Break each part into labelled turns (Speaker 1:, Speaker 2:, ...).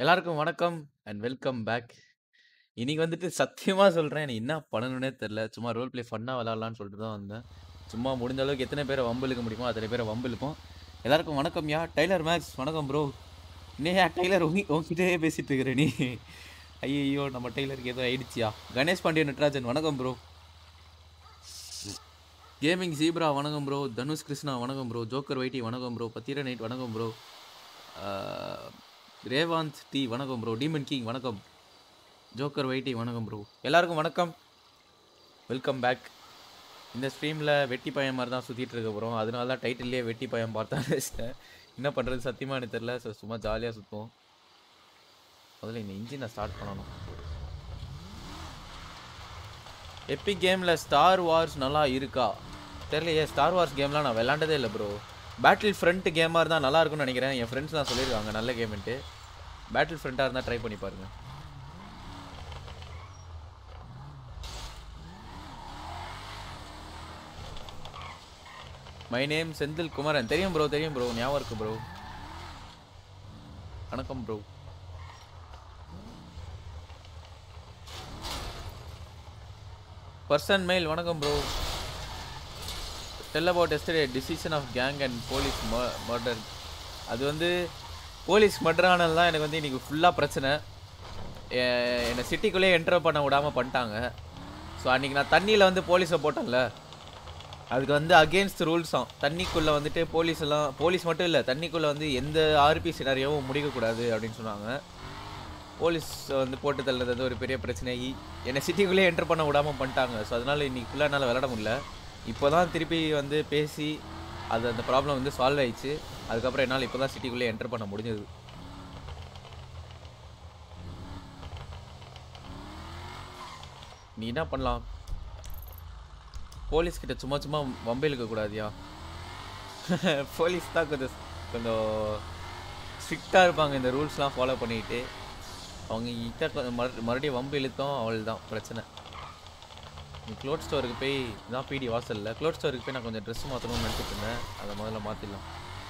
Speaker 1: எல்லாருக்கும் வணக்கம் and welcome back. இன்னைக்கு வந்துட்டு சத்தியமா சொல்றேன். எனக்கு என்ன பண்ணணும்னே தெரியல. சும்மா ரோல் பிளே ஃபன்னா விளையாடலாம்னு சொல்லிட்டு தான் வந்தேன். சும்மா முடிஞ்ச அளவுக்கு எத்தனை பேர வம்பு இழுக்க முடியுமோ அத்தனை பேர வம்பு இழுப்போம். எல்லாருக்கும் வணக்கம்யா. டெய்லர் மேக்ஸ் வணக்கம் ப்ரோ. என்னய்யா டெய்லர் உங்கி உன்கிட்டயே பேசிட்டு இருக்கிற நீ? ஐயய்யோ! நம்ம டெய்லருக்கு ஏதோ ஆயிடுச்சுயா. கணேஷ் பாண்டியன் நட்ராஜன் வணக்கம் ப்ரோ. கேமிங் ஜீப்ரா வணக்கம் ப்ரோ. தனுஷ் கிருஷ்ணா வணக்கம் ப்ரோ. ஜோக்கர் வைட்டி வணக்கம் ப்ரோ. பத்திர நைட் வணக்கம் ப்ரோ. ஆ ரேவாந்த் டி வணக்கம் ப்ரோ. டீமன் கிங் வணக்கம். ஜோக்கர் வைட்டி வணக்கம் ப்ரோ. எல்லாருக்கும் வணக்கம். Welcome back. இந்த ஸ்ட்ரீமில் வெட்டி பையன் மாதிரி தான் சுற்றிட்டு இருக்க போகிறோம். அதனால தான் டைட்டில்லே வெட்டி பையன் பார்த்தா வச்சிட்டேன். என்ன பண்ணுறது சத்தியமாக எனக்கு தெரில. ஸோ சும்மா ஜாலியாக சுற்றுவோம். முதல்ல இந்த இன்ஜினை ஸ்டார்ட் பண்ணணும். எப்பிக் கேமில் ஸ்டார் வார்ஸ் நல்லா இருக்கா தெரியலையே ஸ்டார் வார்ஸ் கேம்லாம் நான் விளாண்டதே இல்லை ப்ரோ பேட்டில் ஃப்ரண்ட் கேமாக இருந்தால் நல்லா இருக்கும்னு நினைக்கிறேன் என் ஃப்ரெண்ட்ஸ்லாம் சொல்லியிருக்காங்க நல்ல கேம்ன்ட்டு பேட்டில் ஃப்ரண்ட்டாக இருந்தால் ட்ரை பண்ணி பாருங்க மை நேம் செந்தில் குமரன் தெரியும் ப்ரோ தெரியும் ப்ரோ ஞாபகம் இருக்கு ப்ரோ வணக்கம் ப்ரோ பர்சன் மெயில் வணக்கம் bro tell about yesterday decision of gang and police murder அது வந்து போலீஸ் மர்டர் ஆனது தான் எனக்கு வந்து இன்றைக்கி ஃபுல்லாக பிரச்சனை எ- என்னை சிட்டிக்குள்ளேயே என்டர் பண்ண விடாமல் பண்ணிட்டாங்க ஸோ அன்றைக்கி நான் தண்ணியில் வந்து போலீஸை போட்டேன்ல அதுக்கு வந்து அகேன்ஸ்ட் ரூல்ஸாம் தண்ணிக்குள்ளே வந்துட்டு போலீஸ் எல்லாம் போலீஸ் மட்டும் இல்லை தண்ணிக்குள்ளே வந்து எந்த ஆர்பி சினாரியாவும் முடிக்கக்கூடாது அப்படின்னு சொன்னாங்க போலீஸ் வந்து போட்டு தள்ளுறது வந்து ஒரு பெரிய பிரச்சனை இ- என்னை சிட்டிக்குள்ளேயே என்டர் பண்ண விடாமல் பண்ணிட்டாங்க ஸோ அதனால் இன்னைக்கு ஃபுல்லாக என்னால் விளாட முடியல இப்போ தான் திருப்பி வந்து பேசி அது அந்த ப்ராப்ளம் வந்து சால்வ் ஆயிடுச்சு அதுக்கப்புறம் என்னால் இப்போ தான் சிட்டிக்குள்ளே என்டர் பண்ண முடிஞ்சது நீ என்ன பண்ணலாம் போலீஸ் கிட்ட சும்மா சும்மா வம்பு இழுக்க கூடாதியா போலீஸ் தான் கொஞ்சம் கொஞ்சம் ஸ்ட்ரிக்டாக இருப்பாங்க இந்த ரூல்ஸ்லாம் ஃபாலோ பண்ணிட்டு அவங்க கிட்ட கொஞ்சம் மறு மறுபடியும் வம்பு இழுத்தோம் அவள் தான் பிரச்சனை நீ க்ளோத் ஸ்டோருக்கு போய் இதான் பிடி வாசலில் க்ளோத் ஸ்டோருக்கு போய் நான் கொஞ்சம் ட்ரெஸ் மாற்றணும்னு நினச்சிட்டு இருந்தேன் அதை முதல்ல மாற்றிடலாம்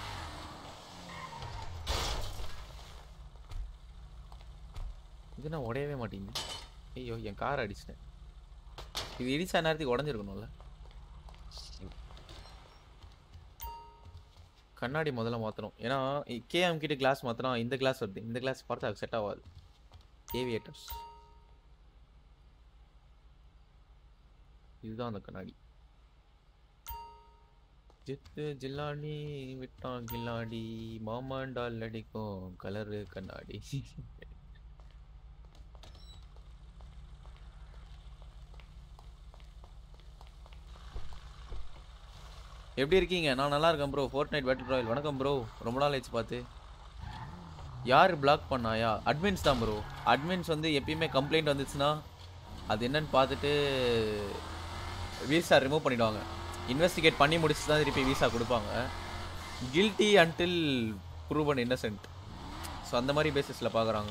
Speaker 1: இது நான் உடையவே மாட்டேங்குது ஐயோ என் கார் அடிச்சிட்டேன் இது இடிச்சா நேரத்துக்கு உடஞ்சிருக்கணும்ல கண்ணாடி முதல்ல மாற்றணும் ஏன்னா கேஎம் கிட்ட கிளாஸ் மாற்றினா இந்த கிளாஸ் வருது இந்த கிளாஸ் பார்த்தா அது செட் ஆகாது ஏவியேட்டர்ஸ் இதுதான் அந்த கண்ணாடி ஜித்து ஜில்லாடி விட்டான் கில்லாடி மாமாண்டால் அடிக்கும் கலரு கண்ணாடி எப்படி இருக்கீங்க நான் நல்லா இருக்கேன் bro fort night battle Royal வணக்கம் ப்ரோ ரொம்ப நாள் ஆயிடுச்சு பார்த்து யார் பிளாக் பண்ணாயா அட்மின்ஸ் தான் ப்ரோ அட்மின்ஸ் வந்து எப்பயுமே கம்ப்ளைண்ட் வந்துச்சுன்னா அது என்னன்னு பார்த்துட்டு விசா ரிமூவ் பண்ணிடுவாங்க இன்வெஸ்டிகேட் பண்ணி முடிச்சு தான் திருப்பி விசா கொடுப்பாங்க guilty until proven Innocent so அந்த மாதிரி பேசிஸில் பார்க்குறாங்க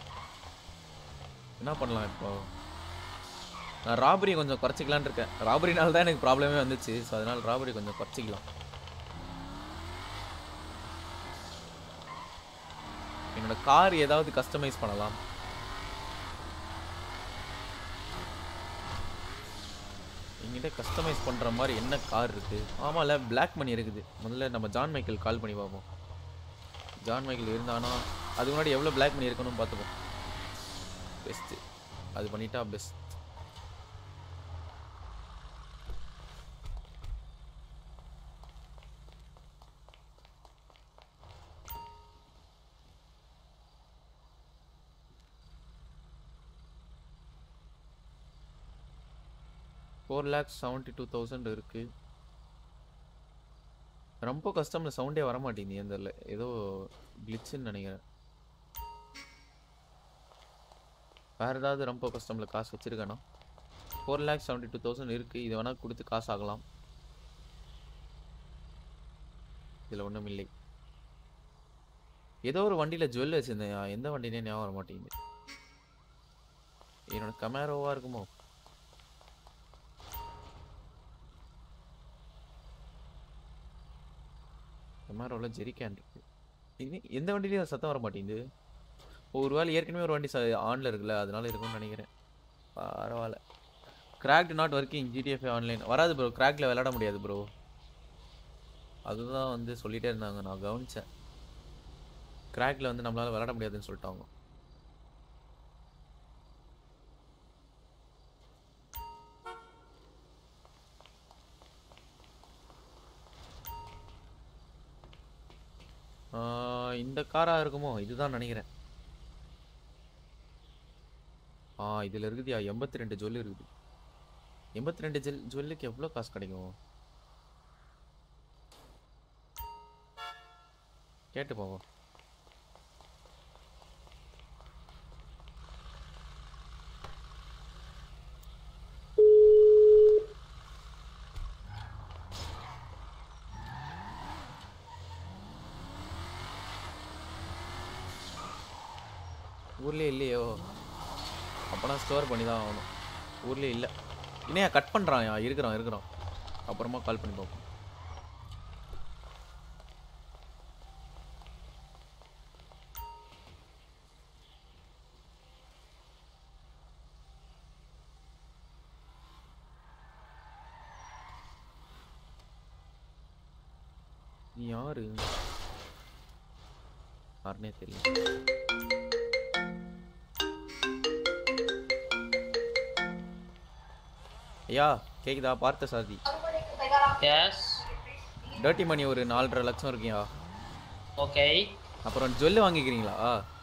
Speaker 1: என்ன பண்ணலாம் இப்போ நான் ராபரி கொஞ்சம் குறைச்சிக்கலான்னு இருக்கேன் ராபரினால தான் எனக்கு ப்ராப்ளமே வந்துச்சு ஸோ அதனால் ராபரி கொஞ்சம் குறைச்சிக்கலாம் என்னோட கார் ஏதாவது கஸ்டமைஸ் பண்ணலாம் என்கிட்ட கஸ்டமைஸ் பண்ணுற மாதிரி என்ன கார் இருக்குது ஆமாம்ல பிளாக் மணி இருக்குது முதல்ல நம்ம ஜான் மைக்கேல் கால் பண்ணி பார்ப்போம் ஜான் மைக்கேல் இருந்தானா அதுக்கு முன்னாடி எவ்வளோ பிளாக் மணி இருக்கணும்னு பார்த்துப்போம் பெஸ்ட்டு அது பண்ணிட்டா best four lakhs seventy two thousand இருக்கு ரொம்ப கஷ்டம்ல சவுண்டே வர மாட்டேங்குது எந்த இல்லை ஏதோ கிளிச்சுன்னு நினைக்கிறேன் வேற ஏதாவது ரொம்ப கஷ்டம்ல காசு வச்சிருக்கேனா four lakhs seventy two thousand இருக்கு இது வேணா கொடுத்து காசு ஆகலாம் இதில் ஒன்றும் இல்லை ஏதோ ஒரு வண்டியில் ஜுவல் வச்சிருந்தேன் எந்த வண்டினே ஞாபகம் வர மாட்டேங்குது என்னோட கமேரோவா இருக்குமோ கமேரோவில் ஜெரிகேன் இருக்கு இது எந்த வண்டிலையும் சத்தம் வர மாட்டேங்குது ஒரு வேளை ஏற்கனவே ஒரு வண்டி ஆன்ல இருக்குல்ல அதனால இருக்கும்னு நினைக்கிறேன் பரவாயில்ல கிராக்டு நாட் ஒர்க்கிங் ஜிடிஎஃப் ஆன்லைன் வராது ப்ரோ கிராக்ல விளையாட முடியாது ப்ரோ அதுதான் வந்து சொல்லிட்டே இருந்தாங்க நான் கவனிச்சேன் கிராக்ல வந்து நம்மளால விளையாட முடியாதுன்னு சொல்லிட்டாங்க ஆஹ் இந்த காரா இருக்குமோ இதுதான் நினைக்கிறேன் ஆ இதுல இருக்குதுயா எண்பத்தி ரெண்டு ஜொல்லு இருக்குது எண்பத்தி ரெண்டு ஜெல் ஜொல்லுக்கு எவ்வளோ காசு கிடைக்கும் கேட்டு போவோம் ஊர்லயே இல்லையோ அப்போனா ஸ்டோர் பண்ணி தான் ஆகணும் ஊர்லயே இல்லை இன்னையா கட் பண்ணுறான் இருக்கிறான் இருக்கிறான் அப்புறமா கால் பண்ணி பார்ப்போம் நீ யாரு யாருனே தெரியல ஐயா கேக்குதா பார்த்த சாதி
Speaker 2: எஸ்
Speaker 1: டர்ட்டி மணி ஒரு நாலரை லட்சம் இருக்கியா
Speaker 2: ஓகே
Speaker 1: அப்புறம் ஜுவல்லு வாங்கிக்கிறீங்களா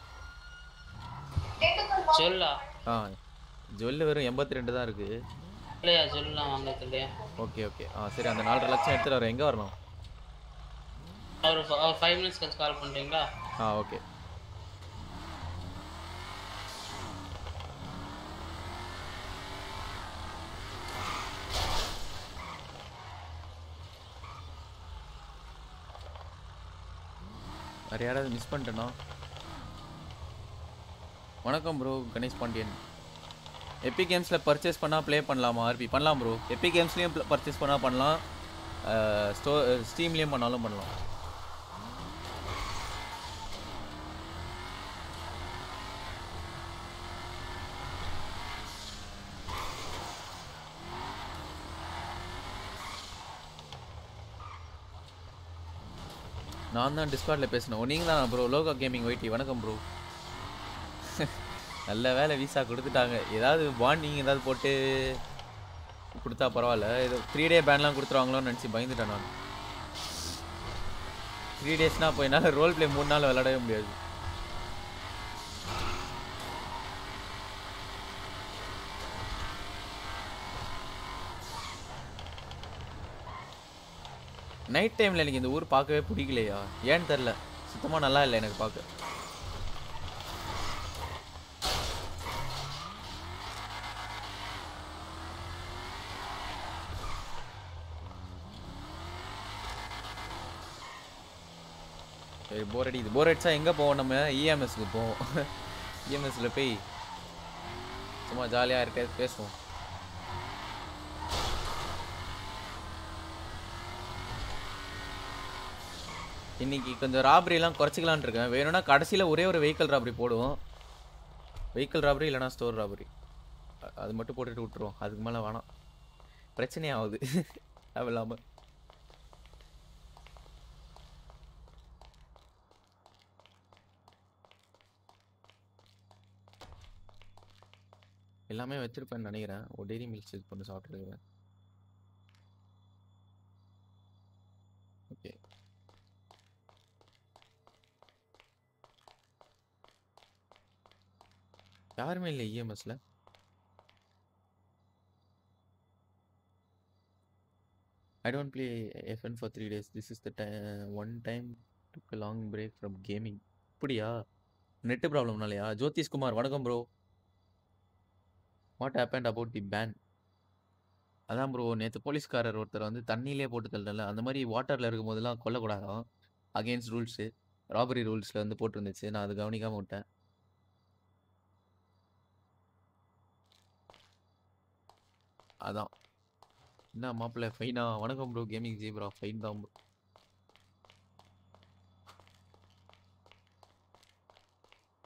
Speaker 2: சொல்லா
Speaker 1: ஆ ஜுவல்லு வெறும் எண்பத்தி ரெண்டு தான் இருக்கு
Speaker 2: இல்லையா சொல்லலாம் வாங்குறது இல்லையா
Speaker 1: ஓகே ஓகே ஆ சரி அந்த நாலரை லட்சம் எடுத்துட்டு வர எங்கே வரணும்
Speaker 2: ஒரு ஃபைவ் மினிட்ஸ் கழிச்சு கால் பண்ணுறீங்களா
Speaker 1: ஆ ஓகே வேறு யாராவது மிஸ் பண்ணிட்டேனா வணக்கம் ப்ரோ கணேஷ் பாண்டியன் எப்பி கேம்ஸில் பர்ச்சேஸ் பண்ணால் ப்ளே பண்ணலாமா ஆர்பி பண்ணலாம் ப்ரோ எப்பி கேம்ஸ்லேயும் பர்ச்சேஸ் பண்ணால் பண்ணலாம் ஸ்டோ ஸ்டீம்லேயும் பண்ணாலும் பண்ணலாம் நான் தான் டிஸ்கார்டில் பேசினேன் நீங்கள் தான் ப்ரோ லோகோ கேமிங் ஒய்டி வணக்கம் ப்ரோ நல்ல வேலை விசா கொடுத்துட்டாங்க ஏதாவது பாண்டிங் ஏதாவது போட்டு கொடுத்தா பரவாயில்ல ஏதோ த்ரீ டே பேன்லாம் கொடுத்துருவாங்களோன்னு நினச்சி பயந்துட்டேன் நான் த்ரீ டேஸ்னால் இப்போ என்னால் ரோல் ப்ளே மூணு நாள் விளையாடவே முடியாது நைட் டைமில் எனக்கு இந்த ஊர் பார்க்கவே பிடிக்கலையா ஏன்னு தெரில சுத்தமாக நல்லா இல்லை எனக்கு பார்க்க சரி போர் அடிக்குது போர் அடிச்சா எங்கே போவோம் நம்ம இஎம்எஸ்க்கு போவோம் இஎம்எஸ்ல போய் சும்மா ஜாலியாக இருக்க பேசுவோம் இன்னைக்கு கொஞ்சம் ராபரிலாம் குறைச்சிக்கலான்னு இருக்கேன் வேணும்னா கடைசியில் ஒரே ஒரு வெஹிக்கல் ராபரி போடுவோம் வெஹிக்கல் ராபரி இல்லைனா ஸ்டோர் ராபரி அது மட்டும் போட்டுட்டு விட்டுருவோம் அதுக்கு மேலே வேணாம் பிரச்சனையாகுது அது இல்லாமல் எல்லாமே வச்சிருப்பேன்னு நினைக்கிறேன் ஒரு டெய்ரி மில்க் ஷேக் பண்ணி சாப்பிட்டுருக்கேன் ஓகே யாருமே இல்லை இஎம்எஸ்ல I don't play FN for three days. This is the time one time took a long break from gaming. அப்படியா நெட்டு ப்ராப்ளம்னாலயா ஜோதிஷ் குமார் வணக்கம் bro what happened about the pan அதான் ப்ரோ நேற்று போலீஸ்காரர் ஒருத்தர் வந்து தண்ணியிலே போட்டு தள்ளல அந்த மாதிரி வாட்டரில் இருக்கும்போதெல்லாம் கொல்லக்கூடாதாம் அகெயின்ஸ்ட் ரூல்ஸு ராபரி ரூல்ஸில் வந்து போட்டிருந்துச்சு நான் அது கவனிக்காமல் விட்டேன் அதான் என்ன மாப்பிள்ள ஃபைனா வணக்கம் bro gaming G bro fine தான் ப்ரோ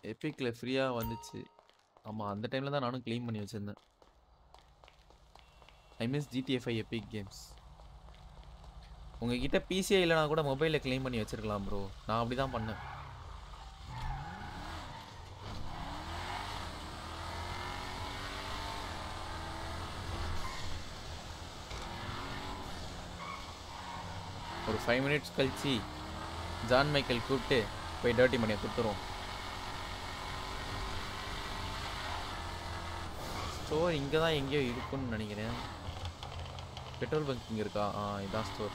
Speaker 1: எபிக்கில் ஃப்ரீயாக வந்துச்சு ஆமாம் அந்த டைமில் தான் நானும் க்ளீன் பண்ணி வச்சுருந்தேன் ஐ மிஸ் ஜிடிஎஃப்ஐ எபிக் கேம்ஸ் உங்ககிட்ட பிசிஏ இல்லைனா கூட மொபைலில் க்ளீன் பண்ணி வச்சிருக்கலாம் ப்ரோ நான் அப்படி தான் பண்ணேன் ஒரு ஃபைவ் மினிட்ஸ் கழிச்சு ஜான் மைக்கேல் கூப்பிட்டு போய் டர்ட்டி மணியை கொடுத்துருவோம் ஸ்டோர் இங்கே தான் எங்கேயோ இருக்குன்னு நினைக்கிறேன் பெட்ரோல் பங்க் இங்கே இருக்கா ஆ இதான் ஸ்டோர்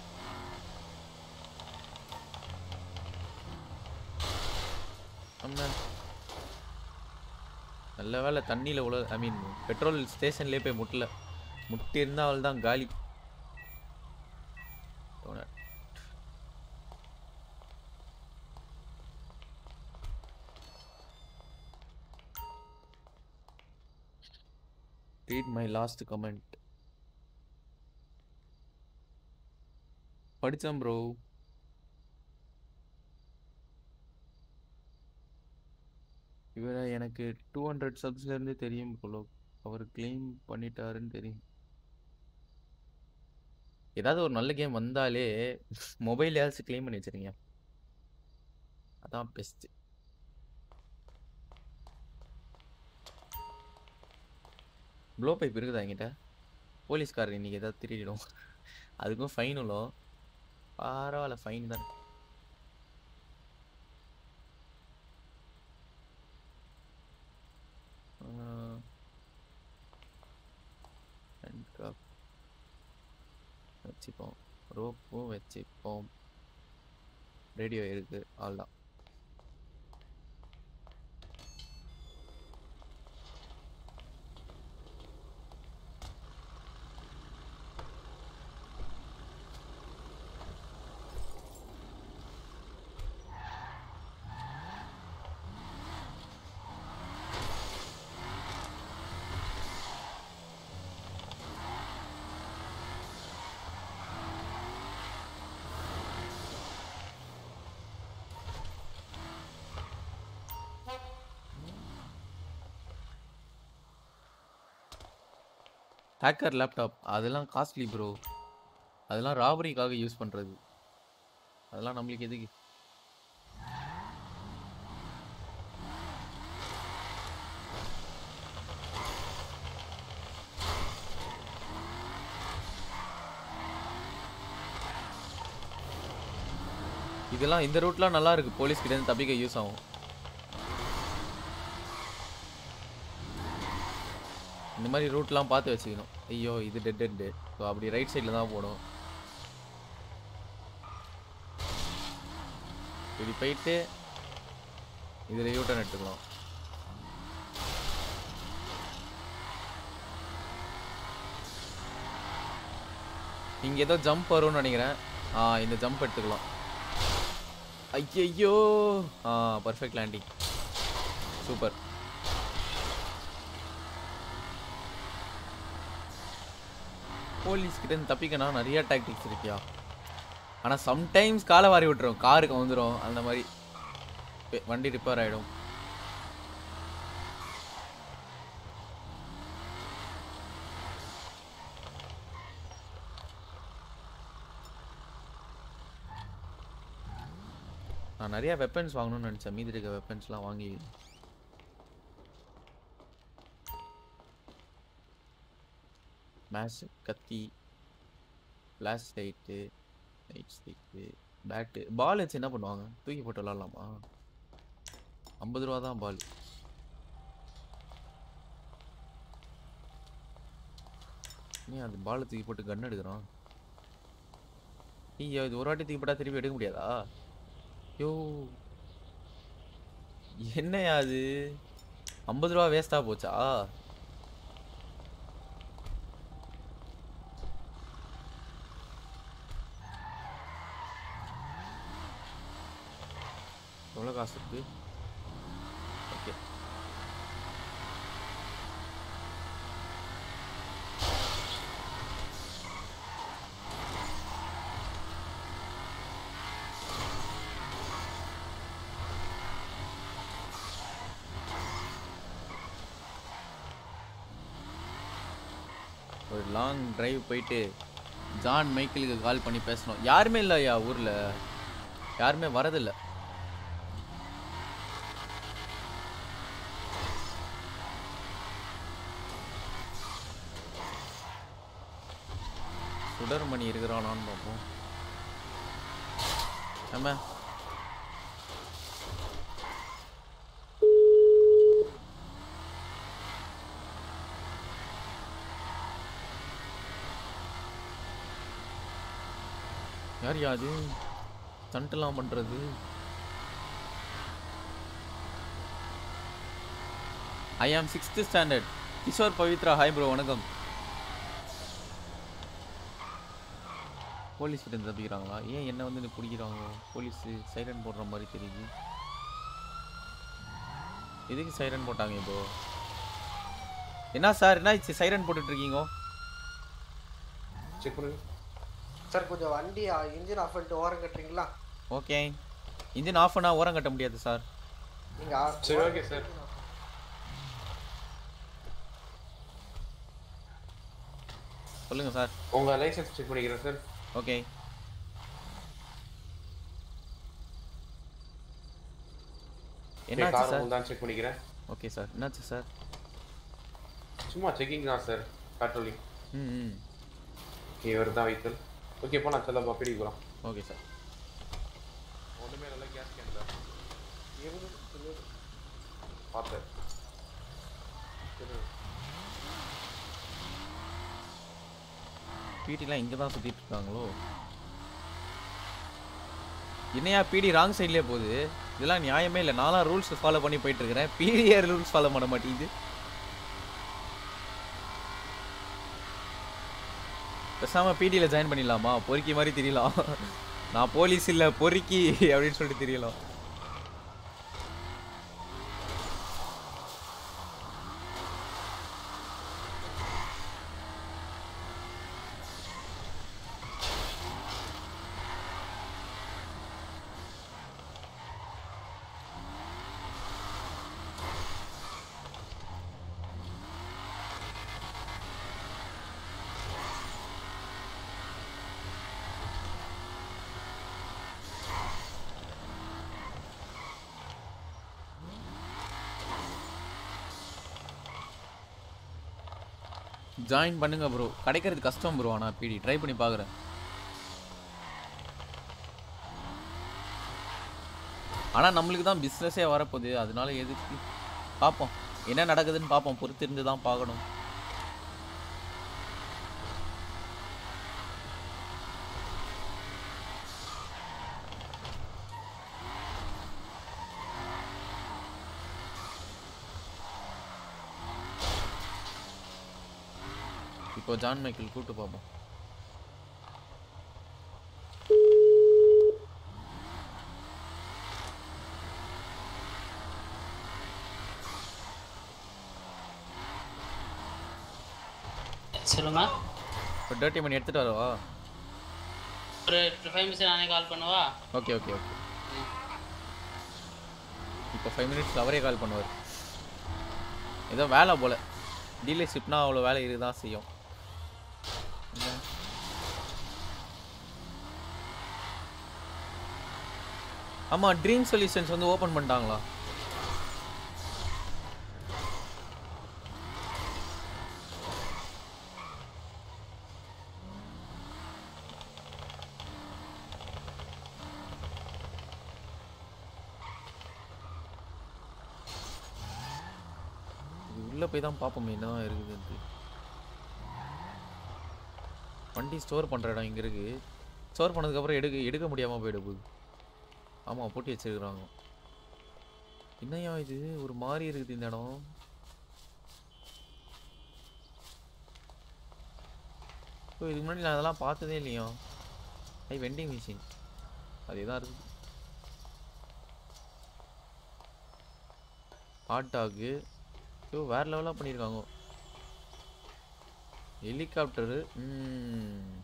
Speaker 1: ஆமாம் நல்ல வேலை தண்ணியில் உள்ள ஐ மீன் பெட்ரோல் ஸ்டேஷன்லேயே போய் முட்டல முட்டி இருந்தால் அவள் தான் காலி Donut. Read my last comment. படிச்சேன் ப்ரோ இவரை எனக்கு டூ ஹண்ட்ரட் சப்ஸ்லேருந்தே தெரியும் ப்ரோ அவர் கிளைம் பண்ணிட்டாருன்னு தெரியும் ஏதாவது ஒரு நல்ல கேம் வந்தாலே மொபைல் ஏதாச்சும் கிளைம் பண்ணி வச்சிருங்க அதான் பெஸ்ட் ப்ளோ பைப் இருக்குதா என்கிட்ட போலீஸ்காரர் இன்னைக்கு ஏதாவது திருடிடும் அதுக்கும் ஃபைன் உள்ள பரவாயில்ல ஃபைன் தான் handcuff வச்சுப்போம் ரோப்பும் வச்சுப்போம் ரேடியோ இருக்கு அவ்வளோதான் ஹேக்கர் லேப்டாப் அதெல்லாம் காஸ்ட்லி ப்ரோ அதெல்லாம் ராபரிக்காக யூஸ் பண்ணுறது அதெல்லாம் நம்மளுக்கு எதுக்கு இதெல்லாம் இந்த ரூட்லாம் நல்லா இருக்கு போலீஸ் கிட்ட இருந்து தப்பிக்க யூஸ் ஆகும் இந்த மாதிரி ரூட்லாம் பார்த்து வச்சுக்கணும் ஐயோ இது டெட் டெட்டு ஸோ அப்படி ரைட் சைடில் தான் போடும் இப்படி போயிட்டு இதில் யூட்டன் எடுத்துக்கலாம் இங்கே ஏதோ ஜம்ப் வரும்னு நினைக்கிறேன் ஆ இந்த ஜம்ப் எடுத்துக்கலாம் ஐயையோ ஆ பர்ஃபெக்ட் லேண்டிங் சூப்பர் போலீஸ் கிட்ட இருந்து தப்பிக்கனா நிறைய டாக்டிக்ஸ் இருக்கியா ஆனால் சம்டைம்ஸ் காலை வாரி விட்டுரும் காருக்கு வந்துடும் அந்த மாதிரி பெ- வண்டி ரிப்பேர் ஆகிடும் நான் நிறைய வெப்பன்ஸ் வாங்கணும்னு நினச்சேன் மீதி இருக்க வெப்பன்ஸ்லாம் வாங்கி மேஷ் கத்தி flash light light stick bat பால் வச்சு என்ன பண்ணுவாங்க தூக்கி போட்டு விளாட்லாமா ஐம்பது ரூபா தான் பால் நீ அந்த பாலை தூக்கி போட்டு கன் எடுக்கிறான் ஐயோ இது ஒரு வாட்டி தூக்கி போட்டா திருப்பி எடுக்க முடியாதா யோ என்னையா அது ஐம்பது ரூபா வேஸ்டா போச்சா எவ்வளோ காசு இருக்கு ஓகே ஒரு லாங் டிரைவ் போயிட்டு ஜான் மைக்கிளுக்கு கால் பண்ணி பேசணும் யாருமே இல்லையா ஊரில் யாருமே வரதில்லை சுடர்மணி இருக்கிறானான்னு பார்ப்போம் ஆமா யார் யாது ஸ்டண்ட்லாம் பண்றது ஐ ஆம் sixth standard Kishore Pavithra hi bro வணக்கம் போலீஸ் கிட்ட இருந்து தப்பிக்கிறாங்களா ஏன் என்ன வந்து பிடிக்கிறாங்க போலீஸ் சைரன் போடுற மாதிரி தெரியுது எதுக்கு சைரன் போட்டாங்க இப்போ என்ன சார் என்ன சைரன் போட்டுட்டு இருக்கீங்க
Speaker 3: செக் பண்ணுங்க
Speaker 4: சார் கொஞ்சம் வண்டி இன்ஜின் ஆஃப் பண்ணிட்டு ஓரம் கட்டுறீங்களா
Speaker 1: ஓகே இன்ஜின் ஆஃப் பண்ணால் ஓரம் கட்ட முடியாது சார்
Speaker 4: நீங்க ஆ-
Speaker 3: சரி ஓகே சார்
Speaker 1: சொல்லுங்க சார்
Speaker 3: உங்க லைசென்ஸ் செக் பண்ணிக்கிறேன் சார்
Speaker 1: ஓகே என்னாச்சு
Speaker 3: கார்
Speaker 1: சார்
Speaker 3: உங்களுக்கு தான் செக் பண்ணிக்கிறேன்
Speaker 1: ஓகே சார் என்னாச்சு சார்
Speaker 3: சும்மா செக்கிங் தான் சார் பேட்ரோலிங்
Speaker 1: ம் ம்
Speaker 3: ஓகே இவர் தான் வெஹிக்கிள் ஓகே போலாம் செல்லப்பா பிடிக்க போகலாம்
Speaker 1: ஓகே சார்
Speaker 3: ஒன்றுமே நல்லா கேஸ் கேன்ல
Speaker 4: இருந்து சொல்லுது.
Speaker 3: பார்த்தேன்
Speaker 1: பிடிலாம் இங்கே தான் சுற்றிட்டு இருக்காங்களோ என்னையா பிடி ராங் சைட்லேயே போகுது இதெல்லாம் நியாயமே இல்லை நான்லாம் ரூல்ஸ் ஃபாலோ பண்ணி போயிட்டு இருக்கிறேன் பிடிஏ ரூல்ஸ் ஃபாலோ பண்ண மாட்டேங்குது பேசாம பிடியில் ஜாயின் பண்ணிடலாமா பொறுக்கி மாதிரி தெரியலாம் நான் போலீஸ் இல்லை பொறுக்கி அப்படின்னு சொல்லிட்டு தெரியலாம் ஜாயின் பண்ணுங்க ப்ரோ கிடைக்கிறது கஷ்டம் ப்ரோ ஆனால் பிடி ட்ரை பண்ணி பார்க்குறேன் ஆனால் நம்மளுக்கு தான் பிஸ்னஸே வரப்போகுது அதனால எதுக்கு பார்ப்போம் என்ன நடக்குதுன்னு பார்ப்போம் பொறுத்து இருந்து தான் பார்க்கணும் இப்போ ஜான் மைக்கேல் கூப்பிட்டு பார்ப்போம்
Speaker 2: சொல்லுங்க
Speaker 1: இப்போ டர்ட்டி மணி எடுத்துகிட்டு வரவா
Speaker 2: ஒரு ஃபைவ் மினிட்ஸ் நானே கால் பண்ணவா
Speaker 1: ஓகே ஓகே ஓகே இப்போ ஃபைவ் மினிட்ஸ் அவரே கால் பண்ணுவார் ஏதோ வேலை போல டீலர்ஷிப்னா அவ்வளோ வேலை இருக்குதான் செய்யும் என்ன? ஆமா ட்ரீம் சொல்யூஷன்ஸ் வந்து ஓப்பன் பண்ணிட்டாங்களா இது உள்ள போய் தான் பார்ப்போமே என்னதான் இருக்குதுன்ட்டு வண்டி ஸ்டோர் பண்ற இடம் இங்க இருக்கு ஸ்டோர் பண்ணதுக்கப்புறம் எடுக்க எடுக்க முடியாம போயிட போகுது ஆமா போட்டி வச்சிருக்கிறாங்க என்னையா இது ஒரு மாதிரி இருக்குது இந்த இடம் ஓ இதுக்கு முன்னாடி நான் அதெல்லாம் பார்த்ததே இல்லையா ஐ வெண்டிங் மிஷின் அதே தான் இருக்குது ஹாட் டாக்கு ஐயோ வேற லெவலாக பண்ணியிருக்காங்க ஹெலிகாப்டரு ம்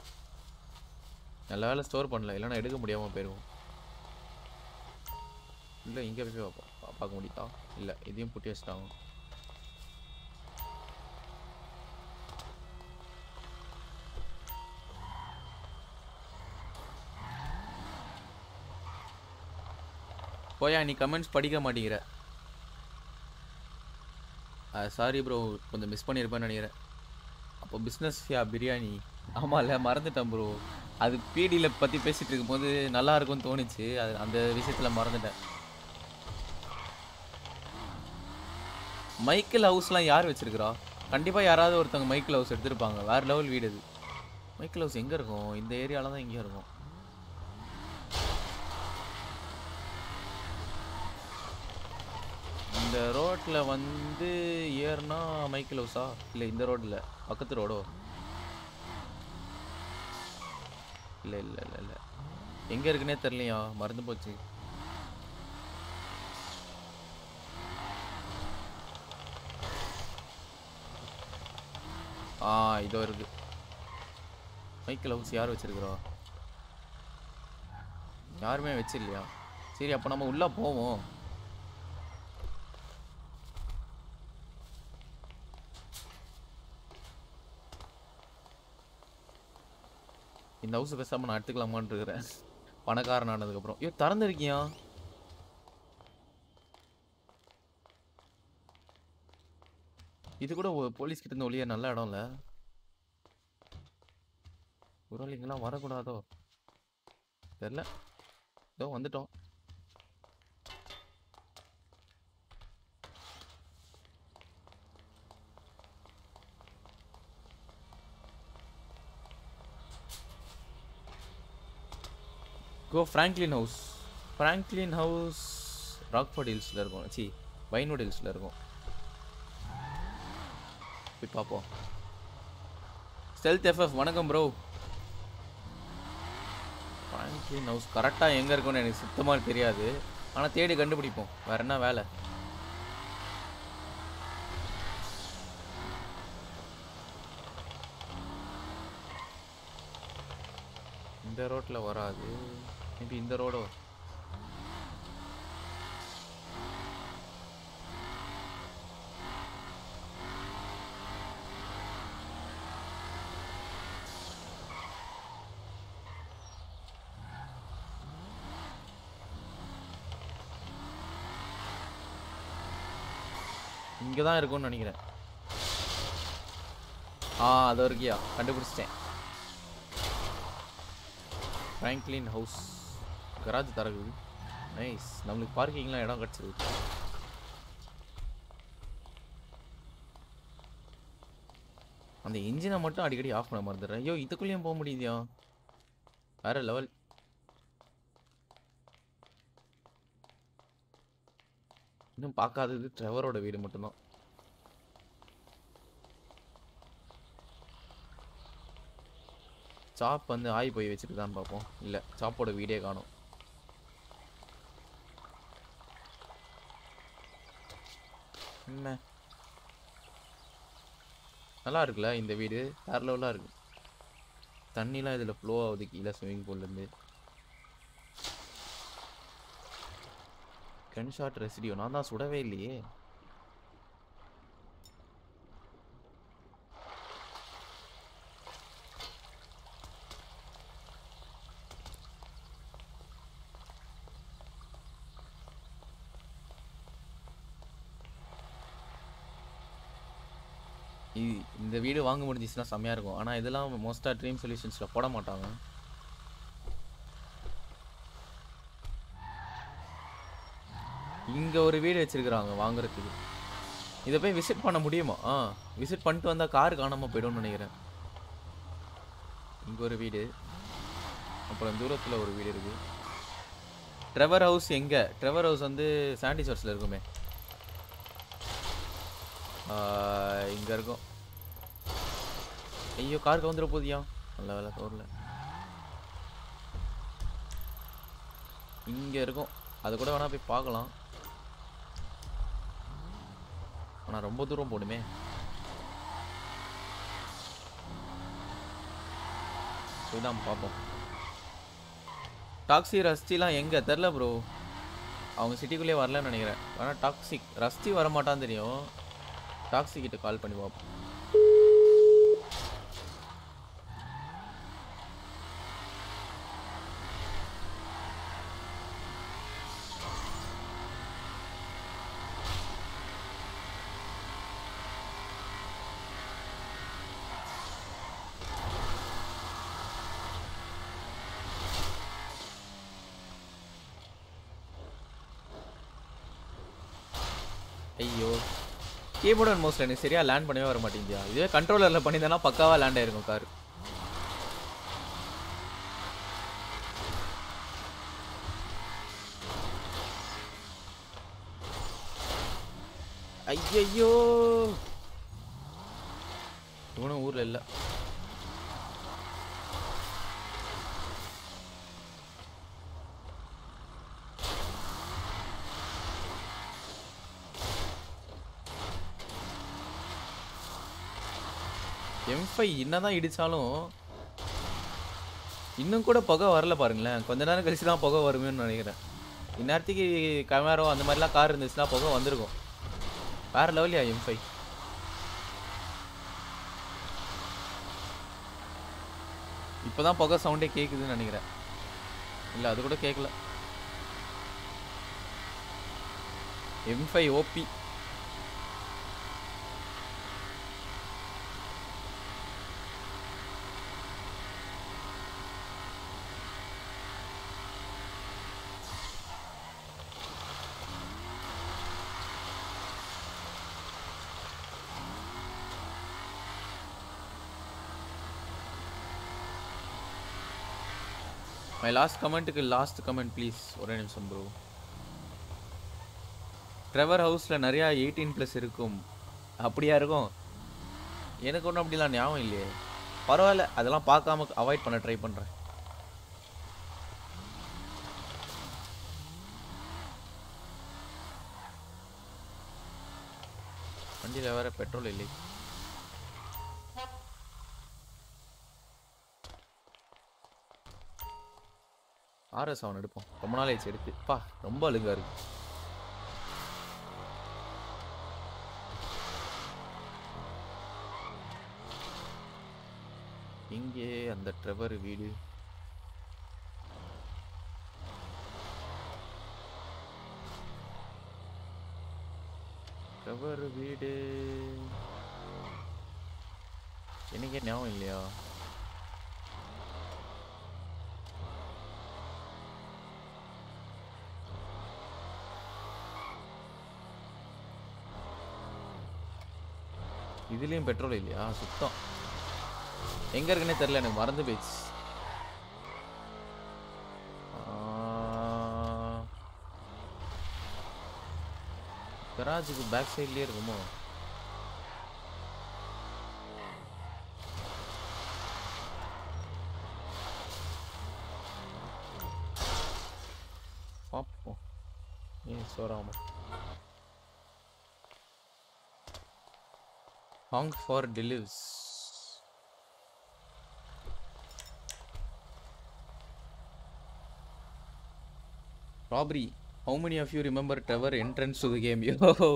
Speaker 1: நல்ல வேலை ஸ்டோர் பண்ணல இல்லைன்னா எடுக்க முடியாமல் போயிடுவோம் இல்லை இங்கே போய் பா- பா- பார்க்க முடியுதா இல்லை இதையும் பூட்டி வச்சிட்டாங்க போயா நீ கமெண்ட்ஸ் படிக்க மாட்டேங்கிற சாரி ப்ரோ கொஞ்சம் மிஸ் பண்ணியிருப்பேன்னு நினைக்கிறேன் அப்போ பிஸ்னஸ் யா பிரியாணி ஆமாம்ல மறந்துட்டேன் ப்ரோ அது பீடியில் பற்றி பேசிகிட்டு இருக்கும்போது நல்லா இருக்கும்னு தோணுச்சு அது அந்த விஷயத்தில் மறந்துட்டேன் மைக்கேல் ஹவுஸ்லாம் யார் வச்சிருக்கிறா கண்டிப்பாக யாராவது ஒருத்தவங்க மைக்கேல் ஹவுஸ் எடுத்திருப்பாங்க வேறு லெவல் வீடு அது மைக்கேல் ஹவுஸ் எங்கே இருக்கும் இந்த ஏரியாவில் தான் எங்கேயும் இருக்கும் இந்த ரோட்டில் வந்து ஏறுனா மைக்கேல் ஹவுஸா இல்லை இந்த ரோட்டில் பக்கத்து ரோடோ இல்லை இல்லை இல்லை இல்லை எங்கே இருக்குன்னே தெரியலையா மறந்து போச்சு ஆ இதோ இருக்கு மைக்கேல் ஹவுஸ் யார் வச்சிருக்கிறா யாருமே வச்சிடலையா சரி அப்போ நம்ம உள்ளே போவோம் இந்த ஹவுஸ் பேசாம நான் எடுத்துக்கலாமான்னு இருக்கிறேன் பணக்காரன் ஆனதுக்கப்புறம் ஐயோ திறந்துருக்கியா இது கூட ஒ- போலீஸ் கிட்ட இருந்து ஒளிய நல்ல இடம்ல ஒரு ஆள் இங்கெல்லாம் வரக்கூடாதோ தெரில இதோ வந்துட்டோம் கோ Franklin house Franklin house Rockford ஹில்ஸில் இருக்கும் சி வைன்வுட் ஹில்ஸில் இருக்கும் போய் பார்ப்போம் ஸ்டெல்த் எஃப்எஃப் வணக்கம் ப்ரோ ஃப்ராங்க்லின் ஹவுஸ் கரெக்டாக எங்கே இருக்கும்னு எனக்கு சுத்தமாக தெரியாது ஆனால் தேடி கண்டுபிடிப்போம் வேற என்ன வேலை இந்த ரோட்டில் வராது மேபி இந்த ரோடோ இங்கே தான் இருக்கும்னு நினைக்கிறேன் ஆ அதோ இருக்கியா கண்டுபிடிச்சிட்டேன் ஃப்ராங்க்லின் ஹவுஸ் கராஜ் திறக்குது நைஸ் நம்மளுக்கு பார்க்கிங்லாம் இடம் கிடச்சிருக்கு அந்த இன்ஜினை மட்டும் அடிக்கடி ஆஃப் பண்ண மறந்துடுறேன் ஐயோ இதுக்குள்ளேயும் போக முடியுதியா வேற லெவல் இன்னும் பார்க்காதது ட்ரெவரோட வீடு மட்டும்தான் சாப் வந்து ஆய் போய் வச்சுருக்கான்னு பார்ப்போம் இல்லை சாப்போட வீடே காணும் என்ன நல்லா இருக்குல்ல இந்த வீடு வேற லெவலாக இருக்கு தண்ணிலாம் இதில் ஃப்ளோ ஆகுது கீழே ஸ்விம்மிங் பூல்லேருந்து கன் ஷாட் ரெசிடியோ நான் தான் சுடவே இல்லையே இ- இந்த வீடு வாங்க முடிஞ்சிச்சுன்னா செம்மையாக இருக்கும் ஆனால் இதெல்லாம் மோஸ்ட்டாக ட்ரீம் சொல்யூஷன்ஸில் போட மாட்டாங்க இங்கே ஒரு வீடு வச்சிருக்கிறாங்க வாங்குறதுக்கு இதை போய் விசிட் பண்ண முடியுமா ஆ விசிட் பண்ணிட்டு வந்தால் கார் காணாமல் போய்டும்னு நினைக்கிறேன் இங்கே ஒரு வீடு அப்புறம் தூரத்தில் ஒரு வீடு இருக்குது ட்ரெவர் ஹவுஸ் எங்கே ட்ரெவர் ஹவுஸ் வந்து சாண்டி சர்ச்சில் இருக்குமே இங்கே இருக்கும் ஐயோ கார் கவுந்துட போதியா நல்ல வேலை கவரில் இங்கே இருக்கும் அது கூட வேணா போய் பார்க்கலாம் ஆனால் ரொம்ப தூரம் போடுமே போய் தான் பார்ப்போம் டாக்ஸி ரஸ்டிலாம் எங்கே தெரில ப்ரோ அவங்க சிட்டிக்குள்ளேயே வரலன்னு நினைக்கிறேன் ஆனால் டாக்ஸிக் ரஸ்தி வர மாட்டான்னு தெரியும் டாக்ஸிக் கிட்ட கால் பண்ணி பார்ப்போம் ஐயோ கீபோர்ட் அண்ட் மவுஸ்ல எனக்கு சரியா லேண்ட் பண்ணவே வர மாட்டேங்குதியா இதுவே கண்ட்ரோலர்ல பண்ணியிருந்தேன்னா பக்காவா லேண்ட் ஆயிருக்கும் கார் ஐயையோ இவனும் ஊர்ல இல்ல எம் ஃபைவ் என்னதான் இடிச்சாலும் இன்னும் கூட புகை வரல பாருங்களேன் கொஞ்ச நேரம் கழிச்சு தான் புகை வருமேன்னு நினைக்கிறேன் இந்நேரத்துக்கு கேமரா அந்த மாதிரிலாம் கார் இருந்துச்சுன்னா புகை வந்திருக்கும் வேற லெவலியா எம் ஃபைவ் இப்போதான் புகை சவுண்டே கேட்குதுன்னு நினைக்கிறேன் இல்லை அது கூட கேட்கல M five OP my last கமெண்ட்டுக்கு last comment please ஒரே நிமிஷம் ப்ரோ ட்ரெவர் ஹவுஸில் நிறையா எயிட்டீன் ப்ளஸ் இருக்கும் அப்படியா இருக்கும் எனக்கு ஒன்றும் அப்படிலாம் ஞாபகம் இல்லையே பரவாயில்ல அதெல்லாம் பார்க்காம அவாய்ட் பண்ண ட்ரை பண்ணுறேன் வண்டியில் வேற பெட்ரோல் இல்லை ஆர்எஸ் அவன் எடுப்போம் ரொம்ப நாள் ஆயிடுச்சு எடுத்து பா ரொம்ப அழுங்கா இருக்கு இங்கே அந்த ட்ரெவர் வீடு ட்ரெவர் வீடு எனக்கே ஞாபகம் இல்லையா இதுலயும் பெட்ரோல் இல்லையா சுத்தம் எங்க இருக்குன்னே தெரியல எனக்கு மறந்து போயிடுச்சு கராஜுக்கு பேக் சைட்லயே இருக்குமோ பார்ப்போம் ஏன் சோறாமா Honk for delivers. Robbery. How many of you remember Trevor entrance to the game? Yo.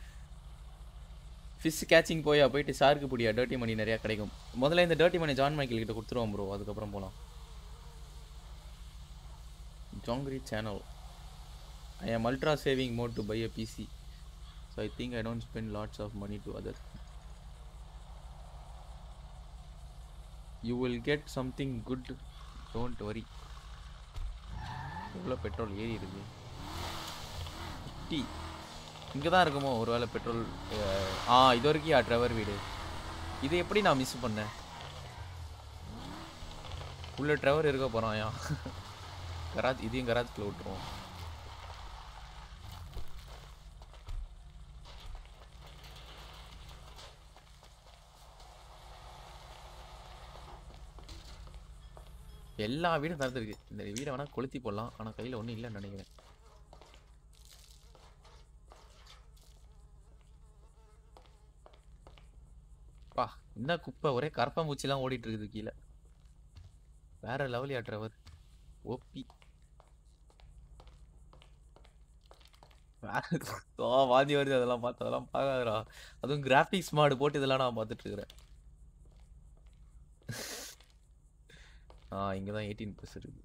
Speaker 1: Fish caching போயா போயிட்டு ஷார்க்கு பிடியா டர்ட்டி மணி நிறையா கிடைக்கும் முதல்ல இந்த டர்ட்டி மணி ஜான் மைக்கேல் கிட்ட கொடுத்துருவோம் ப்ரோ அதுக்கப்புறம் போகலாம் jangiri channel I am ultra saving mode to buy a PC so I think I don't spend lots of money to others you will get something good don't worry எவ்வளோ petrol ஏறி இருக்கு tea இங்கே தான் இருக்குமோ ஒருவேளை petrol ஆ இது வரைக்கும் யா driver வீடு இதை எப்படி நான் மிஸ் பண்ணேன் உள்ள ட்ரைவர் இருக்க போகிறான் யா கராஜ் இதையும் கராஜ்குள்ளே விட்டுருவோம் எல்லா வீடும் திறந்துருக்கு இந்த வீடை வேணா கொளுத்தி போடலாம் ஆனால் கையில் ஒன்றும் இல்லைன்னு நினைக்கிறேன் பா என்ன குப்பை ஒரே கரப்பாம்பூச்சிலாம் ஓடிட்டு இருக்குது கீழே வேற லெவல் ஆட்டுறவர் ஓபி ஆ வாந்தி வருது அதெல்லாம் பார்த்து அதெல்லாம் பார்க்காதடா அதுவும் கிராஃபிக்ஸ் மாடு போட்டு இதெல்லாம் நான் பார்த்துட்டு இருக்கிறேன் ஆ இங்கே தான் எயிட்டீன் ப்ளஸ் இருக்கு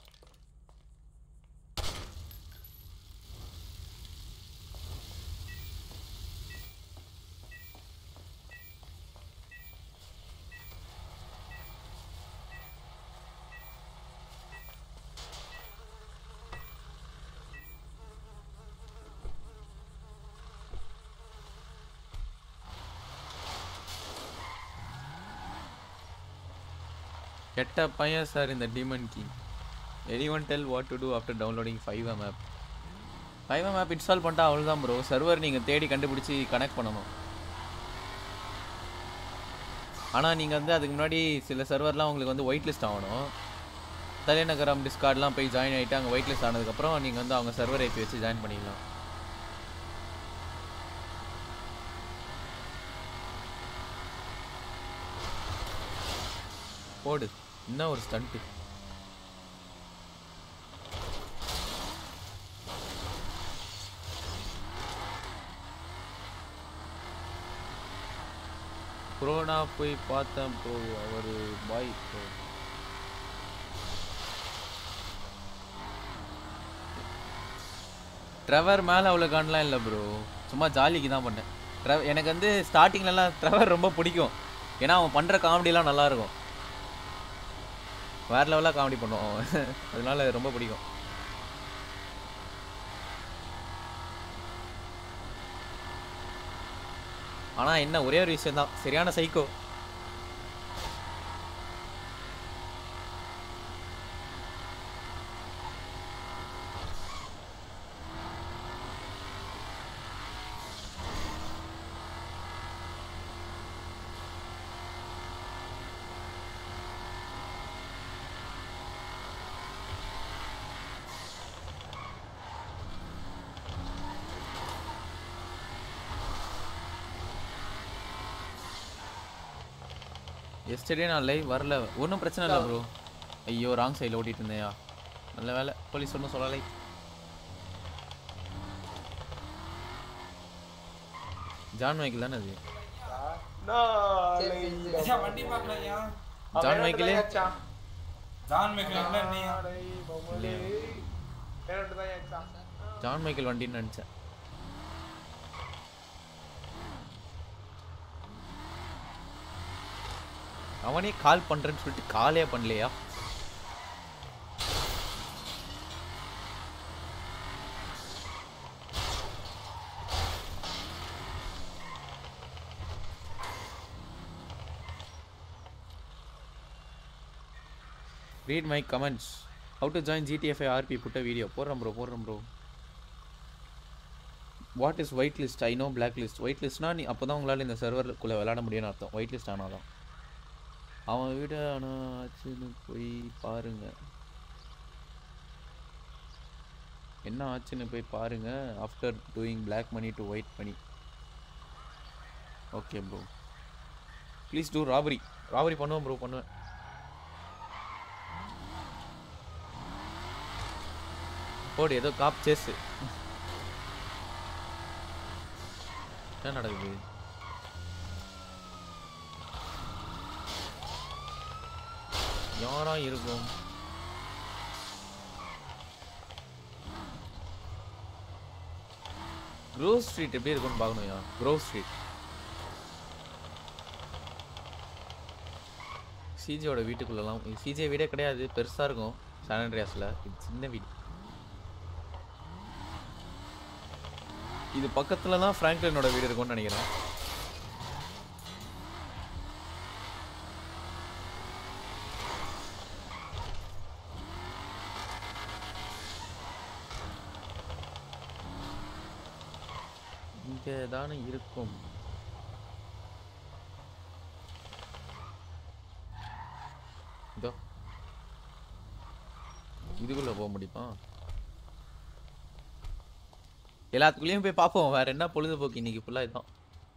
Speaker 1: கெட்ட பையன் சார் இந்த demon king any one del what to two after downloading five M app five M app install பண்ணிட்டா அவ்வளோதான் ப்ரோ சர்வர் நீங்கள் தேடி கண்டுபிடிச்சி கனெக்ட் பண்ணணும் ஆனால் நீங்கள் வந்து அதுக்கு முன்னாடி சில சர்வர்லாம் உங்களுக்கு வந்து ஒயிட் லிஸ்ட் ஆகணும் தலைநகரம் டிஸ்கார்ட்லாம் போய் ஜாயின் ஆகிட்டு அங்கே ஒயிட் லிஸ்ட் ஆனதுக்கப்புறம் நீங்கள் வந்து அவங்க சர்வர் ஐபி வச்சு ஜாயின் பண்ணிடலாம் போடு என்ன ஒரு ஸ்டண்ட்டு ப்ரோனா போய் பார்த்தேன் ப்ரோ அவர் பாய் ப்ரோ ட்ரெவர் மேலே அவ்வளோ கான்லாம் இல்லை ப்ரோ சும்மா ஜாலிக்கு தான் பண்ணேன் ட்ரெவ எனக்கு வந்து ஸ்டார்டிங்லலாம் ட்ரெவர் ரொம்ப பிடிக்கும் ஏன்னா அவன் பண்ணுற காமெடிலாம் நல்லா இருக்கும் வேற லெவலாக காமெடி பண்ணுவான் அவன் அதனால ரொம்ப பிடிக்கும் ஆனால் என்ன ஒரே ஒரு விஷயம் தான் சரியான சைக்கோ எஸ்டர்டே நான் லைவ் வரல ஒன்றும் பிரச்சனை இல்லை ப்ரோ ஐயோ ராங் சைடில் ஓட்டிட்டு இருந்தேயா நல்ல வேலை போலீஸ் ஒன்றும் சொல்லலை ஜான் மைக்கிள் தானே அது
Speaker 5: மச்சான், வண்டி பார்க்கலையா
Speaker 1: ஜான் மைக்கிளே
Speaker 5: ஜான் மெக்லான்ல இல்லையா
Speaker 1: ஜான் மைக்கேல் வண்டின்னு நினச்சேன் அவனே கால் பண்றேன்னு சொல்லிட்டு காலே பண்ணலையா read my comments how to join gtfa rp put a video போடுறேன் ப்ரோ போடுறேன் bro what is white list I know black list white லிஸ்ட்னா நீ அப்போ தான் உங்களால் இந்த சர்வருக்குள்ளே விளையாட முடியும்னு அர்த்தம் ஒயிட் லிஸ்ட் ஆனால் தான் அவன் வீடு ஆனால் ஆச்சுன்னு போய் பாருங்க என்ன ஆச்சுன்னு போய் பாருங்க after doing black money to white money okay bro please do robbery robbery பண்ணுவேன் ப்ரோ பண்ணுவேன் போடு ஏதோ காப் சேஸு என்ன நடக்குது யாரா இருக்கும் க்ரோவ் ஸ்ட்ரீட் எப்படி இருக்கும்னு பார்க்கணும்யா க்ரோவ் ஸ்ட்ரீட் சிஜியோட வீட்டுக்குள்ளலாம் சிஜே வீடே கிடையாது பெருசாக இருக்கும் சான் ஆண்ட்ரியாஸில் இது சின்ன வீடு இது பக்கத்தில் தான் ஃப்ராங்க்லினோட வீடு இருக்கும்னு நினைக்கிறேன் இங்கே தானே இருக்கும் இதோ இதுக்குள்ள போக முடியுமா எல்லாத்துக்குள்ளேயும் போய் பார்ப்போம் வேற என்ன பொழுதுபோக்கு இன்னைக்கு ஃபுல்லாக இதுதான்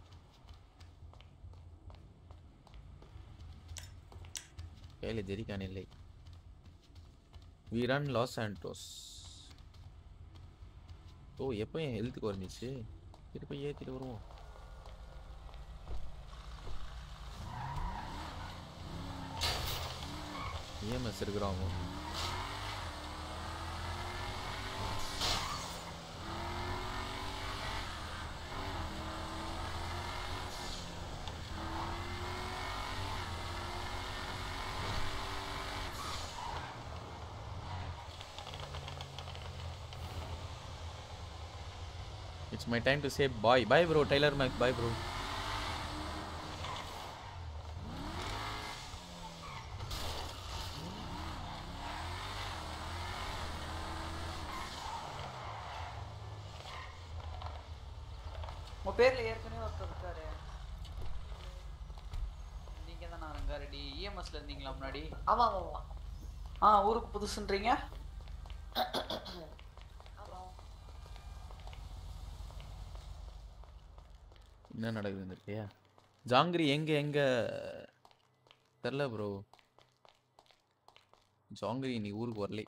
Speaker 1: கையில் ஜெரிக்கான் இல்லை வீரன் லாஸ் சாண்டோஸ் ஓ எப்போ என் ஹெல்த் குறைஞ்சிச்சு திருப்பி ஏற்றிட்டு வருவோம் இஎம்எஸ் இருக்கிறாங்க It's my time to say bye. Bye, bro. Taylor Mac. Bye, bro.
Speaker 6: உங்க பேர்ல ஏற்கனவே ஒருத்தர் இருக்காரு நீங்க தானே ரங்காரெடி இஎம்எஸ்ல இருந்தீங்களா முன்னாடி
Speaker 7: ஆமா ஆமா ஆமா
Speaker 6: ஆ ஊருக்கு புதுசுன்றீங்க
Speaker 1: என்ன நடக்குதுன்னு இருக்கியா ஜாங்கிரி எங்க எங்க தெரில ப்ரோ ஜாங்கிரி நீ ஊருக்கு வரல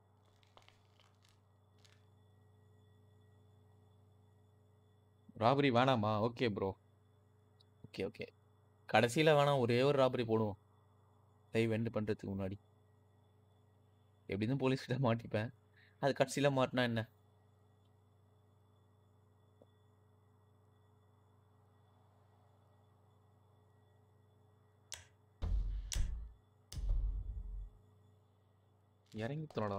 Speaker 1: ராபரி வேணாமா ஓகே ப்ரோ ஓகே ஓகே கடைசியில் வேணாம் ஒரே ஒரு ராபரி போடுவோம் லைவ் எண்டு பண்ணுறதுக்கு முன்னாடி எப்படின்னு போலீஸ்கிட்ட மாட்டிப்பேன் அது கடைசியில் மாட்டினா என்ன இறங்கி தொலைடா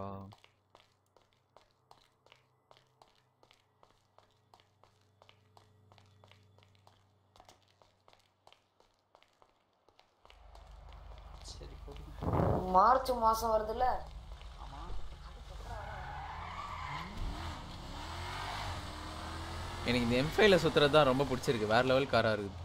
Speaker 6: சரி போடுங்க
Speaker 7: மார்ச் மாசம் வருதுல்ல
Speaker 6: ஆமா
Speaker 1: எனக்கு இந்த எம்ஃபைல சுத்துறது தான் ரொம்ப பிடிச்சிருக்கு வேற லெவல் காரா இருக்குது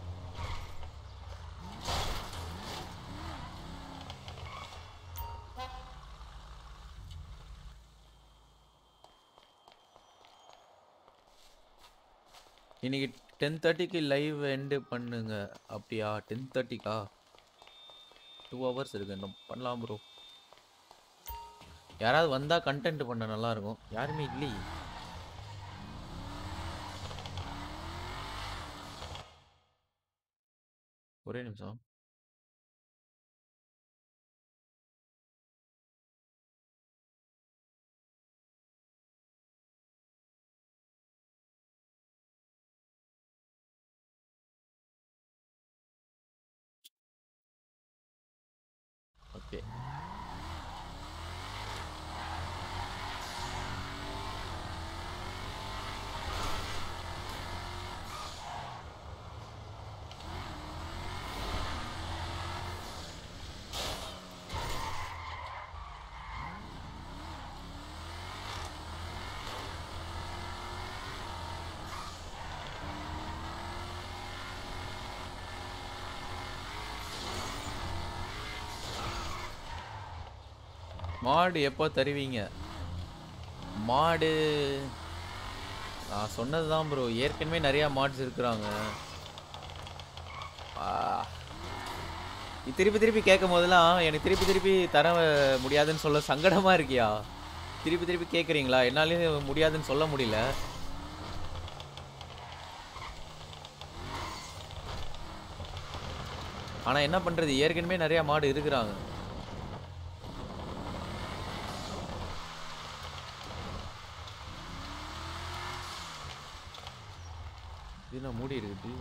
Speaker 1: இன்னைக்கு டென் தேர்ட்டிக்கு லைவ் எண்டு பண்ணுங்க அப்படியா டென் தேர்ட்டிக்கா டூ ஹவர்ஸ் இருக்கு இன்னும் பண்ணலாம் ப்ரோ யாராவது வந்தா கண்டென்ட் பண்ண நல்லா இருக்கும் யாருமே இல்லையே ஒரே நிமிஷம் ஓகே மாடு எப்போ தருவீங்க மாடு நான் சொன்னது தான் ப்ரோ ஏற்கனவே நிறையா மாட்ஸ் இருக்கிறாங்க ஆ. இது திருப்பி திருப்பி கேட்கும் போதெல்லாம் எனக்கு திருப்பி திருப்பி தர முடியாதுன்னு சொல்ல சங்கடமா இருக்கியா திருப்பி திருப்பி கேட்குறீங்களா என்னாலையும் முடியாதுன்னு சொல்ல முடியல ஆனா என்ன பண்றது ஏற்கனவே நிறைய மாடு இருக்கிறாங்க இது என்ன மூடி இருக்குது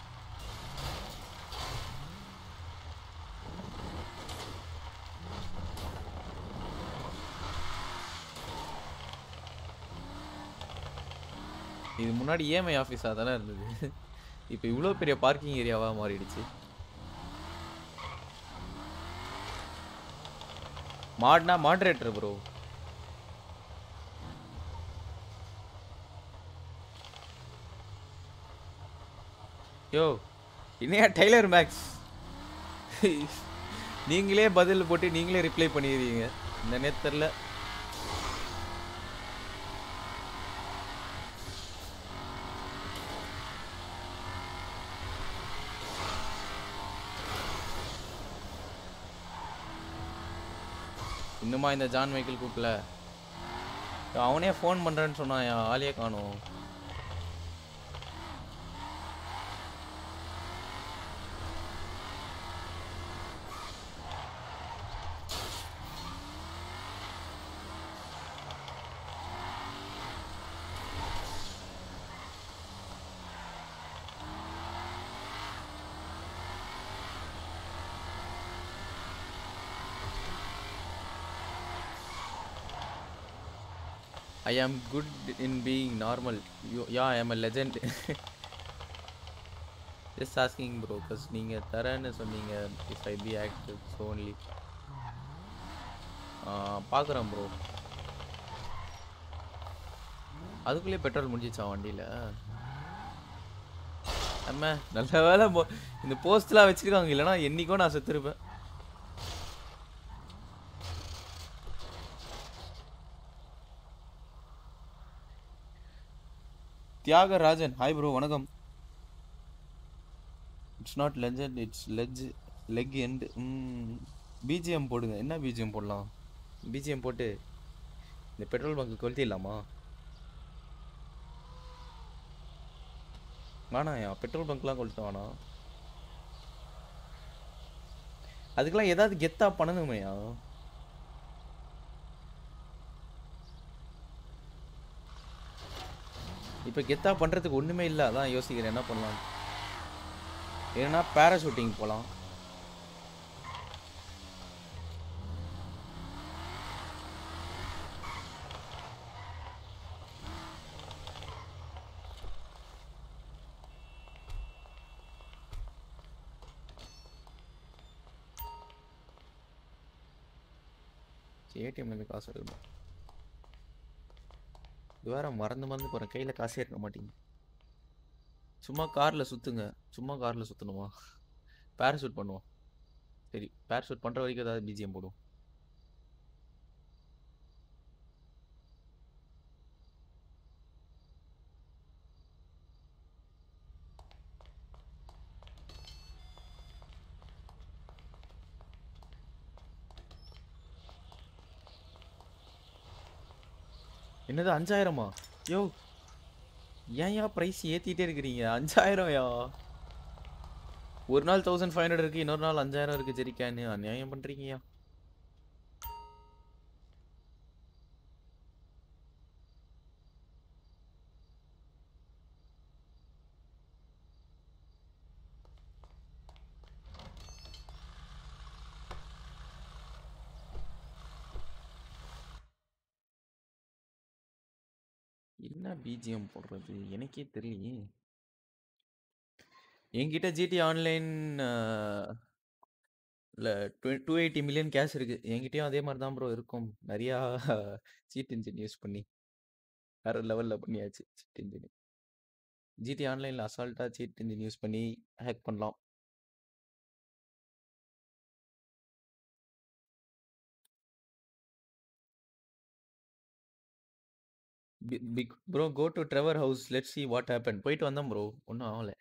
Speaker 1: இது முன்னாடி இஎம்ஐ ஆஃபீஸாக தானே இருந்தது இப்போ இவ்வளோ பெரிய பார்க்கிங் ஏரியாவாக மாறிடுச்சு மாட்னா மாடரேட்டர் ப்ரோ யோ என்னையா டெய்லர் மேக்ஸ் நீங்களே பதில் போட்டு நீங்களே ரிப்ளை பண்ணிடுறீங்க இந்த நேரத்தில் இன்னுமா இந்த ஜான் மைக்கேல் கூப்பிடல அவனே ஃபோன் பண்றேன்னு சொன்னான் என் ஆளையே காணோம் I am good in being normal. You, yeah, I am a legend. Just asking bro, cause நீங்க தரேன்னு சொன்னீங்க if I be active so only. பார்க்குறேன் ப்ரோ அதுக்குள்ளேயே பெட்ரோல் முடிஞ்சிச்சா வண்டியில் அம்மா நல்ல வேலை போ இந்த போஸ்ட்லாம் வச்சிருக்காங்க இல்லைன்னா என்னைக்கோ நான் செத்துருப்பேன் தியாகராஜன் ஹாய் ப்ரோ வணக்கம் it's not legend it's லெஜ் leg end BGM போடுங்க என்ன பிஜிஎம் போடலாம் பிஜிஎம் போட்டு இந்த பெட்ரோல் பங்க் கொளுத்திடலாமா வேணாயா பெட்ரோல் பங்க்லாம் கொளுத்த வேணாம் அதுக்கெல்லாம் ஏதாவது கெத்தா பண்ணணுமையா இப்போ கெத்தா பண்ணுறதுக்கு ஒன்றுமே இல்லை அதான் யோசிக்கிறேன் என்ன பண்ணலாம் ஏன்னா பேராஷூட்டிங் போகலாம் ஏடிஎம்லேருந்து காசு எடுக்கணும் இது வேற மறந்து மறந்து போகிறேன் கையில் காசே இருக்க மாட்டேங்குது சும்மா காரில் சுற்றுங்க சும்மா காரில் சுற்றணுமா பேராஷூட் பண்ணுவோம் சரி பேராஷூட் பண்ணுற வரைக்கும் ஏதாவது பிஜிஎம் போடுவோம் என்னது அஞ்சாயிரமா யோ ஏன்யா ப்ரைஸ் ஏற்றிட்டே இருக்கிறீங்க அஞ்சாயிரம் யா ஒரு நாள் தௌசண்ட் ஃபைவ் ஹண்ட்ரட் இருக்குது இன்னொரு நாள் அஞ்சாயிரம் இருக்குது ஜெரிக்கான்னு அநியாயம் பண்ணுறீங்கயா என்ன பிஜிஎம் போடுறது எனக்கே தெரியலையே என்கிட்ட ஜிடி ஆன்லைன் இல்லை டூ எயிட்டி மில்லியன் கேஷ் இருக்குது என்கிட்டயும் அதே மாதிரி தான் ப்ரோ இருக்கும் நிறையா சீட் இன்ஜின் யூஸ் பண்ணி வேறு லெவலில் பண்ணியாச்சு சீட் இன்ஜின் ஜிடி ஆன்லைனில் அசால்ட்டாக சீட் இன்ஜின் யூஸ் பண்ணி ஹேக் பண்ணலாம் big bro go to Trevor house let see what happen போயிட்டு வந்தேன் ப்ரோ ஒன்றும் ஆகலை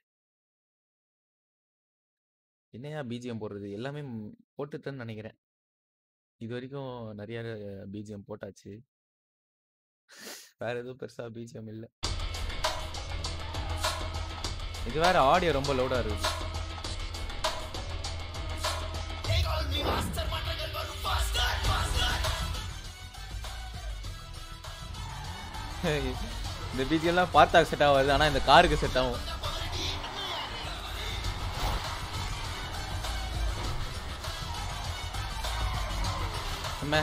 Speaker 1: என்னையா பிஜிஎம் போடுறது எல்லாமே ம், போட்டுட்டேன்னு நினைக்கிறேன் இது வரைக்கும் நிறைய பிஜிஎம் போட்டாச்சு வேற எதுவும் பெருசா பிஜிஎம் இல்லை இது வேற ஆடியோ ரொம்ப லவுடா இருக்கு இந்த பிஜிஎம்லாம் பார்த்தா செட் ஆகாது ஆனால் இந்த காருக்கு செட் ஆகும் என்ன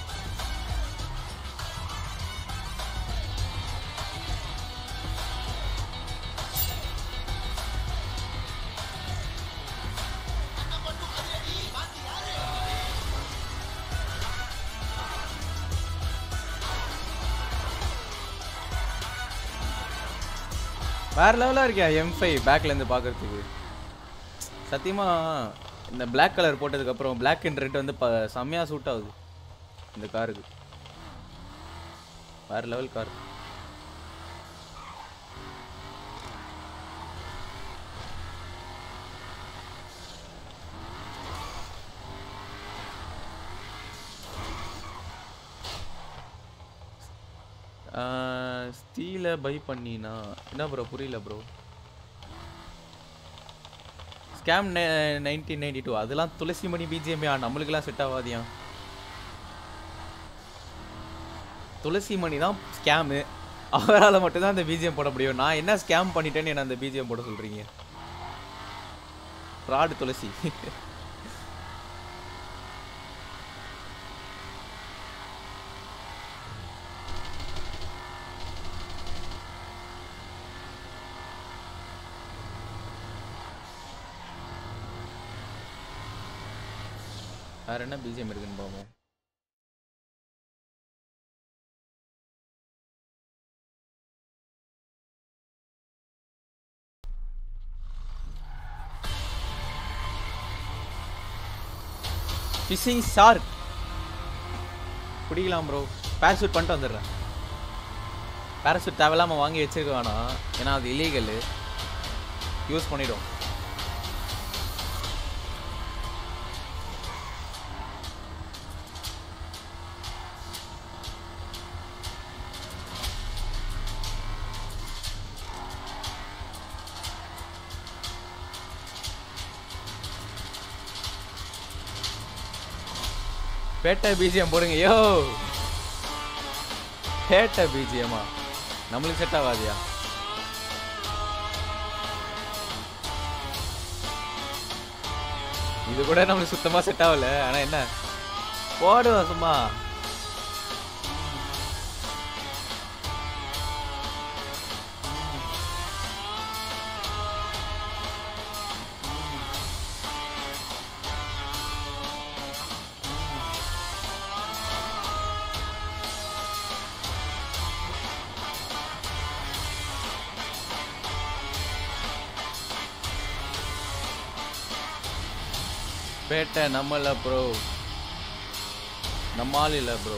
Speaker 1: வேற லெவலாக இருக்கியா எம் ஃபைவ் பேக்லேருந்து பார்க்கறதுக்கு சத்தியமா இந்த Black கலர் போட்டதுக்கப்புறம் Black அண்ட் ரெட் வந்து ப செம்மையாக சூட் ஆகுது இந்த காருக்கு வேற லெவல் கார் ஸ்விக்கியில் பை பண்ணினா என்ன ப்ரோ புரியல bro scam nineteen ninety two அதெல்லாம் துளசி மணி பிஜிஎம்யா நம்மளுக்கெல்லாம் செட் ஆகாதியா துளசி மணி தான் ஸ்கேமு அவரால் மட்டும்தான் அந்த பிஜிஎம் போட முடியும் நான் என்ன ஸ்கேம் பண்ணிட்டேன்னு என்ன அந்த பிஜிஎம் போட சொல்கிறீங்க ஃப்ராடு துளசி வேற என்ன பிஜிஎம் இருக்குன்னு பார்ப்போம் ஃபிஷிங் ஷார்க் பிடிக்கலாம் ப்ரோ பேராசூட் பண்ணிட்டு வந்துடுறேன் பேராசூட் தேவையில்லாமல் வாங்கி வச்சிருக்க வேணாம் ஏன்னா அது இல்லீகல் யூஸ் பண்ணிடும் பேட்டை பிஜிஎம் போடுங்க யோ பேட்டை பிஜிஎம்மா நம்மளுக்கு செட் ஆகாதியா இது கூட நம்மளுக்கு சுத்தமா செட் ஆகல ஆனா என்ன போடுவோம் சும்மா பேட்டை நம்மள ப்ரோ நம்ம ஆள் இல்லை ப்ரோ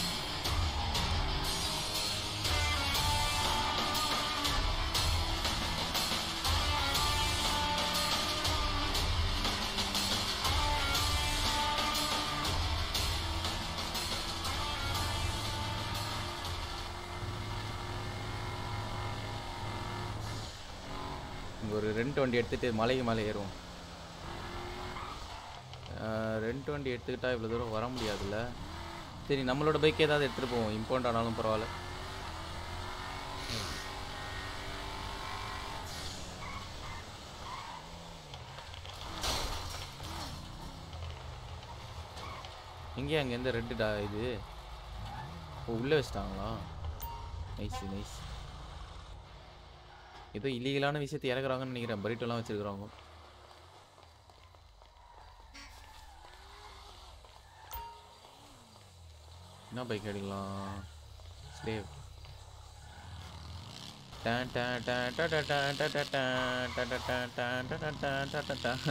Speaker 1: இங்க ஒரு ரெண்டு வண்டி எடுத்துட்டு மலைக்கு மேலே ஏறுவோம் ரெண்ட் வண்டி எடுத்துக்கிட்டா இவ்வளோ தூரம் வர முடியாதுல்ல சரி நம்மளோட பைக் ஏதாவது எடுத்துகிட்டு போவோம் இம்போர்ட் ஆனாலும் பரவாயில்ல எங்கேயா அங்கேருந்து ரெட்டு டா இது ஓ உள்ளே வச்சிட்டாங்களா நைஸ் நைஸ் ஏதோ இல்லீகலான விஷயத்தை இறக்குறாங்கன்னு நினைக்கிறேன் பரிட்டோலாம் வச்சிருக்கிறாங்க என்ன பைக் எடுக்கலாம் ஸ்லேவ் டான் டான் டான் டான் டான் டான் டான் டான் டான் டான் டான் டான் டான் டான் டான் டான்.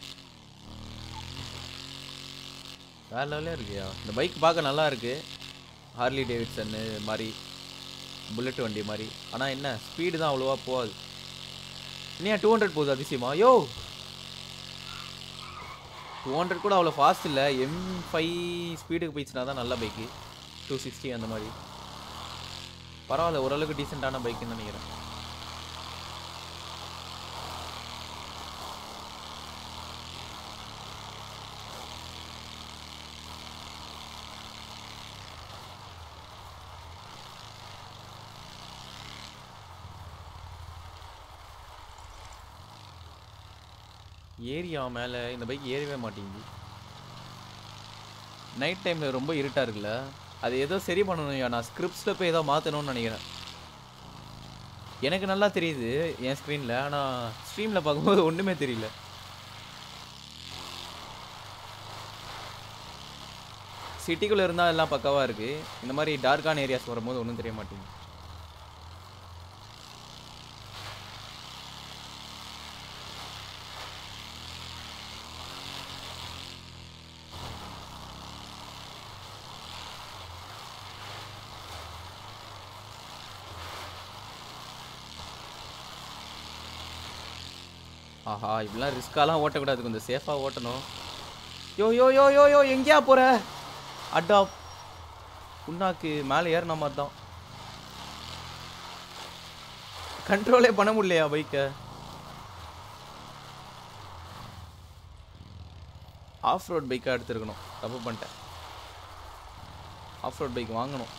Speaker 1: வேற லெவலே இருக்கியா இந்த பைக் பார்க்க நல்லா இருக்கு ஹார்லி டேவிட்சன்னு மாதிரி புல்லட் வண்டி மாதிரி ஆனால் என்ன ஸ்பீடு தான் அவ்வளோவா போகாது இன்னும் டூ ஹண்ட்ரட் போகுது அதிசயமா யோ டூ ஹண்ட்ரட் கூட அவ்வளோ ஃபாஸ்ட் இல்லை எம் ஃபைவ் ஸ்பீடுக்கு போயிடுச்சுனா தான் நல்ல பைக்கு டூ சிக்ஸ்டி அந்த மாதிரி பரவாயில்ல ஓரளவுக்கு டீசெண்டான பைக்குன்னு நினைக்கிறேன் ஏரியா மேலே இந்த பைக் ஏறவே மாட்டேங்குது நைட் டைமில் ரொம்ப இருட்டாக இருக்குல்ல அது ஏதோ சரி பண்ணணும் நான் ஸ்கிரிப்ட்ஸில் போய் ஏதோ மாற்றணும்னு நினைக்கிறேன் எனக்கு நல்லா தெரியுது என் ஸ்க்ரீனில் ஆனால் ஸ்ட்ரீமில் பார்க்கும்போது ஒன்றுமே தெரியல சிட்டிக்குள்ளே இருந்தால் எல்லாம் பக்காவாக இருக்குது இந்த மாதிரி டார்க்கான ஏரியாஸ் வரும்போது ஒன்றும் தெரிய மாட்டேங்குது ஆஹா இப்படிலாம் ரிஸ்காலாம் ஓட்டக்கூடாது கொஞ்சம் சேஃபாக ஓட்டணும் யோ யோ யோ யோ யோ எங்கேயா போற அட்டா புண்ணாக்கு மேலே ஏறின மாதிரி தான் கண்ட்ரோலே பண்ண முடியலையா பைக்கை ஆஃப் ரோட் பைக்காக எடுத்துருக்கணும் தப்பு பண்ணிட்டேன் ஆஃப் ரோட் பைக் வாங்கணும்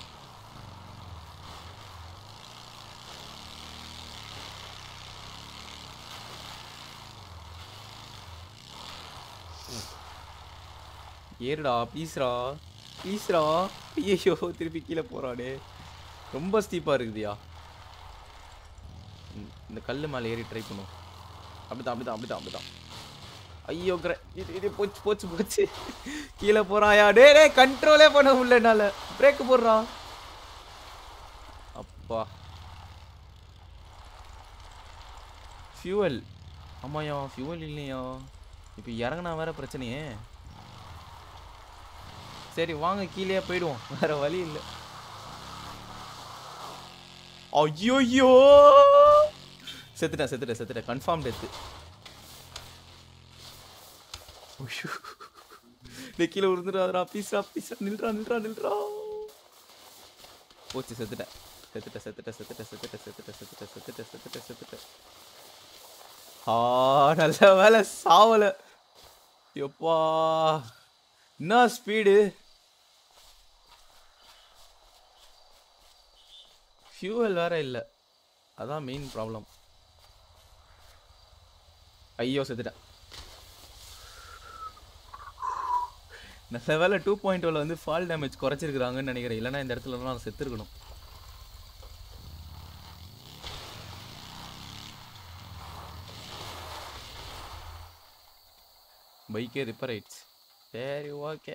Speaker 1: ஏறுடா ப்ளீஸ்ரா ப்ளீஸ்ரா ஐயோ திருப்பி கீழே போறானே ரொம்ப ஸ்டீப்பாக இருக்குதுயா ம், இந்த கல் மேலே ஏறி ட்ரை பண்ணும் அப்படிதான் அப்படிதான் அப்படிதான் அப்படிதான் ஐயோ கிர இது இது போச்சு போச்சு போச்சு கீழே போறாயா டே டே கண்ட்ரோலே பண்ண முடியல என்னால பிரேக் போடுறா அப்பா ஃபியூவல் ஆமாயா ஃபியூவல் இல்லையா இப்போ இறங்குனா வேற பிரச்சனையே சரி வாங்க கீழே போயிடுவோம் வேற வழி இல்லை ஐயோயோ செத்துட்டேன் செத்துட்டேன் செத்துட்டேன் கன்ஃபார்ம் டெத்து டே கீழே விழுந்துடாதடா பீஸ்ரா பீஸ்ரா நில்றா நில்றா நில்றா போச்சு செத்துட்டேன் செத்துட்டேன் செத்துட்டேன் செத்துட்டேன் செத்துட்டேன் செத்துட்டேன் செத்துட்டேன் செத்துட்டேன் செத்துட்டேன் செத்துட்டேன் ஆ நல்ல வேலை சாவல எப்பா என்ன ஸ்பீடு ஃபியூவல் வேற இல்லை அதான் மெயின் ப்ராப்ளம் ஐயோ செத்துட்டேன் நல்ல வேலை டூ பாயிண்ட் வந்து ஃபால் டேமேஜ் குறைச்சிருக்கிறாங்கன்னு நினைக்கிறேன் இல்லைன்னா இந்த இடத்துல நான் செத்துருக்கணும் பைக்கே ரிப்பேர் ஆயிடுச்சு சரி ஓகே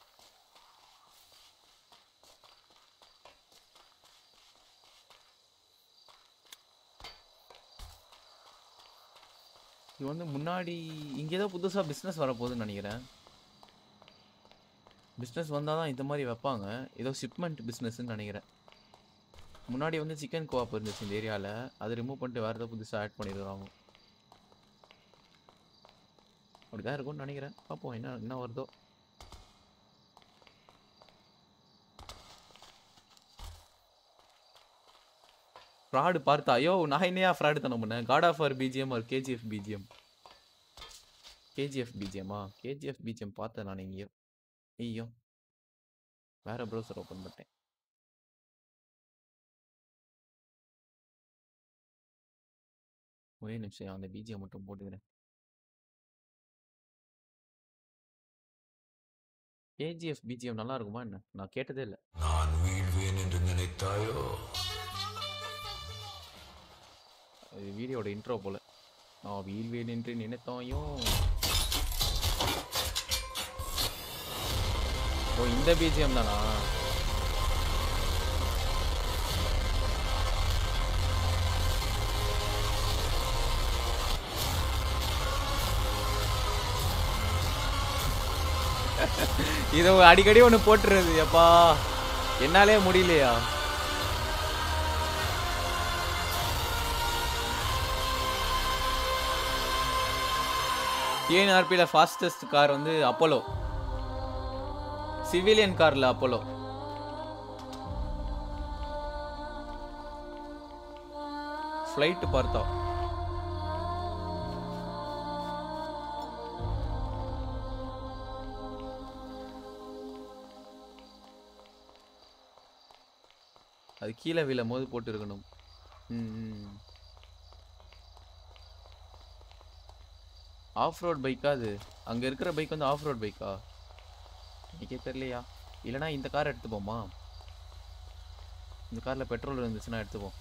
Speaker 1: இது வந்து முன்னாடி இங்கே ஏதோ புதுசாக பிஸ்னஸ் வரப்போகுதுன்னு நினைக்கிறேன் பிஸ்னஸ் வந்தால் தான் இந்த மாதிரி வைப்பாங்க ஏதோ ஷிப்மெண்ட் பிஸ்னஸ்ன்னு நினைக்கிறேன் முன்னாடி வந்து சிக்கன் கோஆப் இருந்துச்சு இந்த ஏரியாவில் அதை ரிமூவ் பண்ணிட்டு வேறு ஏதோ புதுசாக ஆட் பண்ணிடுறாங்க அப்படிதான் இருக்கும்னு நினைக்கிறேன் பார்ப்போம் என்ன என்ன வருதோ ஃப்ராடு பார்த்தா ஐயோ நான் என்னையா ஃப்ராடு தானே பண்ணேன் காட் ஆஃப் ஆர் பிஜிஎம் ஒரு கேஜிஎஃப் பிஜிஎம் கேஜிஎஃப் பிஜிஎம்மா கேஜிஎஃப் பிஜிஎம் பார்த்தேன் நான் எங்கேயோ ஐயோ வேற ப்ரௌசர் ஓப்பன் பண்ணிட்டேன் ஒரே நிமிஷம் அந்த பிஜிஎம் மட்டும் போட்டுக்கிறேன் கேஜிஎஃப் பிஜிஎம் நல்லா இருக்குமா என்ன நான் கேட்டதே இல்லை
Speaker 8: நான் வீழ்வேன் என்று நினைத்தாயோ
Speaker 1: இது வீடியோட இன்ட்ரோ போல நான் வீழ்வேன் என்று நினைத்தாயும் ஓ இந்த பிஜிஎம் தானா இதை அடிக்கடி ஒன்று போட்டுறது அப்பா என்னாலே முடியலையா டிஎன்ஆர்பியில் ஃபாஸ்டஸ்ட் கார் வந்து அப்போலோ சிவிலியன் காரில் அப்போலோ ஃப்ளைட்டு பார்த்தோம் அது கீழே விழும் போது போட்டு இருக்கணும் ம் ஆஃப் ரோட் பைக்கா அது அங்கே இருக்கிற பைக் வந்து ஆஃப் ரோட் பைக்கா எனக்கே தெரியலையா இல்லைனா இந்த கார் எடுத்துப்போமா இந்த காரில் பெட்ரோல் இருந்துச்சுன்னா எடுத்துப்போம்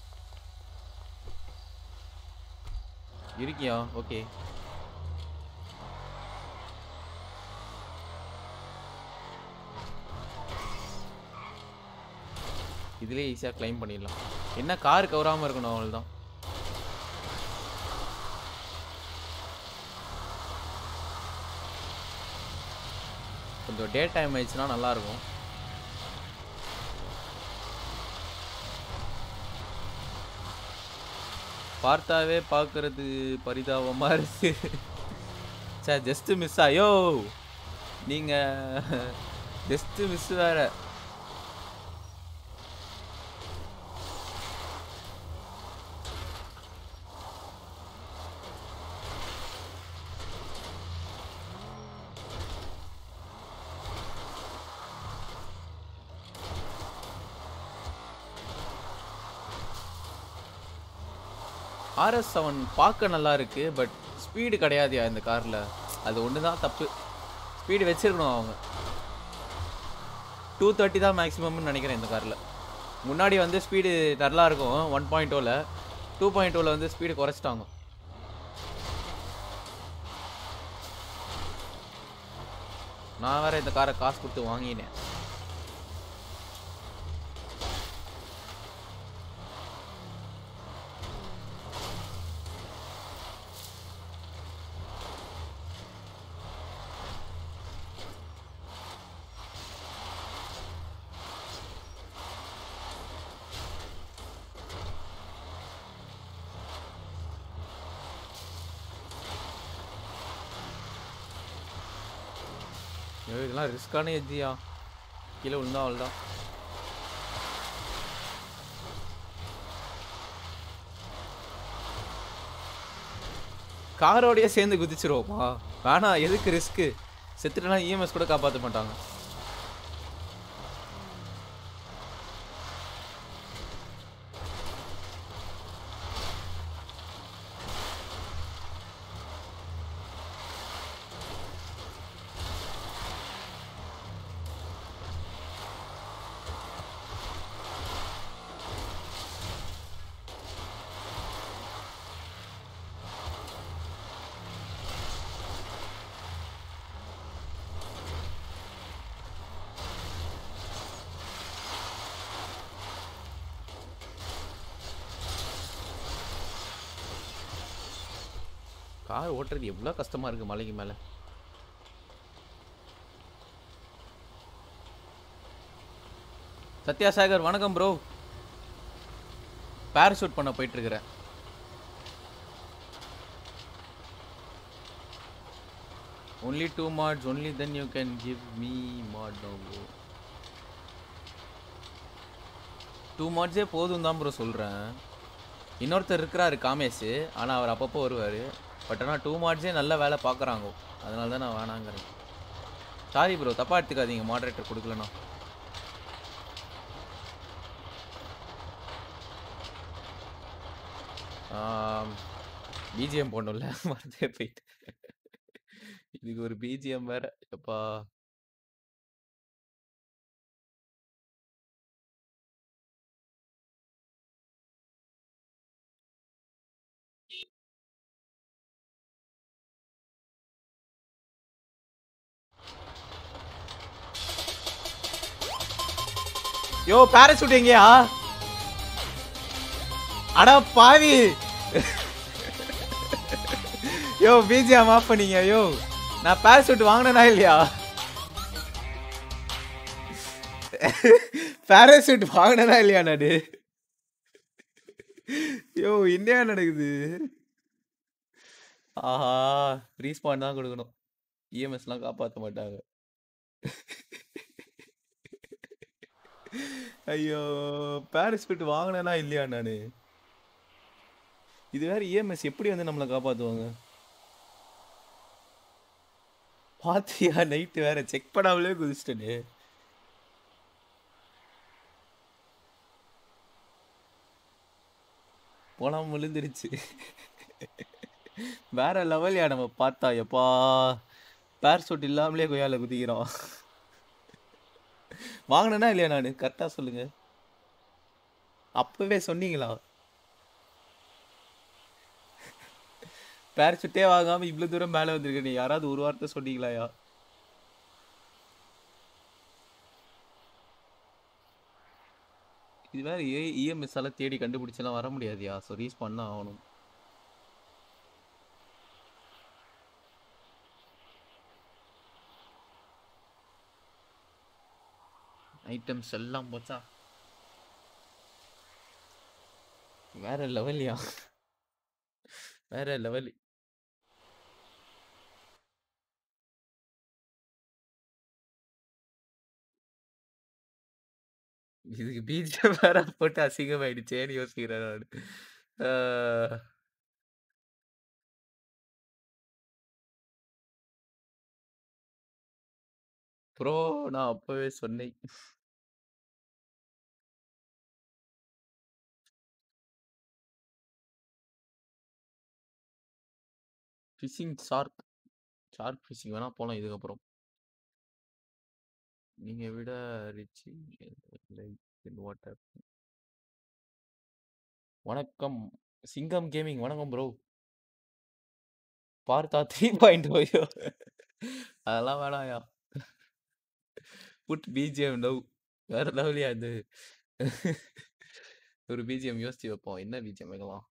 Speaker 1: இருக்கியா ஓகே இதுலேயே ஈஸியாக கிளைம் பண்ணிடலாம் என்ன கார் கவராமல் இருக்கணும் அவ்வளோதான் கொஞ்சம் டே டைம் ஆயிடுச்சுன்னா நல்லாயிருக்கும் பார்த்தாவே பார்க்கறது பரிதாபமா இருக்கு சார் ஜஸ்ட் மிஸ் ஆயோ நீங்க ஜஸ்ட் மிஸ் வேற ஆர்எஸ் செவன் பார்க்க நல்லா இருக்கு பட் ஸ்பீடு கிடையாதுயா இந்த காரில் அது ஒன்று தான் தப்பு ஸ்பீடு வச்சிருக்கணும் அவங்க டூ தேர்ட்டி தான் மேக்ஸிமம்னு நினைக்கிறேன் இந்த காரில் முன்னாடி வந்து ஸ்பீடு நல்லா இருக்கும் ஒன் பாயிண்ட் டூவில் டூ பாயிண்ட் டூவில் வந்து ஸ்பீடு குறைச்சிட்டாங்க நான் வேற இந்த காரை காசு கொடுத்து வாங்கினேன் ஐயோ, இதெல்லாம் ரிஸ்கான எஜ்ஜியா கீழே விழுந்தா அவ்வளோதான் காரோடய சேர்ந்து குதிச்சிருவோமா வேணாம் எதுக்கு ரிஸ்க்கு செத்துட்டனா இஎம்எஸ் கூட காப்பாற்ற மாட்டாங்க கார் ஓட்டுறது எவ்வளோ கஷ்டமா இருக்கு மலைக்கு மேலே சத்யாசாகர் வணக்கம் ப்ரோ பேராஷூட் பண்ண போயிட்டு இருக்கிறேன் only two mods only then you can give me mod now bro two மாட்ஸே போதும் தான் ப்ரோ சொல்கிறேன் இன்னொருத்தர் இருக்கிறாரு காமேஷ் ஆனால் அவர் அப்பப்போ வருவார் பட் ஆனால் டூ மாட்ஸே நல்ல வேலை பார்க்குறாங்க அதனால தான் நான் வேணாங்கிறேன் சாரி ப்ரோ தப்பாக எடுத்துக்காதீங்க மாடரேட்டர் கொடுக்கலண்ணா பிஜிஎம் போடணும்ல மறந்தே போயிட்டு இதுக்கு ஒரு பிஜிஎம் வேற எப்பா யோ பேராசூட் எங்கயா அட பாவி யோ பிஜிஎம் ஆஃப் பண்ணீங்க யோ நான் பேராசூட் வாங்கினேனா இல்லையா பேராசூட் வாங்கினேனா இல்லையா நாடு யோ என்னையா நடக்குது ஆஹா ரீஸ்பாண்ட் தான் கொடுக்கணும் இஎம்எஸ்லாம் காப்பாற்ற மாட்டாங்க ஐயோ பேராசூட் வாங்கினேனா இல்லையா நானு இது வேற இஎம்எஸ் எப்படி வந்து நம்மளை காப்பாத்துவாங்க பாத்தியா நைட்டு வேற செக் பண்ணாமலே குதிச்சிட்டனே போனா விழுந்துருச்சு வேற லெவல்யா நம்ம பார்த்தா எப்பா பேர்சூட் இல்லாமலே கொய்யால குதிக்கிறோம் வாங்கினேனா இல்லையா நான் கரெக்டா சொல்லுங்க அப்பவே சொன்னீங்களா பேரச்சுட்டே வாங்காம இவ்வளவு தூரம் மேல வந்திருக்க நீ யாராவது ஒரு வார்த்தை சொன்னீங்களாயா இது வேற ஏ இஎம்எஸ் எல்லாம் தேடி கண்டுபிடிச்செல்லாம் வர முடியாதுயா ஸோ ரீஸ் பண்ண ஆகணும் ஐட்டம்ஸ் எல்லாம் போச்சா வேற லெவல்யா வேற லெவல் இதுக்கு பிஜிஎம் வேற போட்டு அசிங்கமாயிடுச்சேன்னு யோசிக்கிறேன் நான் ப்ரோ நான் அப்பவே சொன்னேன் ஃபிஷிங் ஷார்க் ஷார்க் ஃபிஷிங் வேணா போலாம் இதுக்கப்புறம் நீங்க விட ரிச் வாட்டர் வணக்கம் சிங்கம் கேமிங் வணக்கம் ப்ரோ பார்த்தா த்ரீ பாயிண்ட் ஓயோ அதெல்லாம் வேணாயா புட் பிஜிஎம் லவ் வேற லெவலியா இது ஒரு பிஜிஎம் யோசிச்சு வைப்போம் என்ன பிஜிஎம் வைக்கலாம்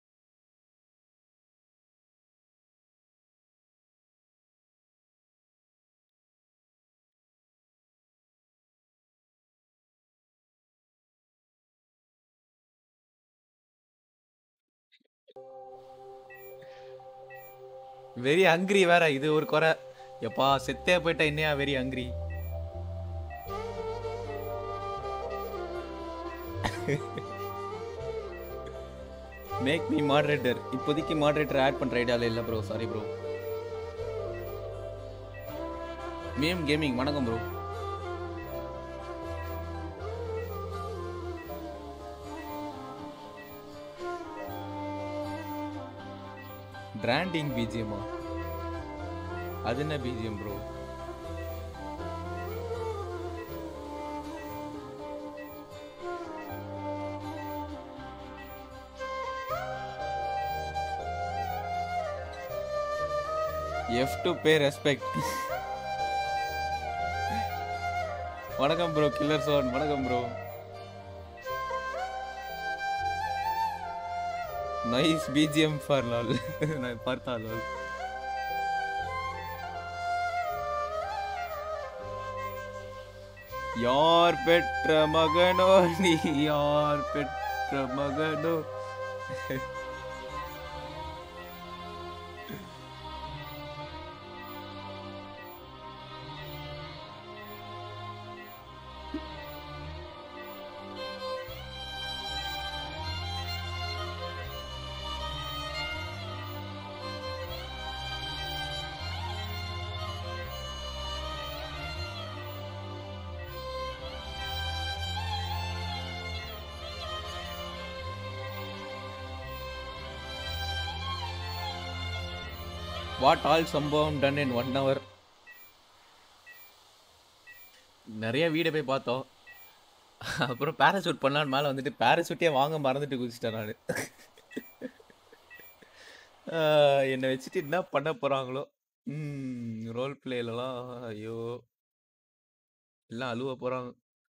Speaker 1: வெரி ஹங்கிரி வேற இது ஒரு குறை எப்பா செத்தே போயிட்டா என்னையா very hungry make me moderator இப்போதைக்கு மாடரேட்டர் ஆட் பண்ற ஐடியால இல்ல bro sorry bro ma'am gaming வணக்கம் ப்ரோ பிராண்டிங் பிஜிஎம்மா அது என்ன BGM bro F to pay respect வணக்கம் ப்ரோ கில்லர் சோன் வணக்கம் bro nice BGM for Lal நான் பார்த்தா லால் யார் பெற்ற மகனோ நீ யார் பெற்ற மகனோ வாட் ஆல் சம்பவம் டன் இன் ஒன் ஹவர் நிறைய வீடை போய் பார்த்தோம் அப்புறம் பேராசூட் பண்ணலான்னு மேலே வந்துட்டு பேராசூட்டே வாங்க மறந்துட்டு குதிச்சிட்டேன் நான் என்னை வச்சுட்டு என்ன பண்ண போகிறாங்களோ ரோல் பிளேலலாம் ஐயோ எல்லாம் அழுவ போகிறாங்க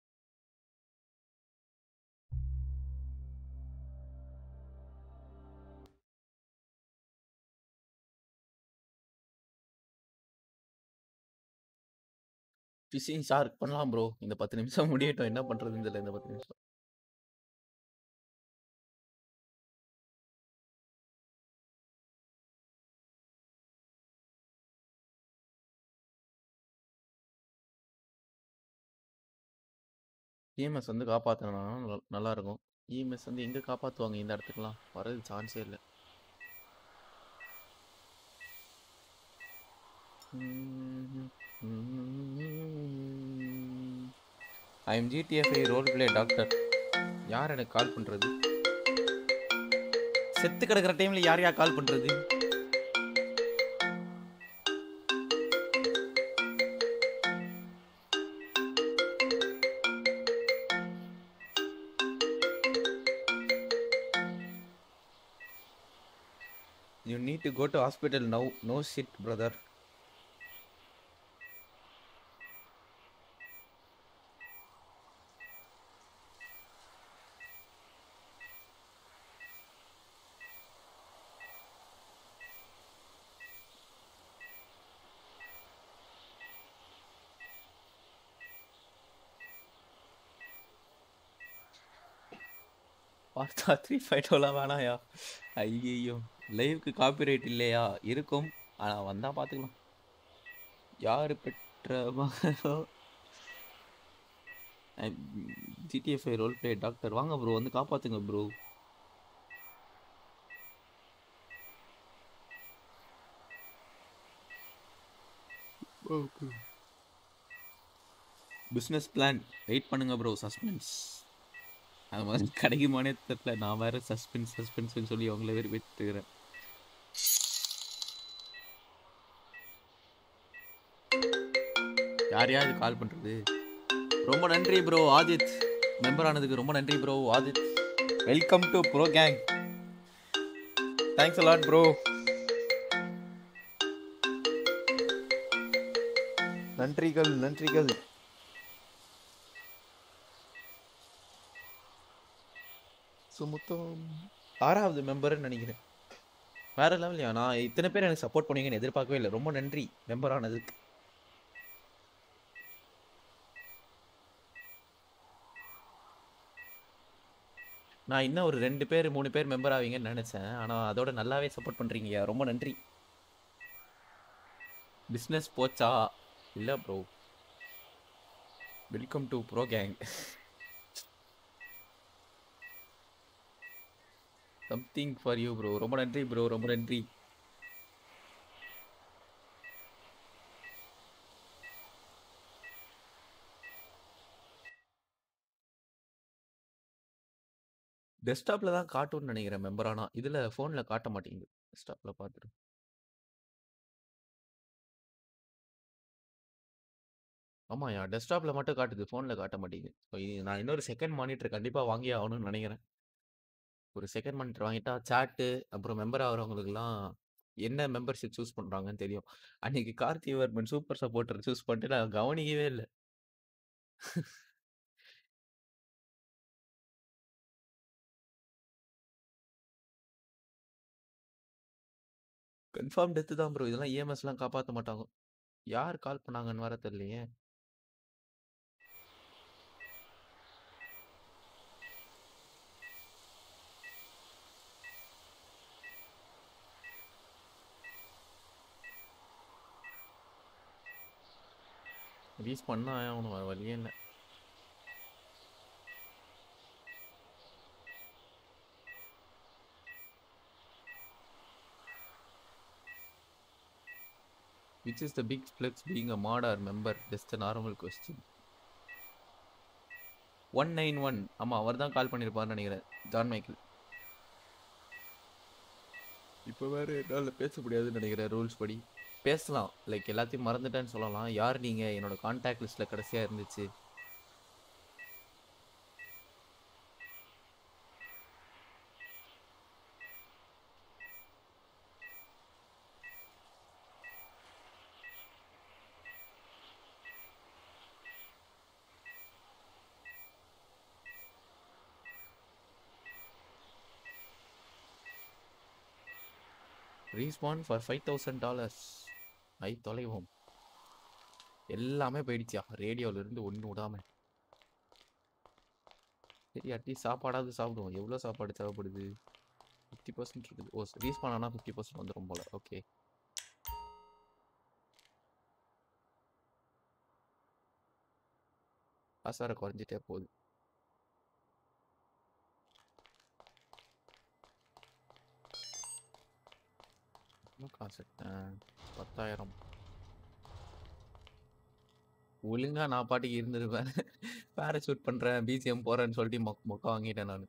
Speaker 1: ஃபிஷிங் ஷார்க் பண்ணலாம் ப்ரோ இந்த பத்து நிமிஷம் முடியட்டும் என்ன பண்ணுறதுன்னு தெரியல இந்த பத்து நிமிஷம் இஎம்எஸ் வந்து காப்பாற்றினா நல்லா இருக்கும் இஎம்எஸ் வந்து எங்கே காப்பாற்றுவாங்க இந்த இடத்துக்குலாம் வரது சான்ஸே இல்லை I am GTFI role play doctor யார் எனக்கு கால் பண்ணுறது செத்து கிடக்கிற டைமில் யார் யார் கால் பண்ணுறது You need to go to hospital now. No shit, brother. பார்த்தா த்ரீ ஃபைவ் டோலாம் வேணாயா ஐயோ லைவுக்கு காப்பிரைட் இல்லையா இருக்கும் ஆனால் வந்தால் பார்த்துக்கலாம் யார் பெற்ற மகனோ ஜிடிஎஃப்ஐ ரோல் பிளே டாக்டர் வாங்க ப்ரோ வந்து காப்பாற்றுங்க ப்ரோ பிஸ்னஸ் பிளான் வெயிட் பண்ணுங்க ப்ரோ சஸ்பென்ஸ் அது மாதிரி கிடைக்குமானே தெரியல நான் வேற சஸ்பென்ஸ் சஸ்பென்ஸ்னு சொல்லி அவங்கள வேறு விட்டுக்கிறேன் யார் யார் கால் பண்ணுறது ரொம்ப நன்றி ப்ரோ ஆதித் மெம்பர் ஆனதுக்கு ரொம்ப நன்றி bro Aadith welcome to bro gang thanks a lot bro நன்றிகள் நன்றிகள் சுமுத்தம் ஆறாவது மெம்பர்னு நினைக்கிறேன் வேற லெவல்லையா நான் இத்தனை பேர் எனக்கு சப்போர்ட் பண்ணுவீங்கன்னு எதிர்பார்க்கவே இல்லை ரொம்ப நன்றி மெம்பர் ஆனதுக்கு நான் இன்னும் ஒரு ரெண்டு பேர் மூணு பேர் மெம்பர் ஆவீங்கன்னு நினச்சேன் ஆனால் அதோட நல்லாவே சப்போர்ட் பண்ணுறீங்க ரொம்ப நன்றி பிஸ்னஸ் போச்சா இல்லை bro welcome to bro gang something for you bro ரொம்ப நன்றி ப்ரோ ரொம்ப நன்றி டெஸ்க்டாப்பில் தான் காட்டும்னு நினைக்கிறேன் மெம்பர் ஆனால் இதில் ஃபோனில் காட்ட மாட்டேங்குது டெஸ்க்டாப்பில் பார்த்துட்டு ஆமாம் என் டெஸ்க்டாப்பில் மட்டும் காட்டுது ஃபோனில் காட்ட மாட்டேங்குது So, இது நான் இன்னொரு செகண்ட் மானிட்டர் கண்டிப்பாக வாங்கி ஆகணும்னு நினைக்கிறேன் ஒரு செகண்ட் மானிட்டர் வாங்கிட்டா சாட்டு அப்புறம் மெம்பர் ஆகிறவங்களுக்குலாம் என்ன மெம்பர்ஷிப் சூஸ் பண்ணுறாங்கன்னு தெரியும் அன்னைக்கு கார்த்திவர்மன் சூப்பர் சப்போர்ட்டர் சூஸ் பண்ணிட்டு நான் கவனிக்கவே இல்லை கன்ஃபார்ம் டெத்து தான் ப்ரோ இதெல்லாம் இஎம்எஸ்லாம் காப்பாற்ற மாட்டாங்க யார் கால் பண்ணாங்கன்னு வர தெரியலையே ரீஸ் பண்ணா அவனு வழியே இல்லை Which is the big flex being a mod or member? Just a normal question. One nine one ஆமாம் அவர் தான் கால் பண்ணியிருப்பார்னு நினைக்கிறேன் ஜான் மைக்கேல் இப்போ வேறு என்னால் பேச முடியாதுன்னு நினைக்கிறேன் ரூல்ஸ் படி பேசலாம் லைக் எல்லாத்தையும் மறந்துட்டேன்னு சொல்லலாம் யார் நீங்கள் என்னோட கான்டாக்ட் லிஸ்ட்டில் கடைசியாக இருந்துச்சு respawn for five thousand dollars I தொலைவோம் எல்லாமே போயிடுச்சியா ரேடியோல இருந்து ஒன்று விடாம சரி அட்லீஸ்ட் சாப்பாடாவது சாப்பிடுவோம் எவ்வளோ சாப்பாடு தேவைப்படுது ஃபிஃப்டி பர்சன்ட் இருக்குது ஓ ரீஸ்பான் ஆனால் ஃபிஃப்டி பர்சன்ட் வந்துடும் போல ஓகே காசு வேறு குறைஞ்சிட்டே போகுது எவ்வளோ காசு எடுத்தேன் பத்தாயிரம் ஒழுங்கா நான் பாட்டுக்கு இருந்திருப்பேன் பேராஷூட் பண்றேன் பிசிஎம் போறேன்னு சொல்லிட்டு மொக்க மொக்க வாங்கிட்டேன் நான்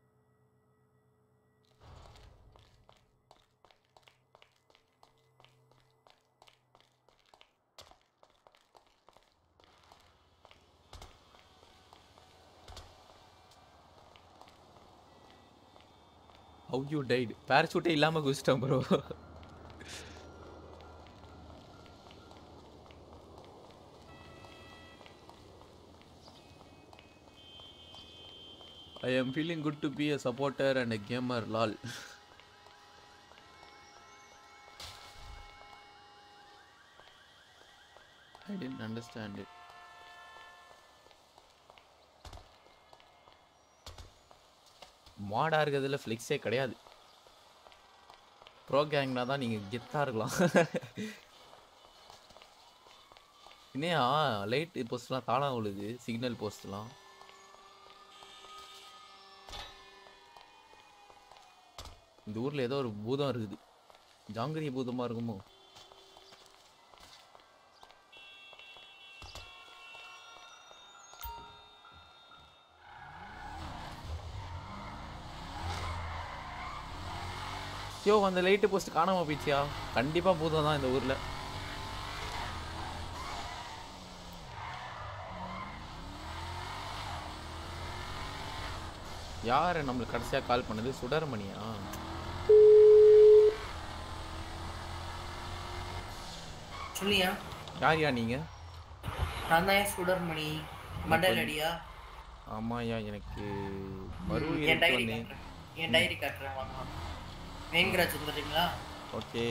Speaker 1: ஹவ் யூ டைட் பேராஷூட்டே இல்லாம குதிச்சிட்டேன் bro I am feeling good to be a supporter and a gamer, lol. I didn't understand it. மாடா இருக்கிறதுல ஃப்ளெக்ஸே கிடையாது ப்ரோ கேங்னா தான் நீங்கள் கெத்தாக இருக்கலாம் இன்னையா லைட் போஸ்ட்லாம் தானா விழுது சிக்னல் போஸ்ட்லாம் இந்த ஊர்ல ஏதோ ஒரு பூதம் இருக்குது ஜாங்கிரி பூதமா இருக்குமோ யோ அந்த லைட்டு போஸ்ட் காணாம போயிடுச்சியா கண்டிப்பா பூதம் தான் இந்த ஊர்ல யார் நம்மளுக்கு கடைசியாக கால் பண்ணது சுடர்மணியா
Speaker 2: சொல்லியா
Speaker 1: யார்யா நீங்கள்
Speaker 2: நான் தான் சுடர்மணி மண்டல் அடியா
Speaker 1: ஆமாய்யா எனக்கு மறு
Speaker 2: என் டைரி
Speaker 1: ஒன்று
Speaker 2: காட்டுறேன் என் டைரி காட்டுறேன் வாங்க வேங்கராஜ் வந்துடுறீங்களா
Speaker 1: ஓகே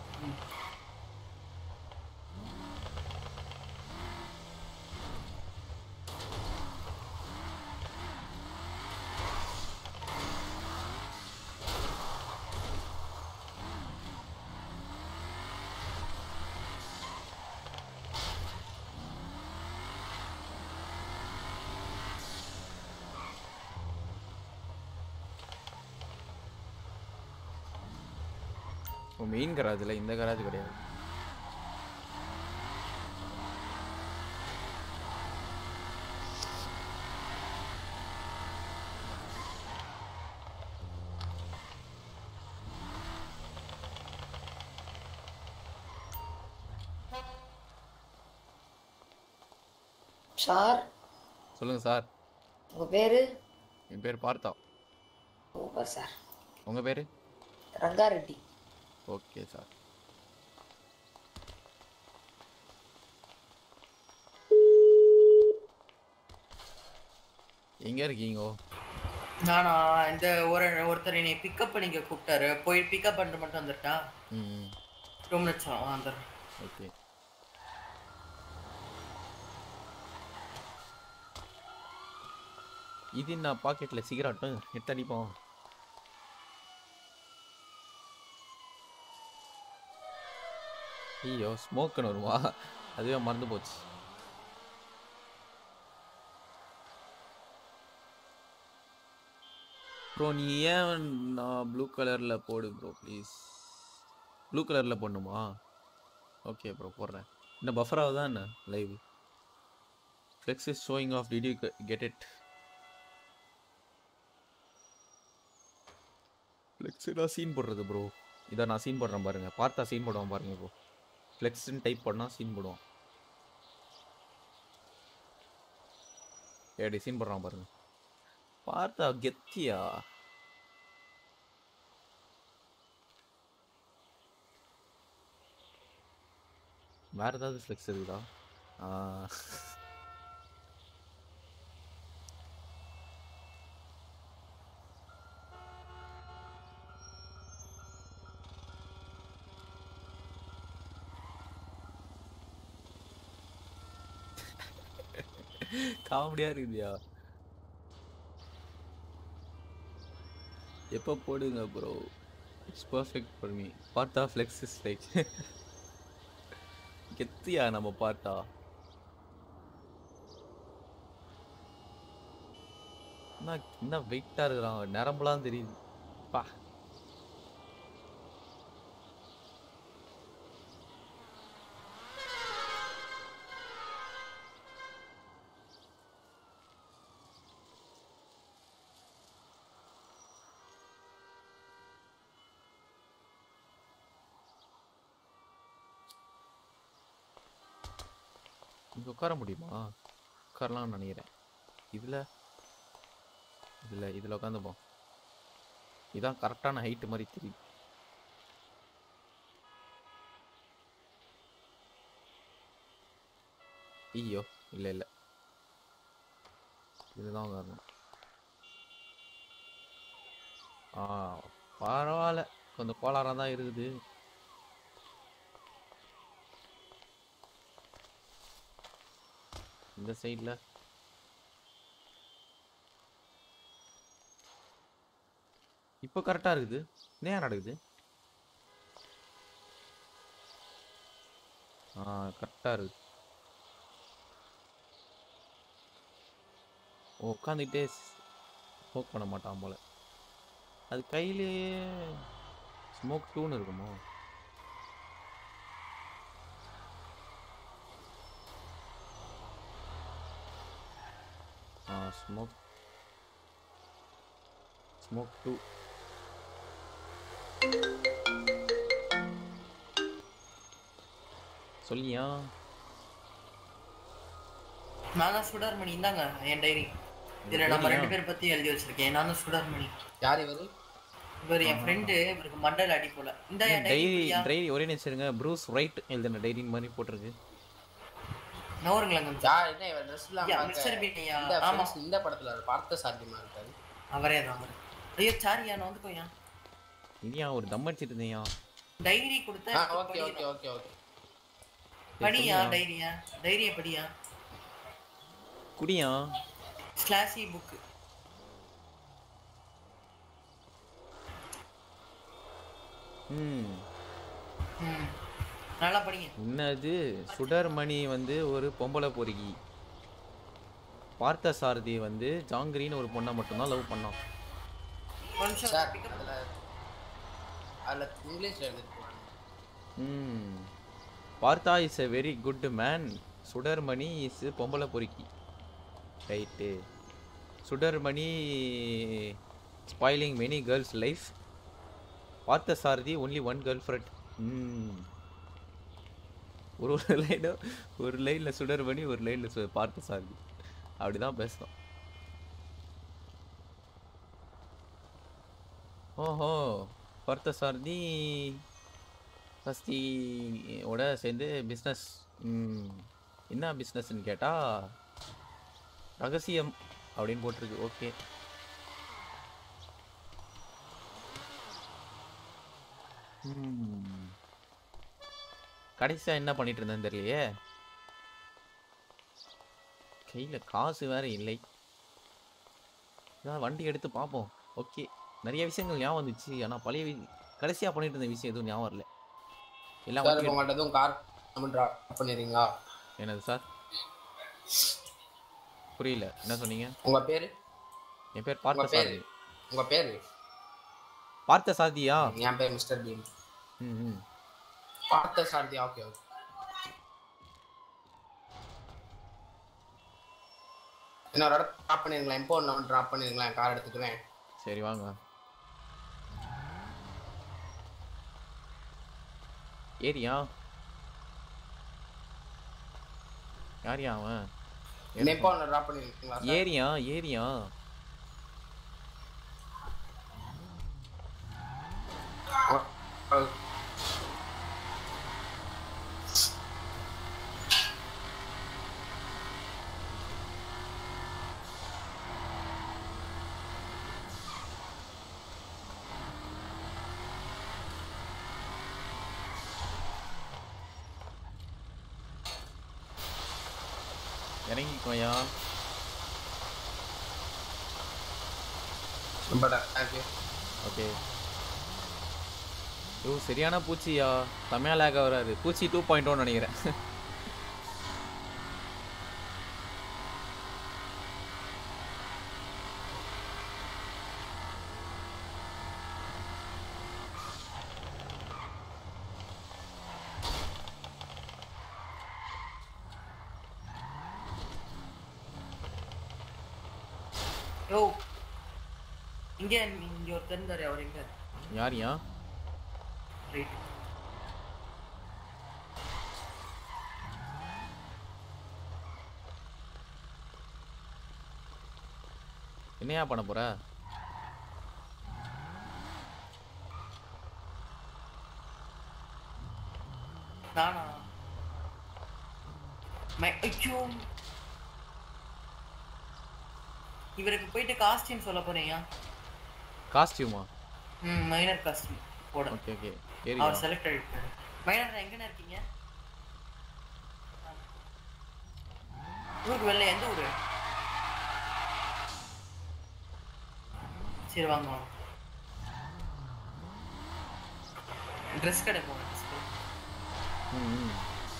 Speaker 1: மெயின் கராஜில் இந்த கராஜ் கிடையாது
Speaker 7: சார்
Speaker 1: சொல்லுங்கள் சார்
Speaker 7: உங்க பேரு
Speaker 1: என் பேர் பார்த்தா
Speaker 7: சூப்பர் சார்
Speaker 1: உங்கள் பேர்
Speaker 7: ரங்காரெட்டி
Speaker 1: ஓகே சார் எங்கே இருக்கீங்கோ
Speaker 2: நானா இந்த ஒரு ஒருத்தர் என்னை பிக்கப் பண்ணிக்க கூப்பிட்டாரு போய் பிக்கப் பண்ணிட்டு மட்டும் வந்துட்டான்
Speaker 1: ம்
Speaker 2: டூ மினிட்ஸ் வந்துடுறேன்
Speaker 1: ஓகே இது நான் பாக்கெட்டில் சிகரெட்டும் எடுத்து அடிப்போம் ஐயோ ஸ்மோக்குன்னு வருமா அதுவே மறந்து போச்சு ப்ரோ நீ ஏன் நான் ப்ளூ கலரில் போடு ப்ரோ ப்ளீஸ் ப்ளூ கலரில் போடணுமா ஓகே ப்ரோ போடுறேன் இந்த பஃபராக தான் என்ன live flex is showing off did you get it flex நான் சீன் போடுறது ப்ரோ இதை நான் சீன் போடுறேன் பாருங்க பார்த்தா சீன் போடுவான் பாருங்க ப்ரோ ஃப்ளெக்ஸ்ன்னு டைப் பண்ணால் சீன் போடுவான் ஏடி சீன் போடுறான் பாருங்க பார்த்தா கெத்தியா வேற ஏதாவது ஃப்ளெக்ஸ் இருக்குதா ஆ. காமெடியா இருக்குதியா எப்போ போடுங்க bro it's perfect for me பார்த்தா ஃப்ளெக்ஸ் இஸ் லைக் கெத்தியா நம்ம பார்த்தா என்ன என்ன வெயிட்டா இருக்கிறான் நரம்புலாம் தெரியுது பா இங்க உட்கார முடியுமா உட்காரலாம்னு நினைக்கிறேன் இதுல இதுல இதுல உட்காந்துப்போம் இதான் கரெக்டான ஹைட் மாதிரி தெரியுது ஐயோ இல்ல இல்ல இதுதான் வரணும் ஆ பரவாயில்ல கொஞ்சம் கோளாறாக தான் இருக்குது இந்த சைடில் இப்போ கரெக்டாக இருக்குது நேரம் நடக்குது ஆ கரெக்டாக இருக்குது உட்காந்துக்கிட்டே ஸ்மோக் பண்ண மாட்டான் போல அது கையிலேயே ஸ்மோக் டூன்னு இருக்குமோ ஆ ஸ்மோக் ஸ்மோக் டூ சொல்லியா
Speaker 2: நான் தான் சுடர்மணி இந்தாங்க என் டைரி இதுல நம்ம ரெண்டு பேர் பத்தி எழுதி வச்சிருக்கேன் நானும் சுடர்மணி
Speaker 9: யார் இவரு
Speaker 2: இவர் என் ஃப்ரெண்டு இவருக்கு மண்டல் அடி போல இந்த
Speaker 1: டைரி டைரி ஒரே நிமிஷம் இருங்க ப்ரூஸ் ரைட் எழுதுன டைரி மாதிரி போட்டிருக்கு
Speaker 2: நவருங்களா
Speaker 9: யார் என்ன இவர் ட்ரெஸ் எல்லாம்
Speaker 2: யா,
Speaker 9: பார்க்க-
Speaker 2: மிஸ்டர் பீன் ஐயா.
Speaker 9: இந்த
Speaker 2: ஆமா.
Speaker 9: friends இந்த படத்துல பார்த்த சாத்தியமா இருக்காரு
Speaker 2: அவரே தான் அவரு ஐயோ சாரியா நான் வந்து போயா
Speaker 1: இனியா ஒரு தம் அடிச்சிட்டு இருந்தியா
Speaker 2: டைரி கொடுத்தா
Speaker 9: ஆ
Speaker 2: எடுத்து
Speaker 9: ஓகே
Speaker 2: படி.
Speaker 9: ஓகே ஓகே ஓகே
Speaker 2: படியா
Speaker 1: சொல்லுங்க.
Speaker 2: டைரியா டைரிய படியா
Speaker 1: குடியா
Speaker 2: ஸ்லாசி புக்
Speaker 1: ம்
Speaker 2: ம் நல்லா படிங்க
Speaker 1: என்னது சுடர்மணி வந்து ஒரு பொம்பளை பொறுக்கி பார்த்த சாரதி வந்து ஜாங்கிரின்னு ஒரு பொண்ணை மட்டும்தான் லவ் பண்ணான்
Speaker 2: ஒரு நிமிஷம்
Speaker 9: சார் அதுல அதுல இங்கிலீஷ்ல எழுதிட்டு போறாங்க
Speaker 1: ம் பார்த்தா is a very good man Sudarmani is பொம்பளை பொறுக்கி right Sudarmani spoiling many girls life Parthasarathy only one girlfriend ம் ஒரு ஒரு லைனும் ஒரு லைனில் சுடர்மணி ஒரு லைனில் சு பார்த்த சாரதி அப்படிதான் பேசணும் ஓஹோ பார்த்த சாரதி ஃபஸ்டி ஓட சேர்ந்து பிஸ்னஸ் என்ன பிஸ்னஸ்ன்னு கேட்டால் ரகசியம் அப்படின்னு போட்டிருக்கு ஓகே கடைசியாக என்ன பண்ணிட்டு இருந்தேன்னு தெரியலையே கையில் காசு வேற இல்லை இதான் வண்டி எடுத்து பார்ப்போம் ஓகே நிறைய விஷயங்கள் ஞாபகம் வந்துச்சு ஆனால் பழைய வி- கடைசியா பண்ணிட்டு இருந்த விஷயம் எதுவும் ஞாபகம் வரல எல்லாம்
Speaker 9: சார்
Speaker 1: வண்டி
Speaker 9: உங்கள்ட்ட எதுவும் கார் நம்ம ட்ராப் பண்ணிடுறீங்களா
Speaker 1: எடுத்து- என்னது சார் புரியல என்ன சொன்னீங்க
Speaker 9: உங்க பேரு
Speaker 1: என் பேர்
Speaker 9: உங்க
Speaker 1: பார்த்த
Speaker 9: பேரு
Speaker 1: சாரதி
Speaker 9: உங்க பேரு
Speaker 1: பார்த்த சாரதியா
Speaker 9: என் பேர் மிஸ்டர் பீம்
Speaker 1: ம் ம்
Speaker 9: பார்த்த சாரதி ஓகே ஓகே இன்னொரு இடம் ட்ராப் பண்ணிருங்களேன் இப்போ ஒன்று ட்ராப் பண்ணிருங்களேன் கார் எடுத்துக்கிறேன்
Speaker 1: சரி வாங்க ஏரியா யாரியா அவன்
Speaker 9: என்ன இப்போ ஒன்று ட்ராப் பண்ணிருக்கீங்களா சார்
Speaker 1: ஏரியா ஏரியா இறங்கிக்கோயா
Speaker 9: ரொம்ப தேங்க்யூ
Speaker 1: ஓகே ஐயோ சரியான பூச்சியா செம்மையா லேக் வராது பூச்சி டூ பாயிண்ட் ஒன் நினைக்கிறேன்
Speaker 2: யோ இங்க இங்க ஒருத்தர் இருந்தாரு அவர் எங்க
Speaker 1: யாரியா
Speaker 2: ரைட்
Speaker 1: என்னையா பண்ண போற
Speaker 2: நானா மை ஐயோ இவருக்கு போயிட்டு காஸ்டியூம் சொல்ல போறேன்
Speaker 1: காஸ்டியூமா
Speaker 2: ம் மைனர் காஸ்டியூம் போட
Speaker 1: ஓகே ஓகே ஏரியா
Speaker 2: அவர் செலக்ட் ஆயிட்டாரு மைனர் எங்கன்னு இருக்கீங்க ஊருக்கு வெளில எந்த ஊரு சரி வாங்க வாங்க ட்ரெஸ் கடை போங்க dress கடை.
Speaker 1: ம் ம்.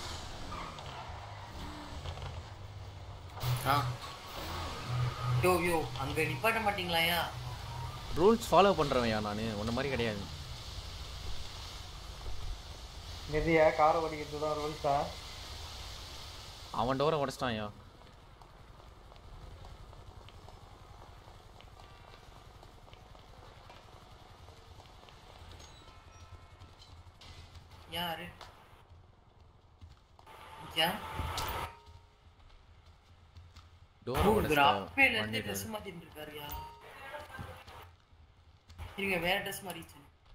Speaker 9: ஆ
Speaker 2: யோ யோ அங்க நிப்பாட்ட மாட்டீங்களாயா
Speaker 1: ரூல்ஸ் ஃபாலோ பண்றவையா நான் உன்ன மாதிரி கிடையாது
Speaker 4: நிதியா காரை ஓடிக்கிறது தான் ரூல்ஸா
Speaker 1: அவன் டோரை உடச்சிட்டான்யா
Speaker 2: யாரு யா
Speaker 1: டோர்
Speaker 2: இவர் அப்பையில இருந்து ட்ரெஸ் மாத்திட்டு இருக்காருயா இருங்க வேற ட்ரெஸ் மாறிச்சு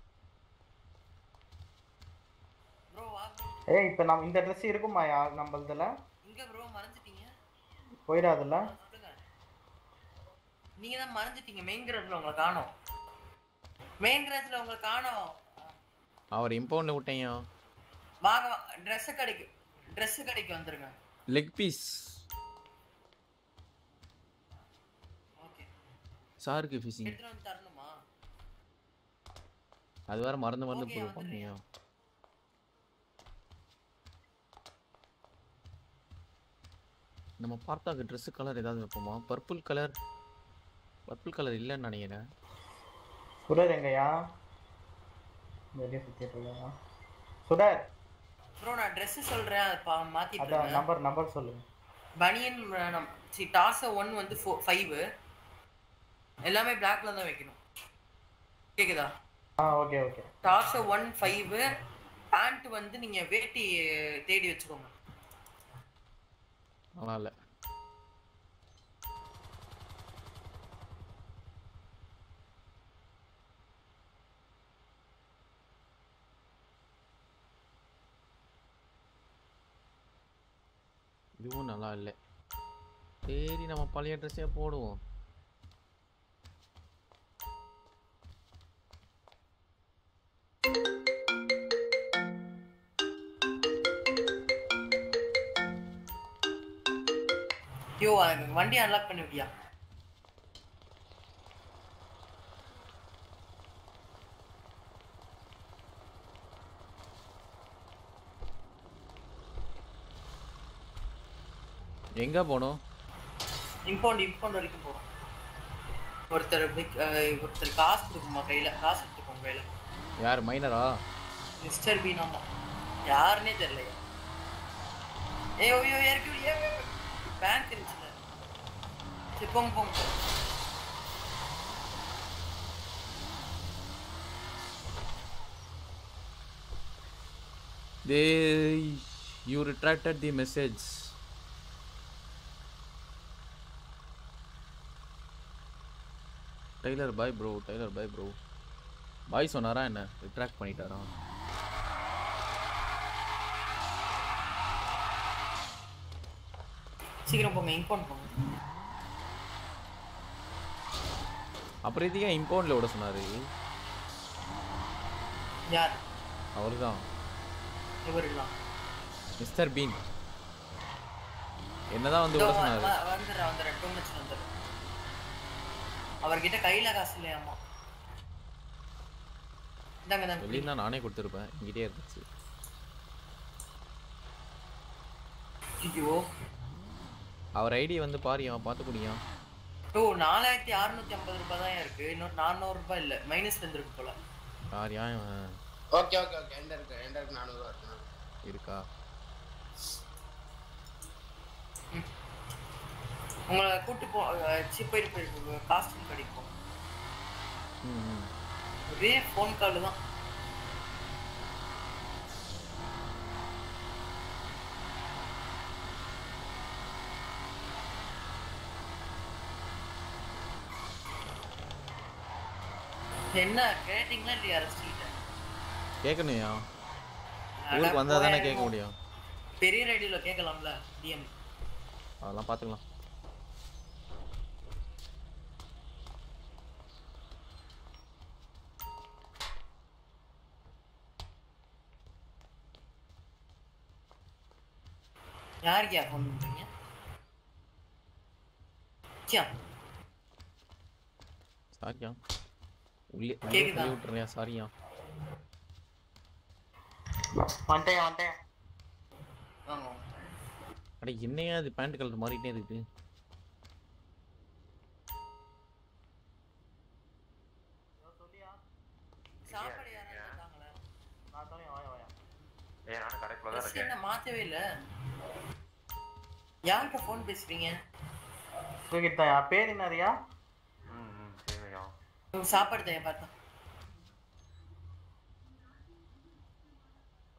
Speaker 2: ப்ரோ வா bro.
Speaker 4: ஏய் இப்போ நம்ம இந்த ட்ரெஸ் இருக்குமா யா நம்மளதுல
Speaker 2: இங்க ப்ரோ மறைஞ்சிட்டீங்க
Speaker 4: போயிடாதுல்ல
Speaker 2: சொல்லுங்க நீங்க தான் மறைஞ்சிட்டீங்க மெயின் கிராஸ்ல உங்களை காணோம் மெயின் கிராஸ்ல உங்களை காணோம்
Speaker 1: அவர் இம்பவுண்ட்ல விட்டேங்க
Speaker 2: வாங்க ட்ரெஸ் கடைக்கு ட்ரெஸ் கடைக்கு வந்துருங்க
Speaker 1: லெக் பீஸ்
Speaker 2: ஓகே
Speaker 1: சாருக்கு ஃபிஷிங்
Speaker 2: எடுத்துட்டு வந்து தரணுமா
Speaker 1: அது வேற மறந்து மறந்து
Speaker 2: Okay,
Speaker 1: போய்
Speaker 2: வந்துடுறேன்.
Speaker 1: பண்ணீங்க நம்ம பார்த்தாக்கு Dress கலர் ஏதாவது வைப்போமா பர்பிள் கலர் பர்பிள் கலர் இல்லைன்னு நினைக்கிறேன்
Speaker 4: சுடர் எங்கயா வெளியே சுத்திட்டு இருக்காங்க சுடர்
Speaker 2: ப்ரோ நான் Dress சொல்றேன் அதை பா- மாத்திட்டு
Speaker 4: அதான்
Speaker 2: இருக்கேன்
Speaker 4: நம்பர் நம்பர் சொல்லுங்க
Speaker 2: பனியன் வேணும் சி டாஸ் ஒன் வந்து ஃபோ ஃபைவ் எல்லாமே பிளாக்ல தான் வைக்கணும் கேக்குதா
Speaker 4: ஆ okay okay
Speaker 2: toss one five pant வந்து நீங்க வேட்டி தேடி வச்சுக்கோங்க
Speaker 1: நல்லா இல்லை இதுவும் நல்லா இல்லை சரி நம்ம பழைய ட்ரெஸ்ஸே போடுவோம்
Speaker 2: ஐயோ எனக்கு வண்டி அன்லாக் பண்ணி விட்டியா
Speaker 1: எங்க போகணும்
Speaker 2: இம்பவுண்ட் இம்பவுண்ட் வரைக்கும் போகும் ஒருத்தர் big- அஹ் ஒருத்தர் காசு கொடுக்குமா கையில காசு எடுத்துக்கோங்க கையில
Speaker 1: யார் மைனரா
Speaker 2: மிஸ்டர் பீனாமா யாருன்னே தெரியல ஏ ஓயோ இறக்கி ஏ பேங்க் இருந்துச்சுல சரி போங்க போங்க போங்க.
Speaker 1: they you retracted the message tailor boy bro tailor boy bro boy சொன்னாரா என்ன ரிட்ராக்ட் பண்ணிட்டாரா
Speaker 2: சீக்கிரம் போங்க இம்பவுண்ட் போங்க
Speaker 1: அப்புறம் இதுக்கு ஏன் இம்பவுண்ட்ல விட சொன்னாரு
Speaker 2: யார்
Speaker 1: அவர்தான்
Speaker 2: இவர் இல்லாம்
Speaker 1: மிஸ்டர் பீன் என்னதான் வந்து விட சொன்னாரு
Speaker 2: வந்துடுறேன் வந்துடுறேன் டூ மினிட்ஸ் வந்துடுறேன் அவர்கிட்ட கையில காசு இல்லையாமா இந்தாங்க இந்தாங்க
Speaker 1: சொல்லியிருந்தா நானே கொடுத்துருப்பேன் இங்கிட்டே இருந்துச்சு
Speaker 2: ஐயோ
Speaker 1: அவர் ஐடி வந்து பாரியா பார்த்து குடியா
Speaker 2: ஓ நாலாயிரத்தி அறுநூத்தி ஐம்பது ரூபாய் தான் இருக்கு இன்னொரு நானூறு ரூபாய் இல்ல மைனஸ் வந்துருக்கு போல
Speaker 1: யார் இவன்
Speaker 9: ஓகே ஓகே ஓகே எந்த இருக்கு எந்த இருக்கு நானூறுவா இருக்கு
Speaker 1: இருக்கா
Speaker 2: உங்களை கூட்டு போ சி போயிட்டு போயிட்டு காஸ்டியூம் கிடைக்கும்
Speaker 1: ம் ம்.
Speaker 2: ஒரே ஃபோன் கால் தான் என்ன கேட்டீங்களா இல்லையா அரசிட்ட
Speaker 1: கேட்கணுயா ஊருக்கு வந்தா தானே கேட்க முடியும்
Speaker 2: பெரிய ரேடியோல கேட்கலாம்ல டிஎம்
Speaker 1: அதெல்லாம் பார்த்துக்கலாம்
Speaker 2: யாருக்கு யா ஃபோன் பண்றீங்க சியா
Speaker 1: சாரியா உள்ளே உள்ளே
Speaker 2: கேக்குதா?
Speaker 1: சொல்லி விட்டுறியா சாரியா
Speaker 4: வந்துட்டேன் வந்துட்டேன்
Speaker 2: வாங்க வாங்க.
Speaker 1: அட என்னையா அது பேண்ட் கலர் மாறிட்டே இருக்கு
Speaker 2: சாப்பாடு யாராவது தந்தாங்களா
Speaker 4: நான் தரேன் வாயா வாயா
Speaker 3: ஏய் நானும் கடைக்குள்ள தான்
Speaker 2: ட்ரெஸ்
Speaker 3: இருக்கேன்
Speaker 2: என்ன மாத்தவே இல்ல யார்கிட்ட ஃபோன் பேசுறீங்க
Speaker 4: தூக்கிட்டு தான் பேர் என்னறியா
Speaker 3: ம் ம் சரியா
Speaker 2: உங்க சாப்பாடு தயா பார்த்தா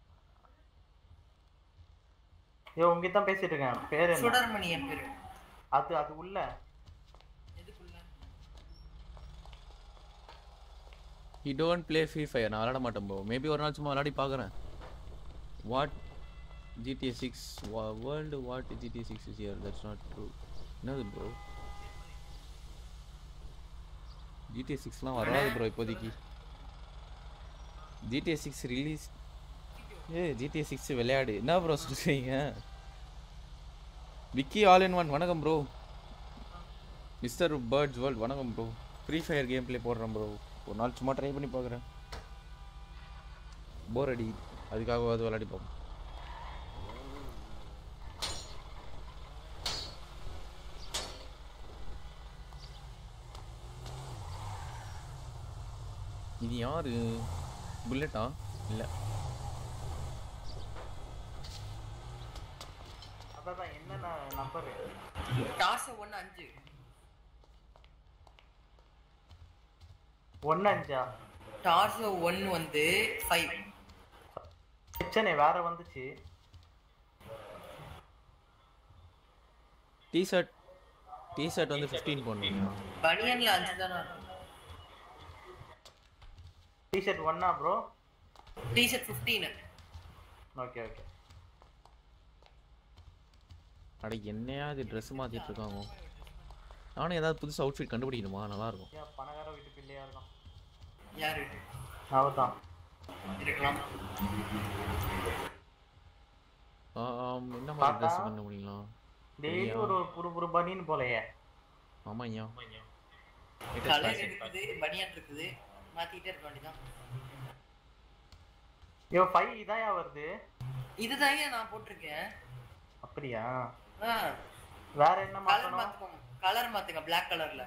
Speaker 4: ஐயோ உங்ககிட்ட தான் பேசிட்டு இருக்கேன் பேர் என்ன
Speaker 2: சுடர்மணி என் பேரு
Speaker 4: அது அது உள்ள
Speaker 2: எதுக்குள்ள
Speaker 1: he don't play free fire நான் விளாட மாட்டேன் ப்ரோ மேபி ஒரு நாள் சும்மா விளாடி பார்க்குறேன் what GTA six world what GTA six is year that's not true என்னது ப்ரோ ஜிடிஏ சிக்ஸ்லாம் வராது ப்ரோ இப்போதைக்கு ஜிடிஏ சிக்ஸ் ரிலீஸ் ஏ ஜிடிஏ சிக்ஸ் விளையாடு என்ன ப்ரோ சொல்றீங்க விக்கி ஆல் இன் ஒன் வணக்கம் ப்ரோ மிஸ்டர் பேர்ட்ஸ் வேர்ல்ட் வணக்கம் bro free fire game play போடுறேன் ப்ரோ ஒரு நாள் சும்மா ட்ரை பண்ணி பார்க்குறேன் போர் அடி அதுக்காகவாது விளையாடி பார்ப்போம் இது யாரு புல்லட்டா இல்லை
Speaker 4: அதான் என்னென்ன நம்பர்
Speaker 2: டாஸ் ஒன்று அஞ்சு
Speaker 4: ஒன்னு அஞ்சா
Speaker 2: டாஸ் ஒன்று வந்து ஃபைவ்
Speaker 4: பிரச்சனை வேற வந்துச்சு
Speaker 1: டிஷர்ட் டிஷர்ட் வந்து ஃபிஃப்டீன் போடணுங்க
Speaker 2: பனியன்ல அஞ்சு தானே
Speaker 4: டிஷர்ட் ஒன்னா bro
Speaker 2: T-shirt fifteen
Speaker 4: okay okay
Speaker 1: அட என்னையா இது ட்ரெஸ் மாற்றிட்டு இருக்காங்க நானும் ஏதாவது புதுசு அவுட்ஃபிட் கண்டுபிடிக்கணுமா நல்லா இருக்கும்
Speaker 4: ஏன் பணக்கார வீட்டு பிள்ளையா இருக்கும்
Speaker 2: யாரு
Speaker 4: அவர் தான்
Speaker 2: இருக்கலாம்
Speaker 1: ஆம், என்ன மாதிரி
Speaker 4: பார்த்தா?
Speaker 1: ட்ரெஸ் கண்டுபிடிக்கலாம்
Speaker 4: டெய்லி ஒரு புரு புரு பனின்னு போலையே
Speaker 1: ஆமா ஐயா
Speaker 2: கலர் இருக்குது பனியன் இருக்குது மாத்திட்டே இருக்க வேண்டியதான்
Speaker 4: ஐயோ ஃபைவ் இதான் ஏன் வருது
Speaker 2: இதுதான் ஏன் நான் போட்டிருக்கேன்
Speaker 4: அப்படியா
Speaker 2: ஆ
Speaker 4: வேற என்ன
Speaker 2: கலர்
Speaker 4: மாத்தணும்
Speaker 2: மாத்துக்கோங்க கலர் மாத்துங்க Black கலர்ல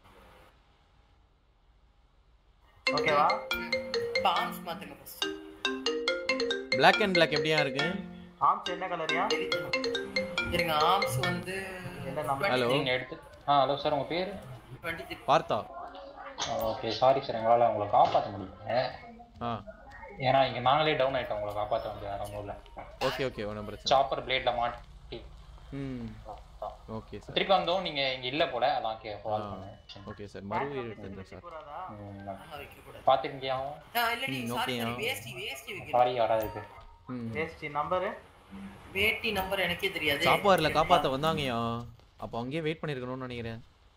Speaker 4: ஓகேவா
Speaker 2: பாம்ஸ் மாத்துங்க ஃபர்ஸ்ட்
Speaker 1: Black அண்ட் Black எப்படியா இருக்கு
Speaker 4: ஆம்ஸ் என்ன கலரியா
Speaker 2: இருங்க ஆர்ம்ஸ் வந்து
Speaker 4: என்ன நம்பர்
Speaker 1: ஹலோ
Speaker 10: நீங்க எடுத்து ஆ ஹலோ சார் உங்க பேர்
Speaker 2: டுவெண்ட்டி த்ரீ
Speaker 1: பார்த்தா
Speaker 10: ஓகே சாரி சார் எங்களால் உங்களை காப்பாற்ற முடியல
Speaker 1: ஆ
Speaker 10: ஏன்னா இங்க நாங்களே டவுன் ஆயிட்டோம் உங்களை காப்பாற்ற முடியாது வேற ஒன்றும் இல்லை
Speaker 1: ஓகே ஓகே ஒன்றும் பிரச்சனை
Speaker 10: சாப்பர் பிளேட்ல மாட்டி
Speaker 1: ம் ஓகே சார்
Speaker 10: திருப்பி வந்தோம் நீங்க இங்க இல்ல போல அதான் கே கால் பண்ணேன்
Speaker 1: ஓகே சார் மறு எடுத்துருந்தேன் சார்
Speaker 10: பார்த்துருக்கியா
Speaker 2: ஆ இல்லடி
Speaker 1: ம்,
Speaker 2: சாரி
Speaker 1: ஓகேயா.
Speaker 2: வேஷ்டி வேஷ்டி வைக்கிறேன்
Speaker 10: சாரி வராது இது
Speaker 1: ம்
Speaker 4: வேஸ்டி நம்பரு
Speaker 2: வேட்டி நம்பர் எனக்கே தெரியாது
Speaker 1: சாப்பாடுல காப்பாத்த வந்தாங்கய்யா அப்போ அங்கேயே வெயிட் பண்ணிருக்கணும்னு நினைக்கிறேன்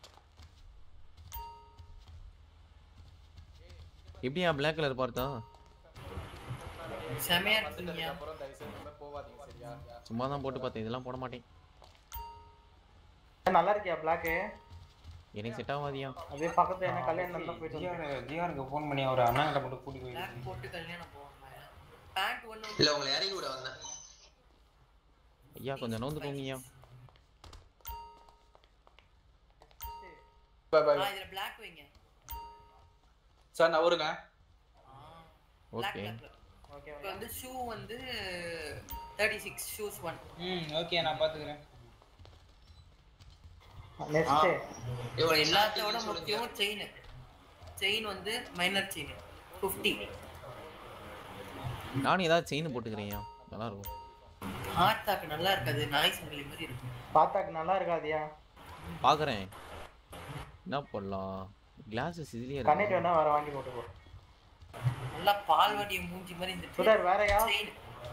Speaker 1: எப்படியா Black கலர் பார்த்தா
Speaker 2: செமையா இருக்கீங்க
Speaker 1: சும்மா தான் போட்டு பார்த்தேன் இதெல்லாம் போட மாட்டேன்
Speaker 4: நல்லா இருக்கியா பிளாக்கு
Speaker 1: எனக்கு செட் ஆகாதியா
Speaker 4: அப்படியே பக்கத்துல என்ன கல்யாணம் தான் போயிட்டு வந்து
Speaker 10: ஜிஆருக்கு ஃபோன் பண்ணி அவர் அண்ணாங்கிட்ட மட்டும் கூட்டி போய்
Speaker 2: Black போட்டு கல்யாணம் போவாங்க பேண்ட் ஒன்று
Speaker 9: இல்ல உங்களை இறங்கி விட வந்தேன்
Speaker 1: ஐயா கொஞ்சம் நோந்துக்கோங்கய்யா
Speaker 6: பாய் பாய்
Speaker 2: ஆ இதுல Black வைங்க
Speaker 6: சார் நான் வருங்க
Speaker 2: Black
Speaker 1: ஓகே
Speaker 2: கலர் இப்போ வந்து ஷூ வந்து தேர்ட்டி சிக்ஸ் ஷூஸ் ஒன்
Speaker 5: ம் ஓகே நான் பாத்துக்கிறேன்
Speaker 4: நெக்ஸ்ட்
Speaker 2: இப்போ எல்லாத்தோட முக்கியம் செயின் செயின் வந்து மைனர் செயின் ஃபிஃப்டி
Speaker 1: நானும் ஏதாவது செயின் போட்டுக்கிறேன்யா நல்லா இருக்கும்
Speaker 2: ஹார்த்தாக்கு நல்லா இருக்காது நாய் சங்கிலி மாதிரி இருக்கும்
Speaker 4: பார்த்தாக்கு நல்லா இருக்காதியா
Speaker 1: பார்க்குறேன் என்ன போடலாம் கிளாஸஸ் இதுலயே
Speaker 4: கண்ணெட்
Speaker 1: இருக்கு
Speaker 4: வேணா வேற வாங்கி போட்டு போ
Speaker 2: நல்லா பால்வாடிய மூஞ்சி மாதிரி இந்த
Speaker 4: சுடர் வேறயா
Speaker 2: செயின்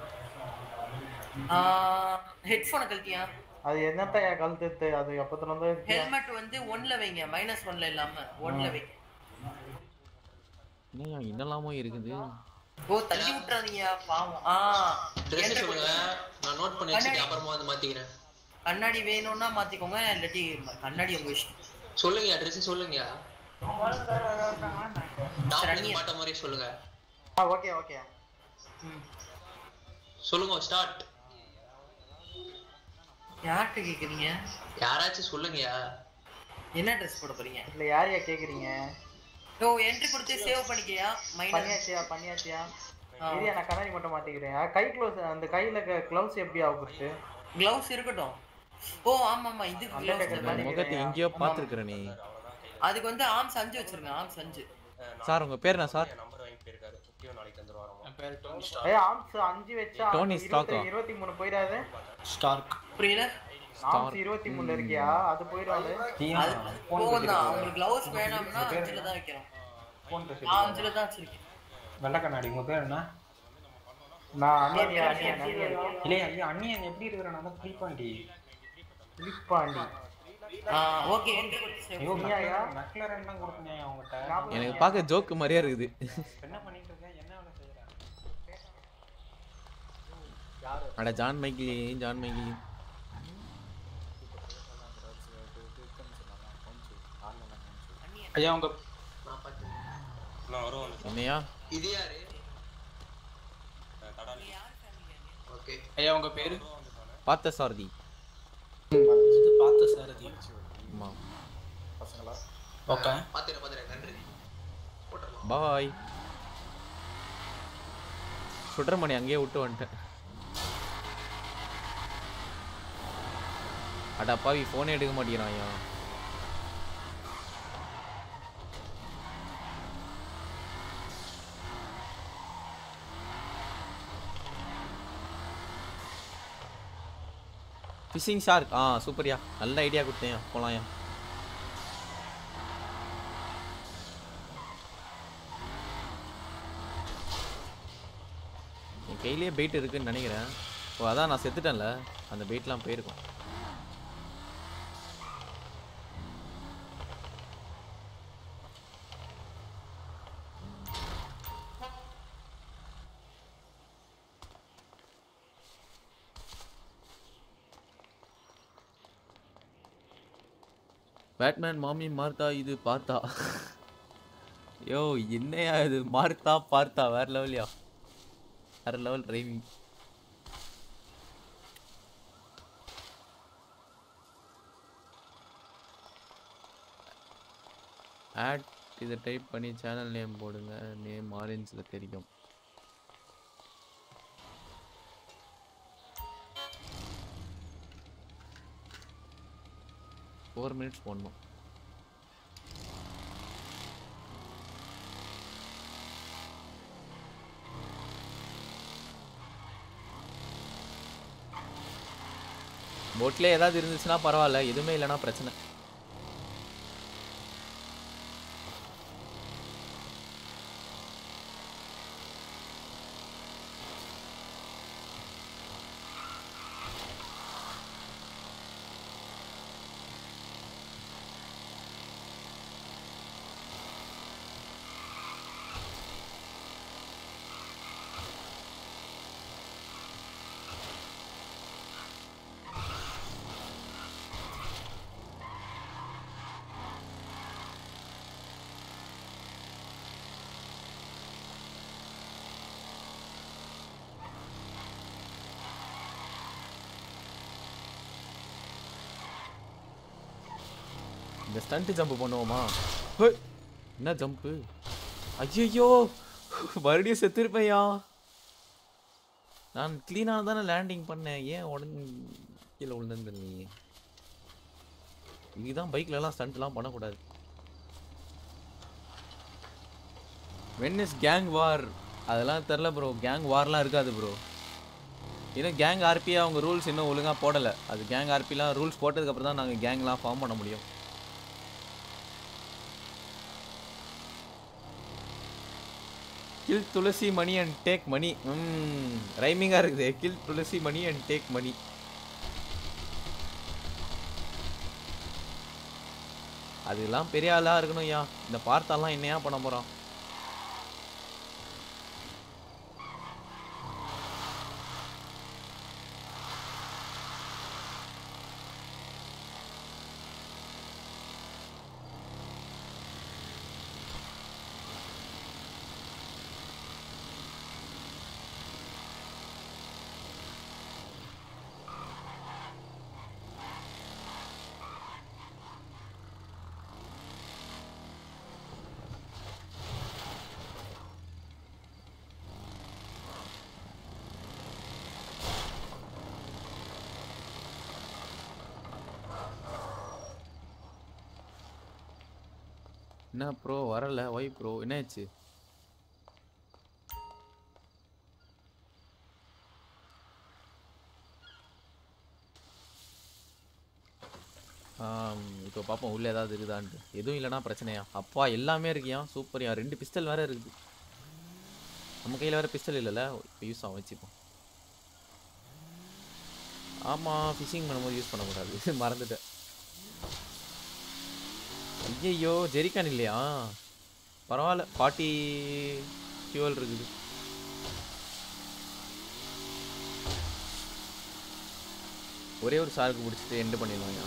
Speaker 2: ஹெட்ஃபோனை கழட்டியா
Speaker 4: அது என்னத்தையா கழுத்து அது எப்பத்துல இருந்து இருக்கியா?
Speaker 2: ஹெல்மெட் வந்து ஒன்ல வைங்க மைனஸ் ஒன்ல இல்லாம ஒன்ல வைங்க
Speaker 1: என்னய்யா என்னெல்லாமோ இருக்குது
Speaker 2: ஓ தள்ளி விட்டுறாதீங்க பாவம் ஆ
Speaker 9: ட்ரெஸ்
Speaker 2: enter
Speaker 9: சொல்லுங்க
Speaker 2: பண்ணுங்க.
Speaker 9: நான் நோட் பண்ணி வச்சுட்டு அப்புறமா வந்து மாத்திக்கிறேன்
Speaker 2: கண்ணாடி வேணும்னா மாத்திக்கோங்க இல்லாட்டி கண்ணாடி உங்க இஷ்டம்
Speaker 9: சொல்லுங்க ட்ரெஸ் சொல்லுங்க டாப் மாட்ட மாதிரி சொல்லுங்க
Speaker 4: ஆ ஓகே ஓகே
Speaker 9: சொல்லுங்க ஸ்டார்ட்
Speaker 2: யார்கிட்ட கேக்குறீங்க
Speaker 9: யாராச்சும் சொல்லுங்கயா
Speaker 2: என்ன ட்ரெஸ் போட போறீங்க
Speaker 4: இல்ல யாரையா கேக்குறீங்க
Speaker 2: ஓ என்ட்ரி கொடுத்து சேவ் பண்ணிக்கயா மைனர்
Speaker 4: பண்ணியாச்சியா பண்ணியாச்சியா
Speaker 2: ஆ.
Speaker 4: ஏரியா நான் கண்ணாடி மட்டும் மாட்டிக்கிறேன் ஆ, கை க்ளவுஸ் அந்த கையில க்ளவுஸ் எப்படி ஆகுது
Speaker 2: கிளவுஸ் இருக்கட்டும் ஓ ஆமா ஆமா இது
Speaker 4: அந்த
Speaker 2: gloves
Speaker 4: கேக்குற
Speaker 2: தானே.
Speaker 4: மாதிரி
Speaker 1: முகத்தை எங்கேயோ பார்த்துருக்குற நீ
Speaker 2: அதுக்கு வந்து ஆர்ம்ஸ் அஞ்சு வச்சிருங்க ஆர்ம்ஸ் அஞ்சு
Speaker 1: சார் உங்க பேர் என்ன சார்
Speaker 4: ஏய் ஆம்ஸ் அஞ்சு வச்சா
Speaker 1: டோனி
Speaker 4: இருபத்தி-
Speaker 1: ஸ்டாக்கா?
Speaker 4: இருபத்தி மூணு போயிடாது
Speaker 6: ஸ்டார்க்
Speaker 2: புரியல
Speaker 6: நாம்ஸ் இருபத்தி மூணுல இருக்கியா அது போயிடும்
Speaker 2: அது போகும் தான் உங்களுக்கு க்ளவுஸ் வேணாம்னா அஞ்சுல தான் வைக்கிறோம்
Speaker 10: ஃபோன்
Speaker 2: நான் அஞ்சுல தான் வச்சிருக்கேன்
Speaker 10: வெள்ளை கண்ணாடி உங்க பேர் என்ன
Speaker 6: நான் அண்ணியா அண்ணியா அண்ணியா
Speaker 10: இல்லையா ஐயா அண்ணியன் எப்படி இருக்கிற நான் தான் கிளிப்பாண்டி
Speaker 6: கிளிப்பாண்டி
Speaker 2: ஓகே என்ட்ரி கொடுத்து save
Speaker 10: ஐயோ
Speaker 6: நீயாயா?
Speaker 10: மெக்லரன் தான் கொடுத்தேன் அவங்ககிட்ட
Speaker 1: எனக்கு பார்க்க ஜோக்கு மாதிரியா இருக்குது
Speaker 10: என்ன பண்ணிட்டு இருக்கேன் என்ன வேலை செய்யறேன்
Speaker 1: அட ஜான் மைக்கிலி ஜான் மைக்கிலி
Speaker 10: ஐயா உங்க
Speaker 9: நான் பார்த்து
Speaker 1: என்னையா
Speaker 9: இது யாரு ஓகே
Speaker 10: ஐயா உங்க பேரு
Speaker 1: பார்த்த சாரதி
Speaker 10: இது பார்த்த சாரதி
Speaker 1: ஆமா
Speaker 10: ஓகே
Speaker 9: பாத்துறேன் பாத்துறேன் நன்றி போட்டுடலாம்
Speaker 1: பாய் சுடர்மணி அங்கேயே விட்டு வந்துட்டேன் அட அப்பாவி ஃபோனே எடுக்க மாட்டேங்கிறான் ஐயா ஃபிஷிங் ஷார்க் ஆ சூப்பர்யா நல்ல ஐடியா கொடுத்தேன் போலாம்யா என் கையிலேயே பெயிட் இருக்குன்னு நினைக்கிறேன் ஓ அதான் நான் செத்துட்டேன்ல அந்த பெயிட்லாம் போயிருக்கும் பேட்மேன் மாமி மார்த்தா இது பார்த்தா யோ என்னையா இது மார்த்தா பார்த்தா வேற லெவல்யா வேற லெவல் டிரைவிங் ஆட் இதை டைப் பண்ணி சேனல் நேம் போடுங்க நேம் ஆரஞ்சில் தெரியும் ஃபோர் மினிட்ஸ் போடணும் போட்ல ஏதாவது இருந்துச்சுன்னா பரவாயில்ல எதுவுமே இல்லைன்னா பிரச்சனை இந்த ஸ்டண்ட் ஜம்ப் பண்ணுவோமா ஹோய் என்ன ஜம்ப்பு ஐயோ மறுபடியும் செத்துருப்பையா நான் க்ளீனாக தானே லேண்டிங் பண்ணேன் ஏன் உடனே கீழே விழுந்து நீ இதுதான் பைக்லலாம் ஸ்டண்ட்லாம் பண்ணக்கூடாது வென் இஸ் கேங் வார் அதெல்லாம் தெரில ப்ரோ கேங் வார்லாம் இருக்காது ப்ரோ இன்னும் கேங் ஆர்பி அவங்க ரூல்ஸ் இன்னும் ஒழுங்காக போடலை அது கேங் ஆர்பிலாம் ரூல்ஸ் போட்டதுக்கப்புறம் தான் நாங்கள் கேங்லாம் ஃபார்ம் பண்ண முடியும் kill Thulasi Mani and take money ம் ரைமிங்காக இருக்குது kill Thulasi Mani and take money அதெல்லாம் பெரிய ஆளாக இருக்கணும் ஐயா இந்த பார்த்தாலாம் என்னையா பண்ண போகிறோம் என்ன ப்ரோ வரல ஒய் ப்ரோ என்னாச்சு ஆம், இப்போ பார்ப்போம் உள்ள ஏதாவது இருக்குதான்ட்டு எதுவும் இல்லைனா பிரச்சனையா அப்பா எல்லாமே இருக்கியா சூப்பர்யா ரெண்டு பிஸ்டல் வேற இருக்குது நம்ம கையில் வேற பிஸ்டல் இல்லைல்ல இப்போ யூஸ் ஆகும் வச்சுப்போம் ஆமாம் ஃபிஷிங் பண்ணும்போது யூஸ் பண்ணக்கூடாது மறந்துட்டேன் ஐயையோ ஜெரிக்கான் இல்லையா பரவாயில்ல ஃபார்ட்டி ஃபியூவல் இருக்குது ஒரே ஒரு சாருக்கு பிடிச்சிட்டு எண்டு பண்ணிடலாம்யா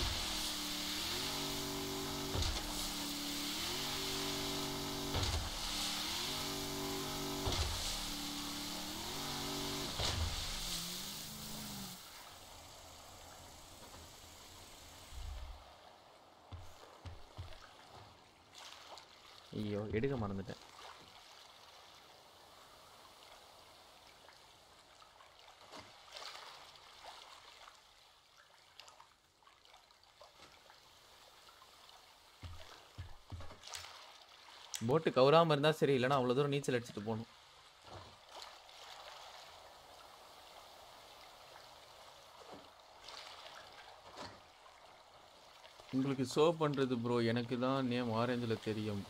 Speaker 1: ஐயோ எடுக்க மறந்துட்டேன் போட்டு கவுராம இருந்தா சரி இல்லைன்னா அவ்வளோ தூரம் நீச்சல் அடிச்சுட்டு போகணும் உங்களுக்கு ஷோ பண்றது ப்ரோ எனக்கு தான் நேம் ஆரஞ்சில் தெரியும்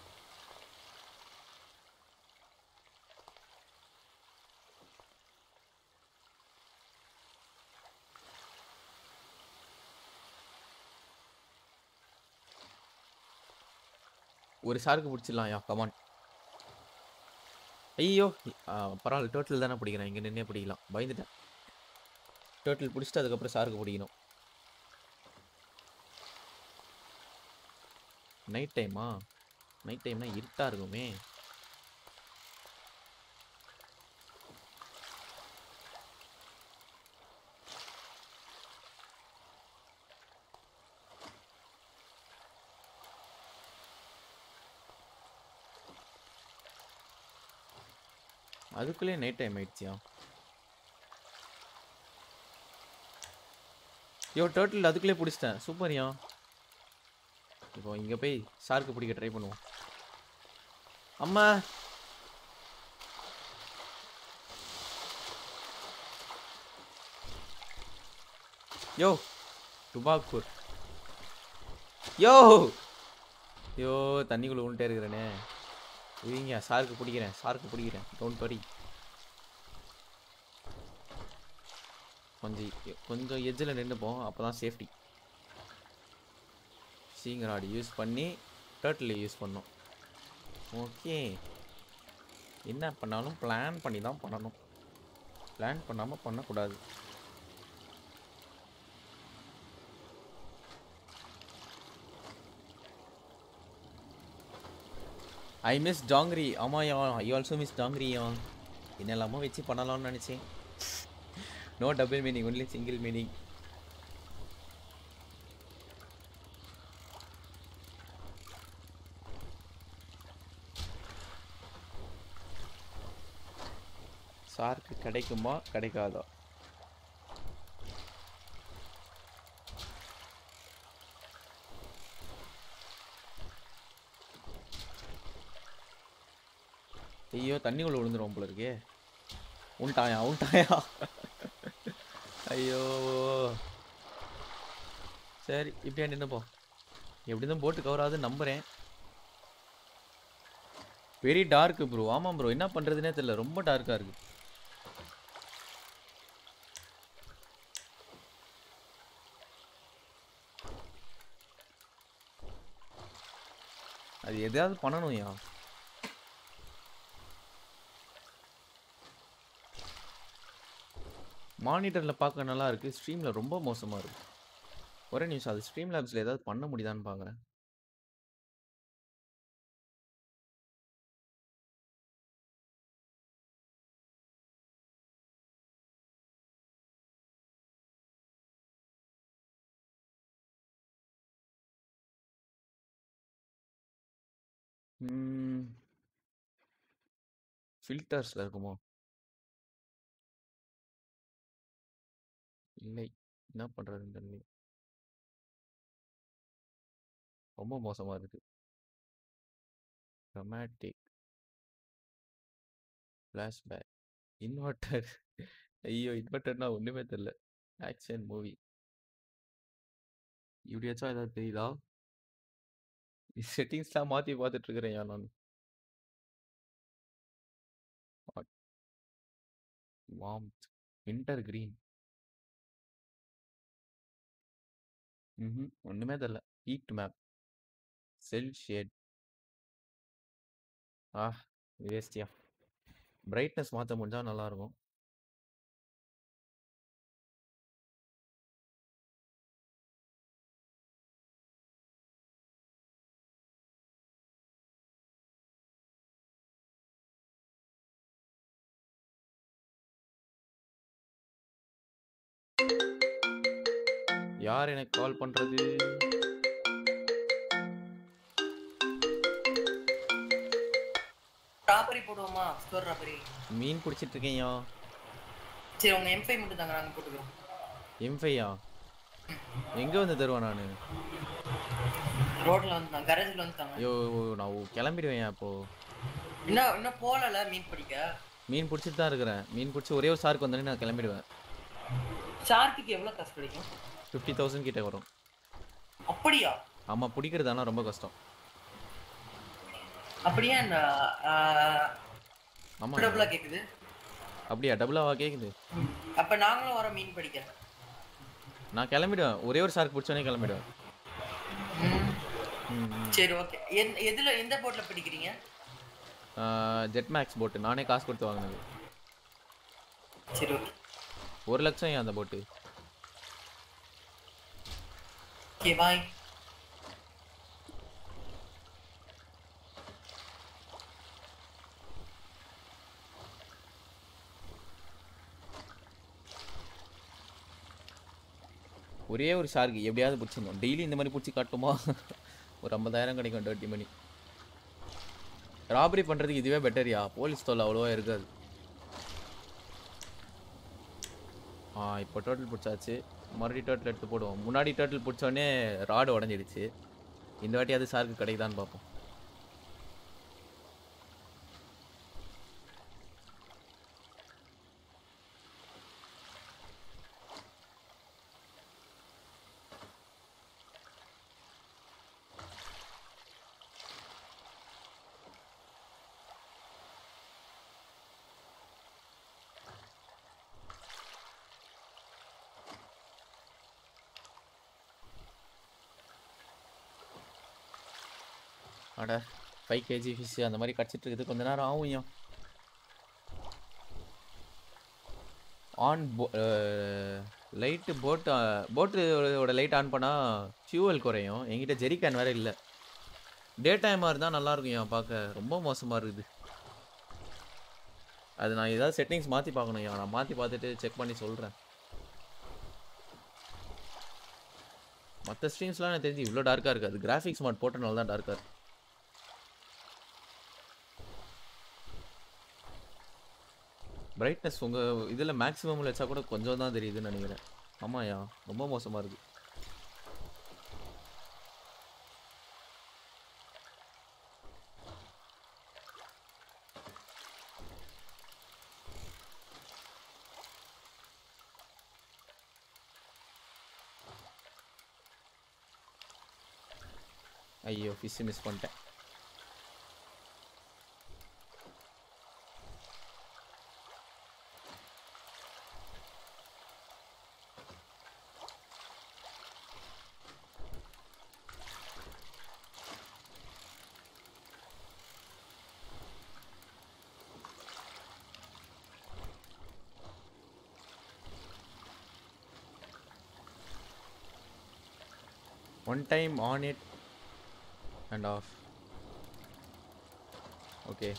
Speaker 1: ஒரு ஷார்க்கு பிடிச்சிடலாம் யா கமான் ஐயோ ஆ, பரவாயில்ல டோட்டல் தானே பிடிக்கிறேன் இங்கே நின்னே பிடிக்கலாம் பயந்துட்டேன் டோட்டல் பிடிச்சிட்டு அதுக்கப்புறம் ஷார்க்கு பிடிக்கணும் நைட் டைமா நைட் டைம்னா இருட்டாக இருக்குமே அதுக்குள்ளே நைட் டைம் ஆயிடுச்சியா யோ டோட்டல் அதுக்குள்ளே பிடிச்சிட்டேன் சூப்பர்யா இப்போ இங்கே போய் ஷார்க்கு பிடிக்க ட்ரை பண்ணுவோம் அம்மா யோ டுபாக்கூர் யோ யோ தண்ணிக்குள்ளே விழுந்துட்டே இருக்கிறேனே இவங்க சாருக்கு பிடிக்கிறேன் சாருக்கு பிடிக்கிறேன் டோன்ட் வரி கொஞ்சம் எ- கொஞ்சம் எஜ்ஜில் நின்றுப்போம் அப்போ தான் சேஃப்டி சீங்கராடு யூஸ் பண்ணி டேர்ட்டில் யூஸ் பண்ணோம் ஓகே என்ன பண்ணாலும் பிளான் பண்ணி தான் பண்ணணும் பிளான் பண்ணாமல் பண்ணக்கூடாது ஐ மிஸ் டாங்கிரி ஆமாயா ஐ ஆல்சோ மிஸ் டாங்கிரியா என்னெல்லாமோ வச்சு பண்ணலாம்னு நினச்சேன் no double meaning only single meaning சாருக்கு கிடைக்குமா கிடைக்காதா ஐயோ தண்ணிக்குள்ள விழுந்துரும் போல இருக்கே உண்டாயா உண்டாயா ஐயோ சரி இப்படியா நின்னுப்போ எப்படி தான் போட்டு கவராது நம்புறேன் வெரி டார்க் ப்ரோ ஆமாம் ப்ரோ என்ன பண்றதுனே தெரியல ரொம்ப டார்க்கா இருக்கு அது எதையாவது பண்ணணும்யா மானிட்டரில் பார்க்க நல்லா இருக்கு ஸ்ட்ரீமில் ரொம்ப மோசமாக இருக்கு ஒரே நிமிஷம் அது ஸ்ட்ரீம் லேப்ஸில் ஏதாவது பண்ண முடியுதான்னு பார்க்குறேன் ஃபில்டர்ஸில் இருக்குமோ இல்லை என்ன பண்ணுறதுன்னு தெரியல ரொம்ப மோசமாக இருக்கு ரொமாட்டிக் ஃப்ளாஷ்பேக் இன்வெர்டர் ஐயோ இன்வெர்டர்னா ஒன்றுமே தெரில ஆக்ஷன் மூவி இப்படியாச்சும் ஏதாவது தெரியுதா செட்டிங்ஸ்லாம் மாற்றி பார்த்துட்டு இருக்கிறேன் நான் வார்ம்த் வின்டர் கிரீன் ம் ஒன்றுமே தெரில ஹீட் மேப் செல் ஷேட் ஆ வேஸ்டியா பிரைட்னஸ் மாற்ற முடிஞ்சால் நல்லாயிருக்கும் யார் எனக்கு கால் பண்ணுறது
Speaker 2: ராபரி போடுவோமா ஸ்டோர் ராபரி
Speaker 1: மீன் பிடிச்சிட்டு இருக்கேன்யா
Speaker 2: சரி உங்க எம் ஃபைவ் மட்டும் தாங்க நாங்க போட்டுக்கிறோம்
Speaker 1: எம்ஃபையா எங்கே வந்து தருவேன் நான்
Speaker 2: ரோட்ல வந்து கரேஜ்ல வந்து தாங்க
Speaker 1: ஐயோ நான் கிளம்பிடுவேன் அப்போ
Speaker 2: இன்னும் இன்னும் போகல மீன் பிடிக்க
Speaker 1: மீன் பிடிச்சிட்டு தான் இருக்கிறேன் மீன் பிடிச்சி ஒரே ஒரு சாருக்கு வந்தோடனே நான் கிளம்பிடுவேன்
Speaker 2: ஷார்க்குக்கு எவ்வளவு காசு கிடைக்கும்
Speaker 1: ஃபிஃப்டி தௌசண்ட் கிட்ட வரும்
Speaker 2: அப்படியா
Speaker 1: ஆமாம் பிடிக்கிறது ஆனால் ரொம்ப கஷ்டம்
Speaker 2: அப்படியே அந்த
Speaker 1: ஆமாம்
Speaker 2: டபுளா கேக்குது
Speaker 1: அப்படியா டபுளாவா கேட்குது
Speaker 2: அப்ப நாங்களும் வர மீன் பிடிக்க
Speaker 1: நான் கிளம்பிடுவேன் ஒரே ஒரு சாருக்கு பிடிச்சோடனே கிளம்பிடுவேன்
Speaker 2: ம்.
Speaker 1: ம், ம்.
Speaker 2: சரி ஓகே எதுல எந்த போட்ல பிடிக்கிறீங்க
Speaker 1: ஜெட் மேக்ஸ் போட்டு நானே காசு கொடுத்து வாங்கினது
Speaker 2: சரி ஓகே
Speaker 1: ஒரு லட்சம் ஏன் அந்த போட்டு
Speaker 2: ஓகே பாய்
Speaker 1: ஒரே ஒரு ஷார்க்கு எப்படியாவது பிடிச்சிருந்தோம் டெய்லி இந்த மாதிரி பிடிச்சி காட்டுமா ஒரு ஐம்பதாயிரம் கிடைக்கும் டர்ட்டி மணி ராபரி பண்ணுறதுக்கு இதுவே பெட்டரியா போலீஸ் தொல்லை அவ்வளோவா இருக்காது ஆ இப்போ டோட்டல் பிடிச்சாச்சு மறுபடியும் டோட்டல் எடுத்து போடுவோம் முன்னாடி டோட்டல் பிடிச்சோடனே ராடு உடஞ்சிடுச்சு இந்த வாட்டி அது ஷார்க்கு கிடைக்குதான்னு பார்ப்போம் அட ஃபைவ் கேஜி ஃபிஷ் அந்த மாதிரி கிடச்சிட்டு இருக்குது கொஞ்ச நேரம் ஆகும் ஏன் ஆன் போ லைட்டு போட்டு போட்டோட லைட் ஆன் பண்ணால் ஃபியூவல் குறையும் என்கிட்ட ஜெரிகேன் வேறு இல்லை டே டைமாக இருந்தால் நல்லாயிருக்கும் ஏன் பார்க்க ரொம்ப மோசமாக இருக்குது அது நான் ஏதாவது செட்டிங்ஸ் மாற்றி பார்க்கணும் ஏன் நான் மாற்றி பார்த்துட்டு செக் பண்ணி சொல்கிறேன் மற்ற ஸ்ட்ரீம்ஸ்லாம் எனக்கு தெரிஞ்சு இவ்வளோ டார்க்காக இருக்காது கிராஃபிக்ஸ் மாட் போட்டனால தான் டார்க்காக இருக்கு பிரைட்னஸ் உங்கள் இதில் மேக்ஸிமமில் வச்சா கூட கொஞ்சம் தான் தெரியுதுன்னு நினைக்கிறேன் ஆமாயா ரொம்ப மோசமாக இருக்குது ஐயோ ஃபிஷ் மிஸ் பண்ணிட்டேன் one time on it and off okay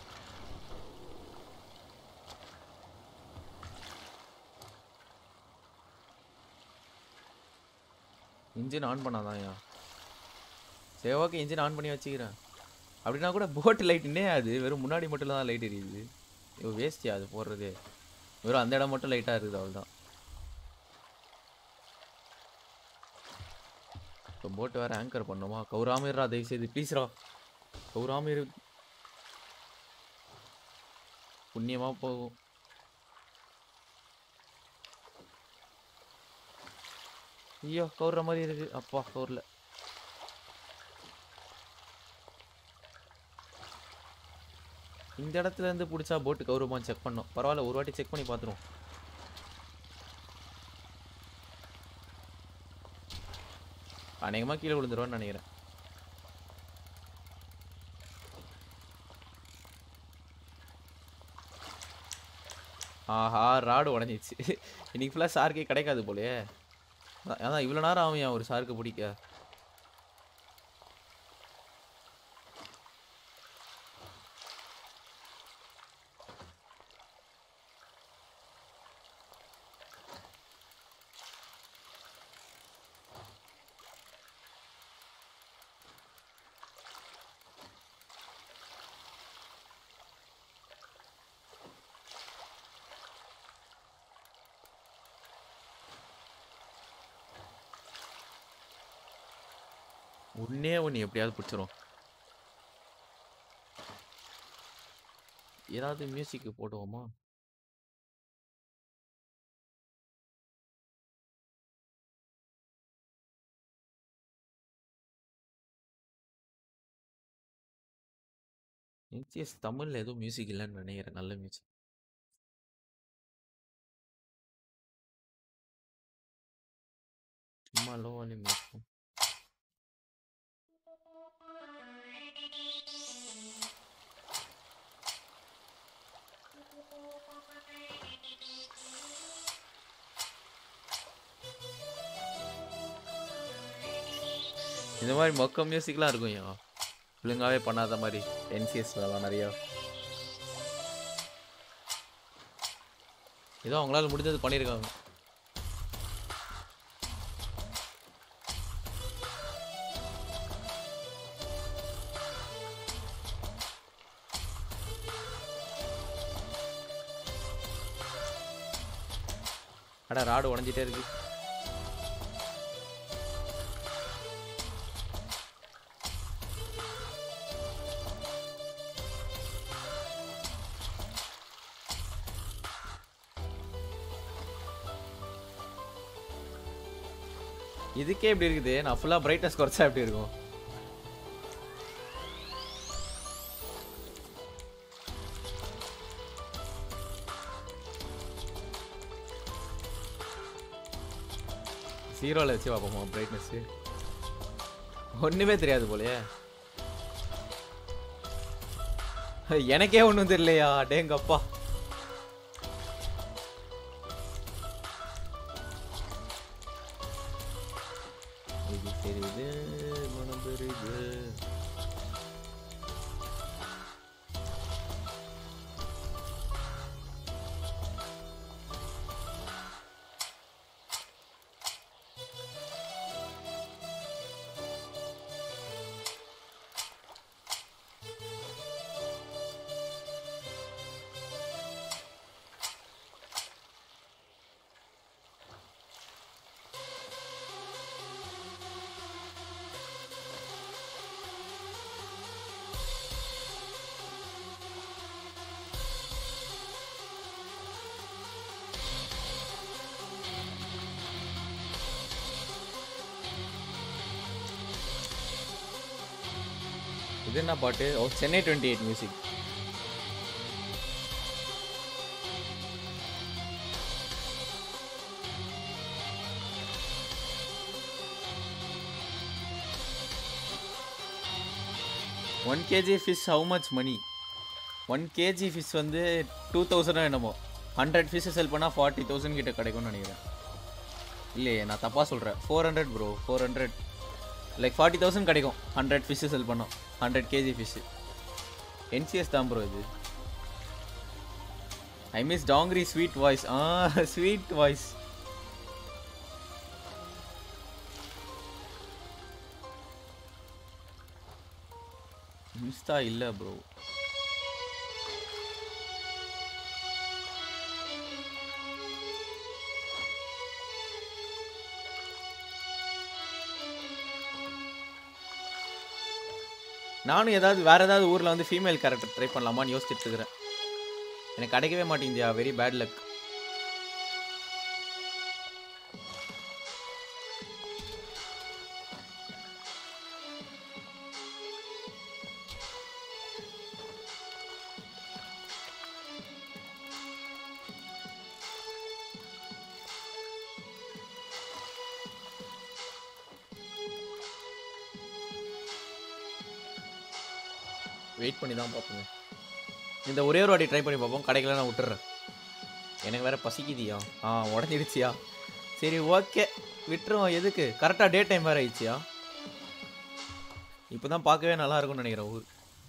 Speaker 1: engine on பண்ணாதான்யா சரி ஓகே இன்ஜின் ஆன் பண்ணி வச்சுக்கிறேன் அப்படின்னா கூட போட் லைட்டுன்னே அது வெறும் முன்னாடி மட்டும் தான் லைட் எரியுது ஐயோ வேஸ்டியா அது போடுறதே வெறும் அந்த இடம் மட்டும் லைட்டாக இருக்குது அவ்வளோதான் இப்போ போட் வேறு ஆங்கர் பண்ணுமா கௌராம இருடா தயவு செய்து ப்ளீஸ்ரா கௌராம இரு புண்ணியமாக போகும் ஐயோ கவுற மாதிரி இருக்கு அப்பா கவுர்ல இந்த இடத்துல இருந்து பிடிச்சா போட்டு கௌரவமான்னு செக் பண்ணோம் பரவாயில்ல ஒரு வாட்டி செக் பண்ணி பார்த்துருவோம் அநேகமாக கீழே விழுந்துருவான்னு நினைக்கிறேன் ஆஹா ராடு உடஞ்சிச்சு இன்னைக்கு ஃபுல்லாக ஷார்க்கே கிடைக்காது போலயே அதான் அதான் இவ்வளோ நேரம் ஆகும் ஏன் ஒரு ஷார்க்கு பிடிக்க ஒன்னே ஒன்று எப்படியாவது பிடிச்சிரும் ஏதாவது மியூசிக் போடுவோமா என்சிஎஸ் தமிழ்ல ஏதோ மியூசிக் இல்லைன்னு நினைக்கிறேன் நல்ல மியூசிக் சும்மா லோ வால்யூம் இருக்கும் இந்த மாதிரி மொக்க மியூசிக்லாம் இருக்கும் ஐயா ஒழுங்காவே பண்ணாத மாதிரி என்சிஎஸ்லாம் நிறையா ஏதோ அவங்களால முடிஞ்சது பண்ணியிருக்காங்க அட ராடு உடஞ்சிட்டே இருக்கு இதுக்கே இப்படி இருக்குது நான் ஃபுல்லாக பிரைட்னஸ் குறைச்சா எப்படி இருக்கும் ஜீரோவில் வச்சு பார்ப்போமா பிரைட்னஸ்ஸு ஒன்றுமே தெரியாது போலயே எனக்கே ஒன்றும் தெரியலையா டேங்கப்பா இது தெரியுது மனம் பெரிது இது என்ன பாட்டு oh Chennai twenty eight music one KG fish how much money one KG fish வந்து டூ தௌசண்டோ என்னமோ ஹண்ட்ரட் ஃபிஷ் செல் பண்ணால் ஃபார்ட்டி தௌசண்ட் கிட்ட கிடைக்கும்னு நினைக்கிறேன் இல்லையே நான் தப்பாக சொல்கிறேன் four hundred bro four hundred like forty thousand கிடைக்கும் ஹண்ட்ரட் ஃபிஷ்ஷு செல் பண்ணோம் ஹண்ட்ரட் கேஜி ஃபிஷ்ஷு என்சிஎஸ் தான் ப்ரோ இது ஐ மிஸ் டாங்கிரி ஸ்வீட் வாய்ஸ் ஆ ஸ்வீட் வாய்ஸ் மிஸ்தா இல்லை ப்ரோ நானும் ஏதாவது வேற ஏதாவது ஊரில் வந்து ஃபீமேல் கேரக்டர் ட்ரை பண்ணலாமான்னு யோசிச்சுட்டு இருக்கிறேன் எனக்கு கிடைக்கவே மாட்டேங்குதியா வெரி பேட் லக் வெயிட் பண்ணி தான் பார்ப்போங்க இந்த ஒரே ஒரு வாட்டி ட்ரை பண்ணி பார்ப்போம் கடைக்கெல்லாம் நான் விட்டுறேன் எனக்கு வேற பசிக்குதியா ஆ உடஞ்சிடுச்சியா சரி ஓகே விட்டுருவோம் எதுக்கு கரெக்டாக டே டைம் வேறு ஆயிடுச்சியா இப்போ தான் பார்க்கவே நல்லா இருக்கும்னு நினைக்கிறேன் ஊர்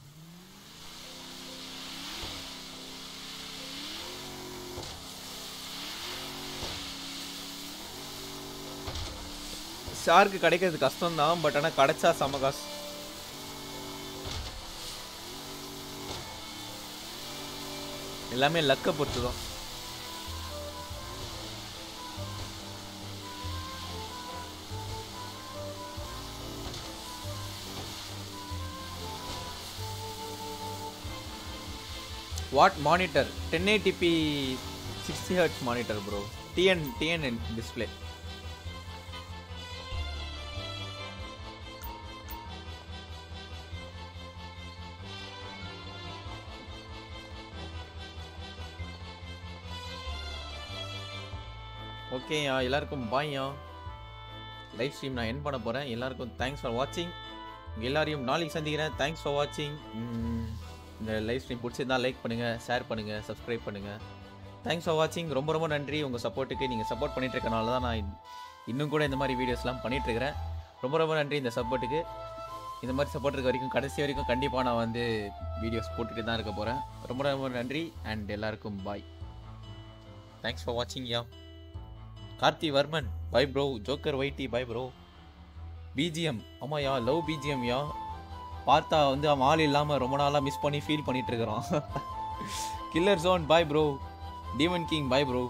Speaker 1: ஷார்க்கு கிடைக்கிறது கஷ்டம் தான் பட் ஆனால் கிடைச்சா செம காசு எல்லாமே லக்கை பொறுத்து தான் what monitor ten eighty P sixty hertz monitor bro TN TN display ஓகேயா எல்லாருக்கும் பாய்யா லைவ் ஸ்ட்ரீம் நான் என் பண்ண போகிறேன் எல்லாருக்கும் தேங்க்ஸ் ஃபார் வாட்சிங் எல்லாரையும் நாளைக்கு சந்திக்கிறேன் தேங்க்ஸ் ஃபார் வாட்சிங் இந்த லைவ் ஸ்ட்ரீம் பிடிச்சிருந்தா லைக் பண்ணுங்கள் ஷேர் பண்ணுங்கள் சப்ஸ்கிரைப் பண்ணுங்கள் தேங்க்ஸ் ஃபார் வாட்சிங் ரொம்ப ரொம்ப நன்றி உங்கள் சப்போர்ட்டுக்கு நீங்கள் சப்போர்ட் பண்ணிட்டு இருக்கனால தான் நான் இன்னும் கூட இந்த மாதிரி வீடியோஸ்லாம் பண்ணிட்டு இருக்கிறேன் ரொம்ப ரொம்ப நன்றி இந்த சப்போர்ட்டுக்கு இந்த மாதிரி சப்போர்ட் இருக்க வரைக்கும் கடைசி வரைக்கும் கண்டிப்பாக நான் வந்து வீடியோஸ் போட்டுட்டு தான் இருக்க போகிறேன் ரொம்ப ரொம்ப நன்றி அண்ட் எல்லாருக்கும் பாய் தேங்க்ஸ் ஃபார் வாட்சிங் யா Karthi Varman bye bro Joker வைட்டி பை ப்ரோ பிஜிஎம் ஆமாயா லவ் பிஜிஎம் யா பார்த்தா வந்து அவன் ஆள் இல்லாமல் ரொம்ப நாளாக மிஸ் பண்ணி ஃபீல் பண்ணிட்டு இருக்கிறான் killer zone bye bro demon king bye bro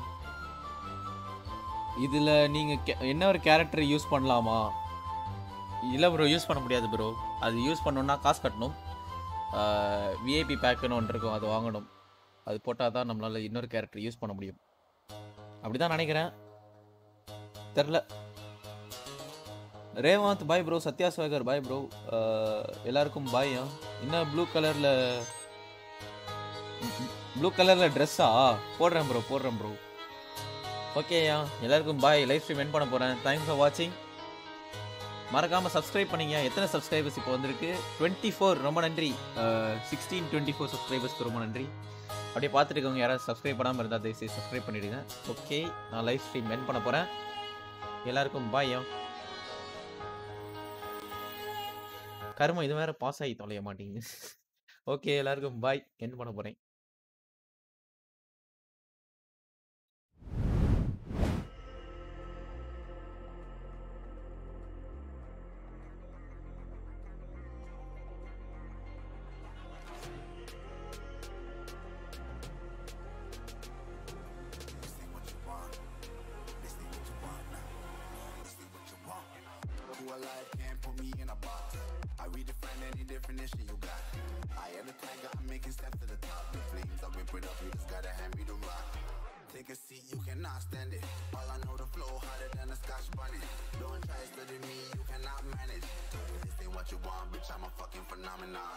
Speaker 1: இதில் நீங்கள் என்ன ஒரு கேரக்டர் யூஸ் பண்ணலாமா இல்லை ப்ரோ யூஸ் பண்ண முடியாது ப்ரோ அது யூஸ் பண்ணோன்னா காசு கட்டணும் விஐபி பேக்குன்னு ஒன்று இருக்கும் அது வாங்கணும் அது போட்டால் தான் நம்மளால் இன்னொரு கேரக்டர் யூஸ் பண்ண முடியும் அப்படி தான் நினைக்கிறேன் தெரில Revanth bye bro Sathya swagger bye bro எல்லாருக்கும் பாய் என்ன ப்ளூ கலரில் ப்ளூ கலரில் ட்ரெஸ்ஸா போடுறேன் ப்ரோ போடுறேன் ப்ரோ ஓகேயா எல்லாருக்கும் பாய் லைவ் ஸ்ட்ரீம் என் பண்ண போகிறேன் தேங்க்ஸ் ஃபார் வாட்சிங் மறக்காமல் சப்ஸ்கிரைப் பண்ணீங்க எத்தனை சப்ஸ்கிரைபர்ஸ் இப்போ வந்திருக்கு டுவெண்ட்டி ஃபோர் ரொம்ப நன்றி சிக்ஸ்டீன் டுவெண்ட்டி ஃபோர் சப்ஸ்கிரைபர்ஸ்க்கு ரொம்ப நன்றி அப்படியே பார்த்துட்டு இருக்கவங்க யாராவது சப்ஸ்கிரைப் பண்ணாமல் இருந்தால் தயவுசெய்து சப்ஸ்கிரைப் பண்ணிவிடுங்க ஓகே நான் லைவ் ஸ்ட்ரீம் என் பண்ண போகிறேன் எல்லாருக்கும் பாய் கருமம் இது வேற பாஸ் ஆகி தொலைய மாட்டீங்க ஓகே எல்லாருக்கும் பாய் என் பண்ண போகிறேன்
Speaker 11: Who alive can't put me in a box. I redefine any definition you got. I am the tiger, I'm making steps to the top. The flames, I whip it up, you just gotta hand me the rock. Take a seat, you cannot stand it. All I know, the flow harder than a scotch bunny. Don't try study me, you cannot manage. This ain't what you want, bitch, I'm a fucking phenomenon.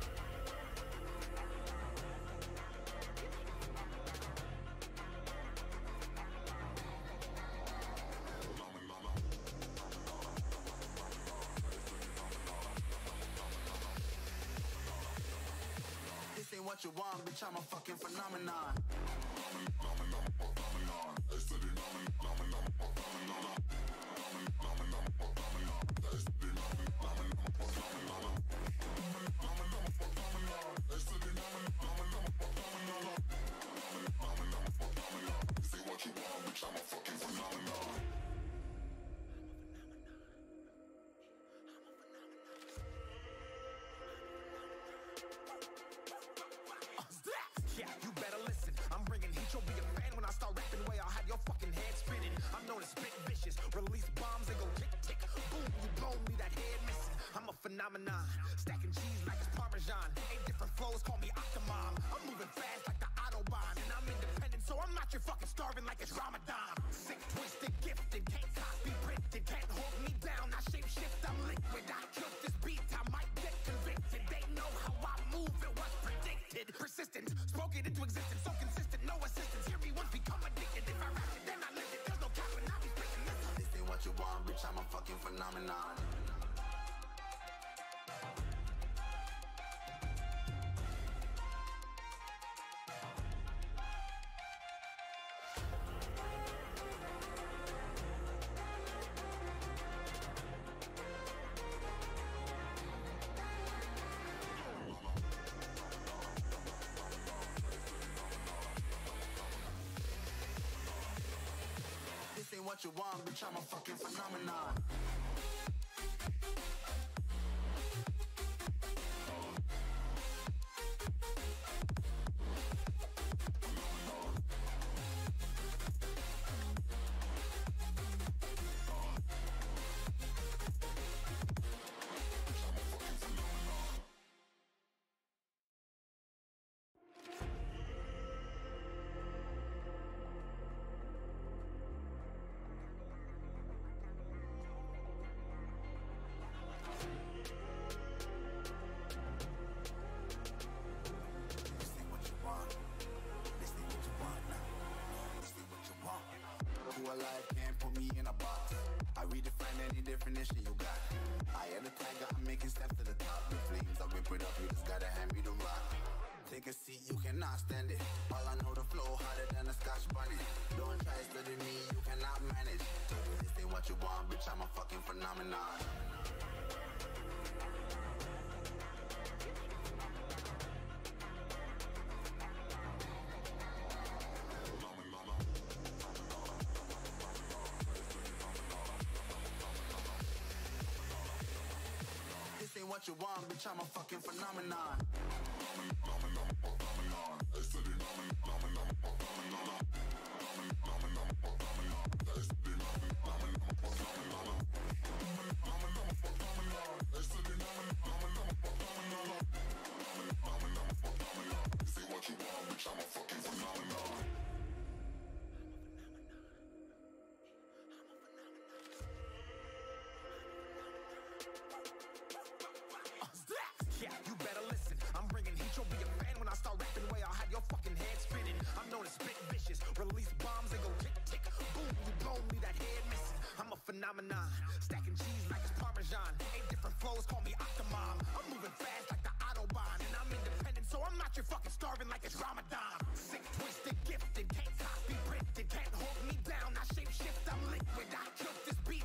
Speaker 11: This ain't what you want, bitch, I'm a fucking phenomenon.
Speaker 12: Yeah, you better listen. I'm bringing heat. You'll be a fan when I start rapping. Way I'll have your fucking head spinning. I'm known as spit vicious. Release bombs and go tick tick. Boom, you blow me that head missing. I'm a phenomenon. Stacking cheese like it's Parmesan. Eight different flows, call me Octomom. I'm moving fast like the Autobahn. And I'm independent, so I'm not your fucking starving like it's Ramadan. Sick, twisted, gifted. Can't copy, printed. Can't hold me down. I shape shift, I'm liquid. I killed this beat. I might get convicted. They know how I move. It was predicted. Persistent. Spoke it into existence. So consistent. No assistance. Hear me once become addicted. If I rap it, then I live it. There's no cap when I be speaking this.
Speaker 11: This ain't what you want, bitch, I'm a fucking phenomenon. what you want, bitch, I'm a fucking phenomenon. This ain't what you want. This ain't what you want now. This ain't what you want. Who alive can't put me in a box. I redefine any definition you got. I am the tiger, I'm making steps to the top. The flames, I whip it up, you just gotta hand me the rock. Take a seat, you cannot stand it. All I know, the flow harder than a scotch bonnet. Don't try study me, you cannot manage. This ain't what you want, bitch, I'm a fucking phenomenon. This ain't what you want, bitch, I'm a fucking phenomenon.
Speaker 12: Yeah, you better listen. I'm bringing heat. You'll be a fan when I start rapping. Way I'll have your fucking head spinning. I'm known as spit vicious. Release bombs and go tick tick. Boom, you blow me that head missing. I'm a phenomenon. Stacking cheese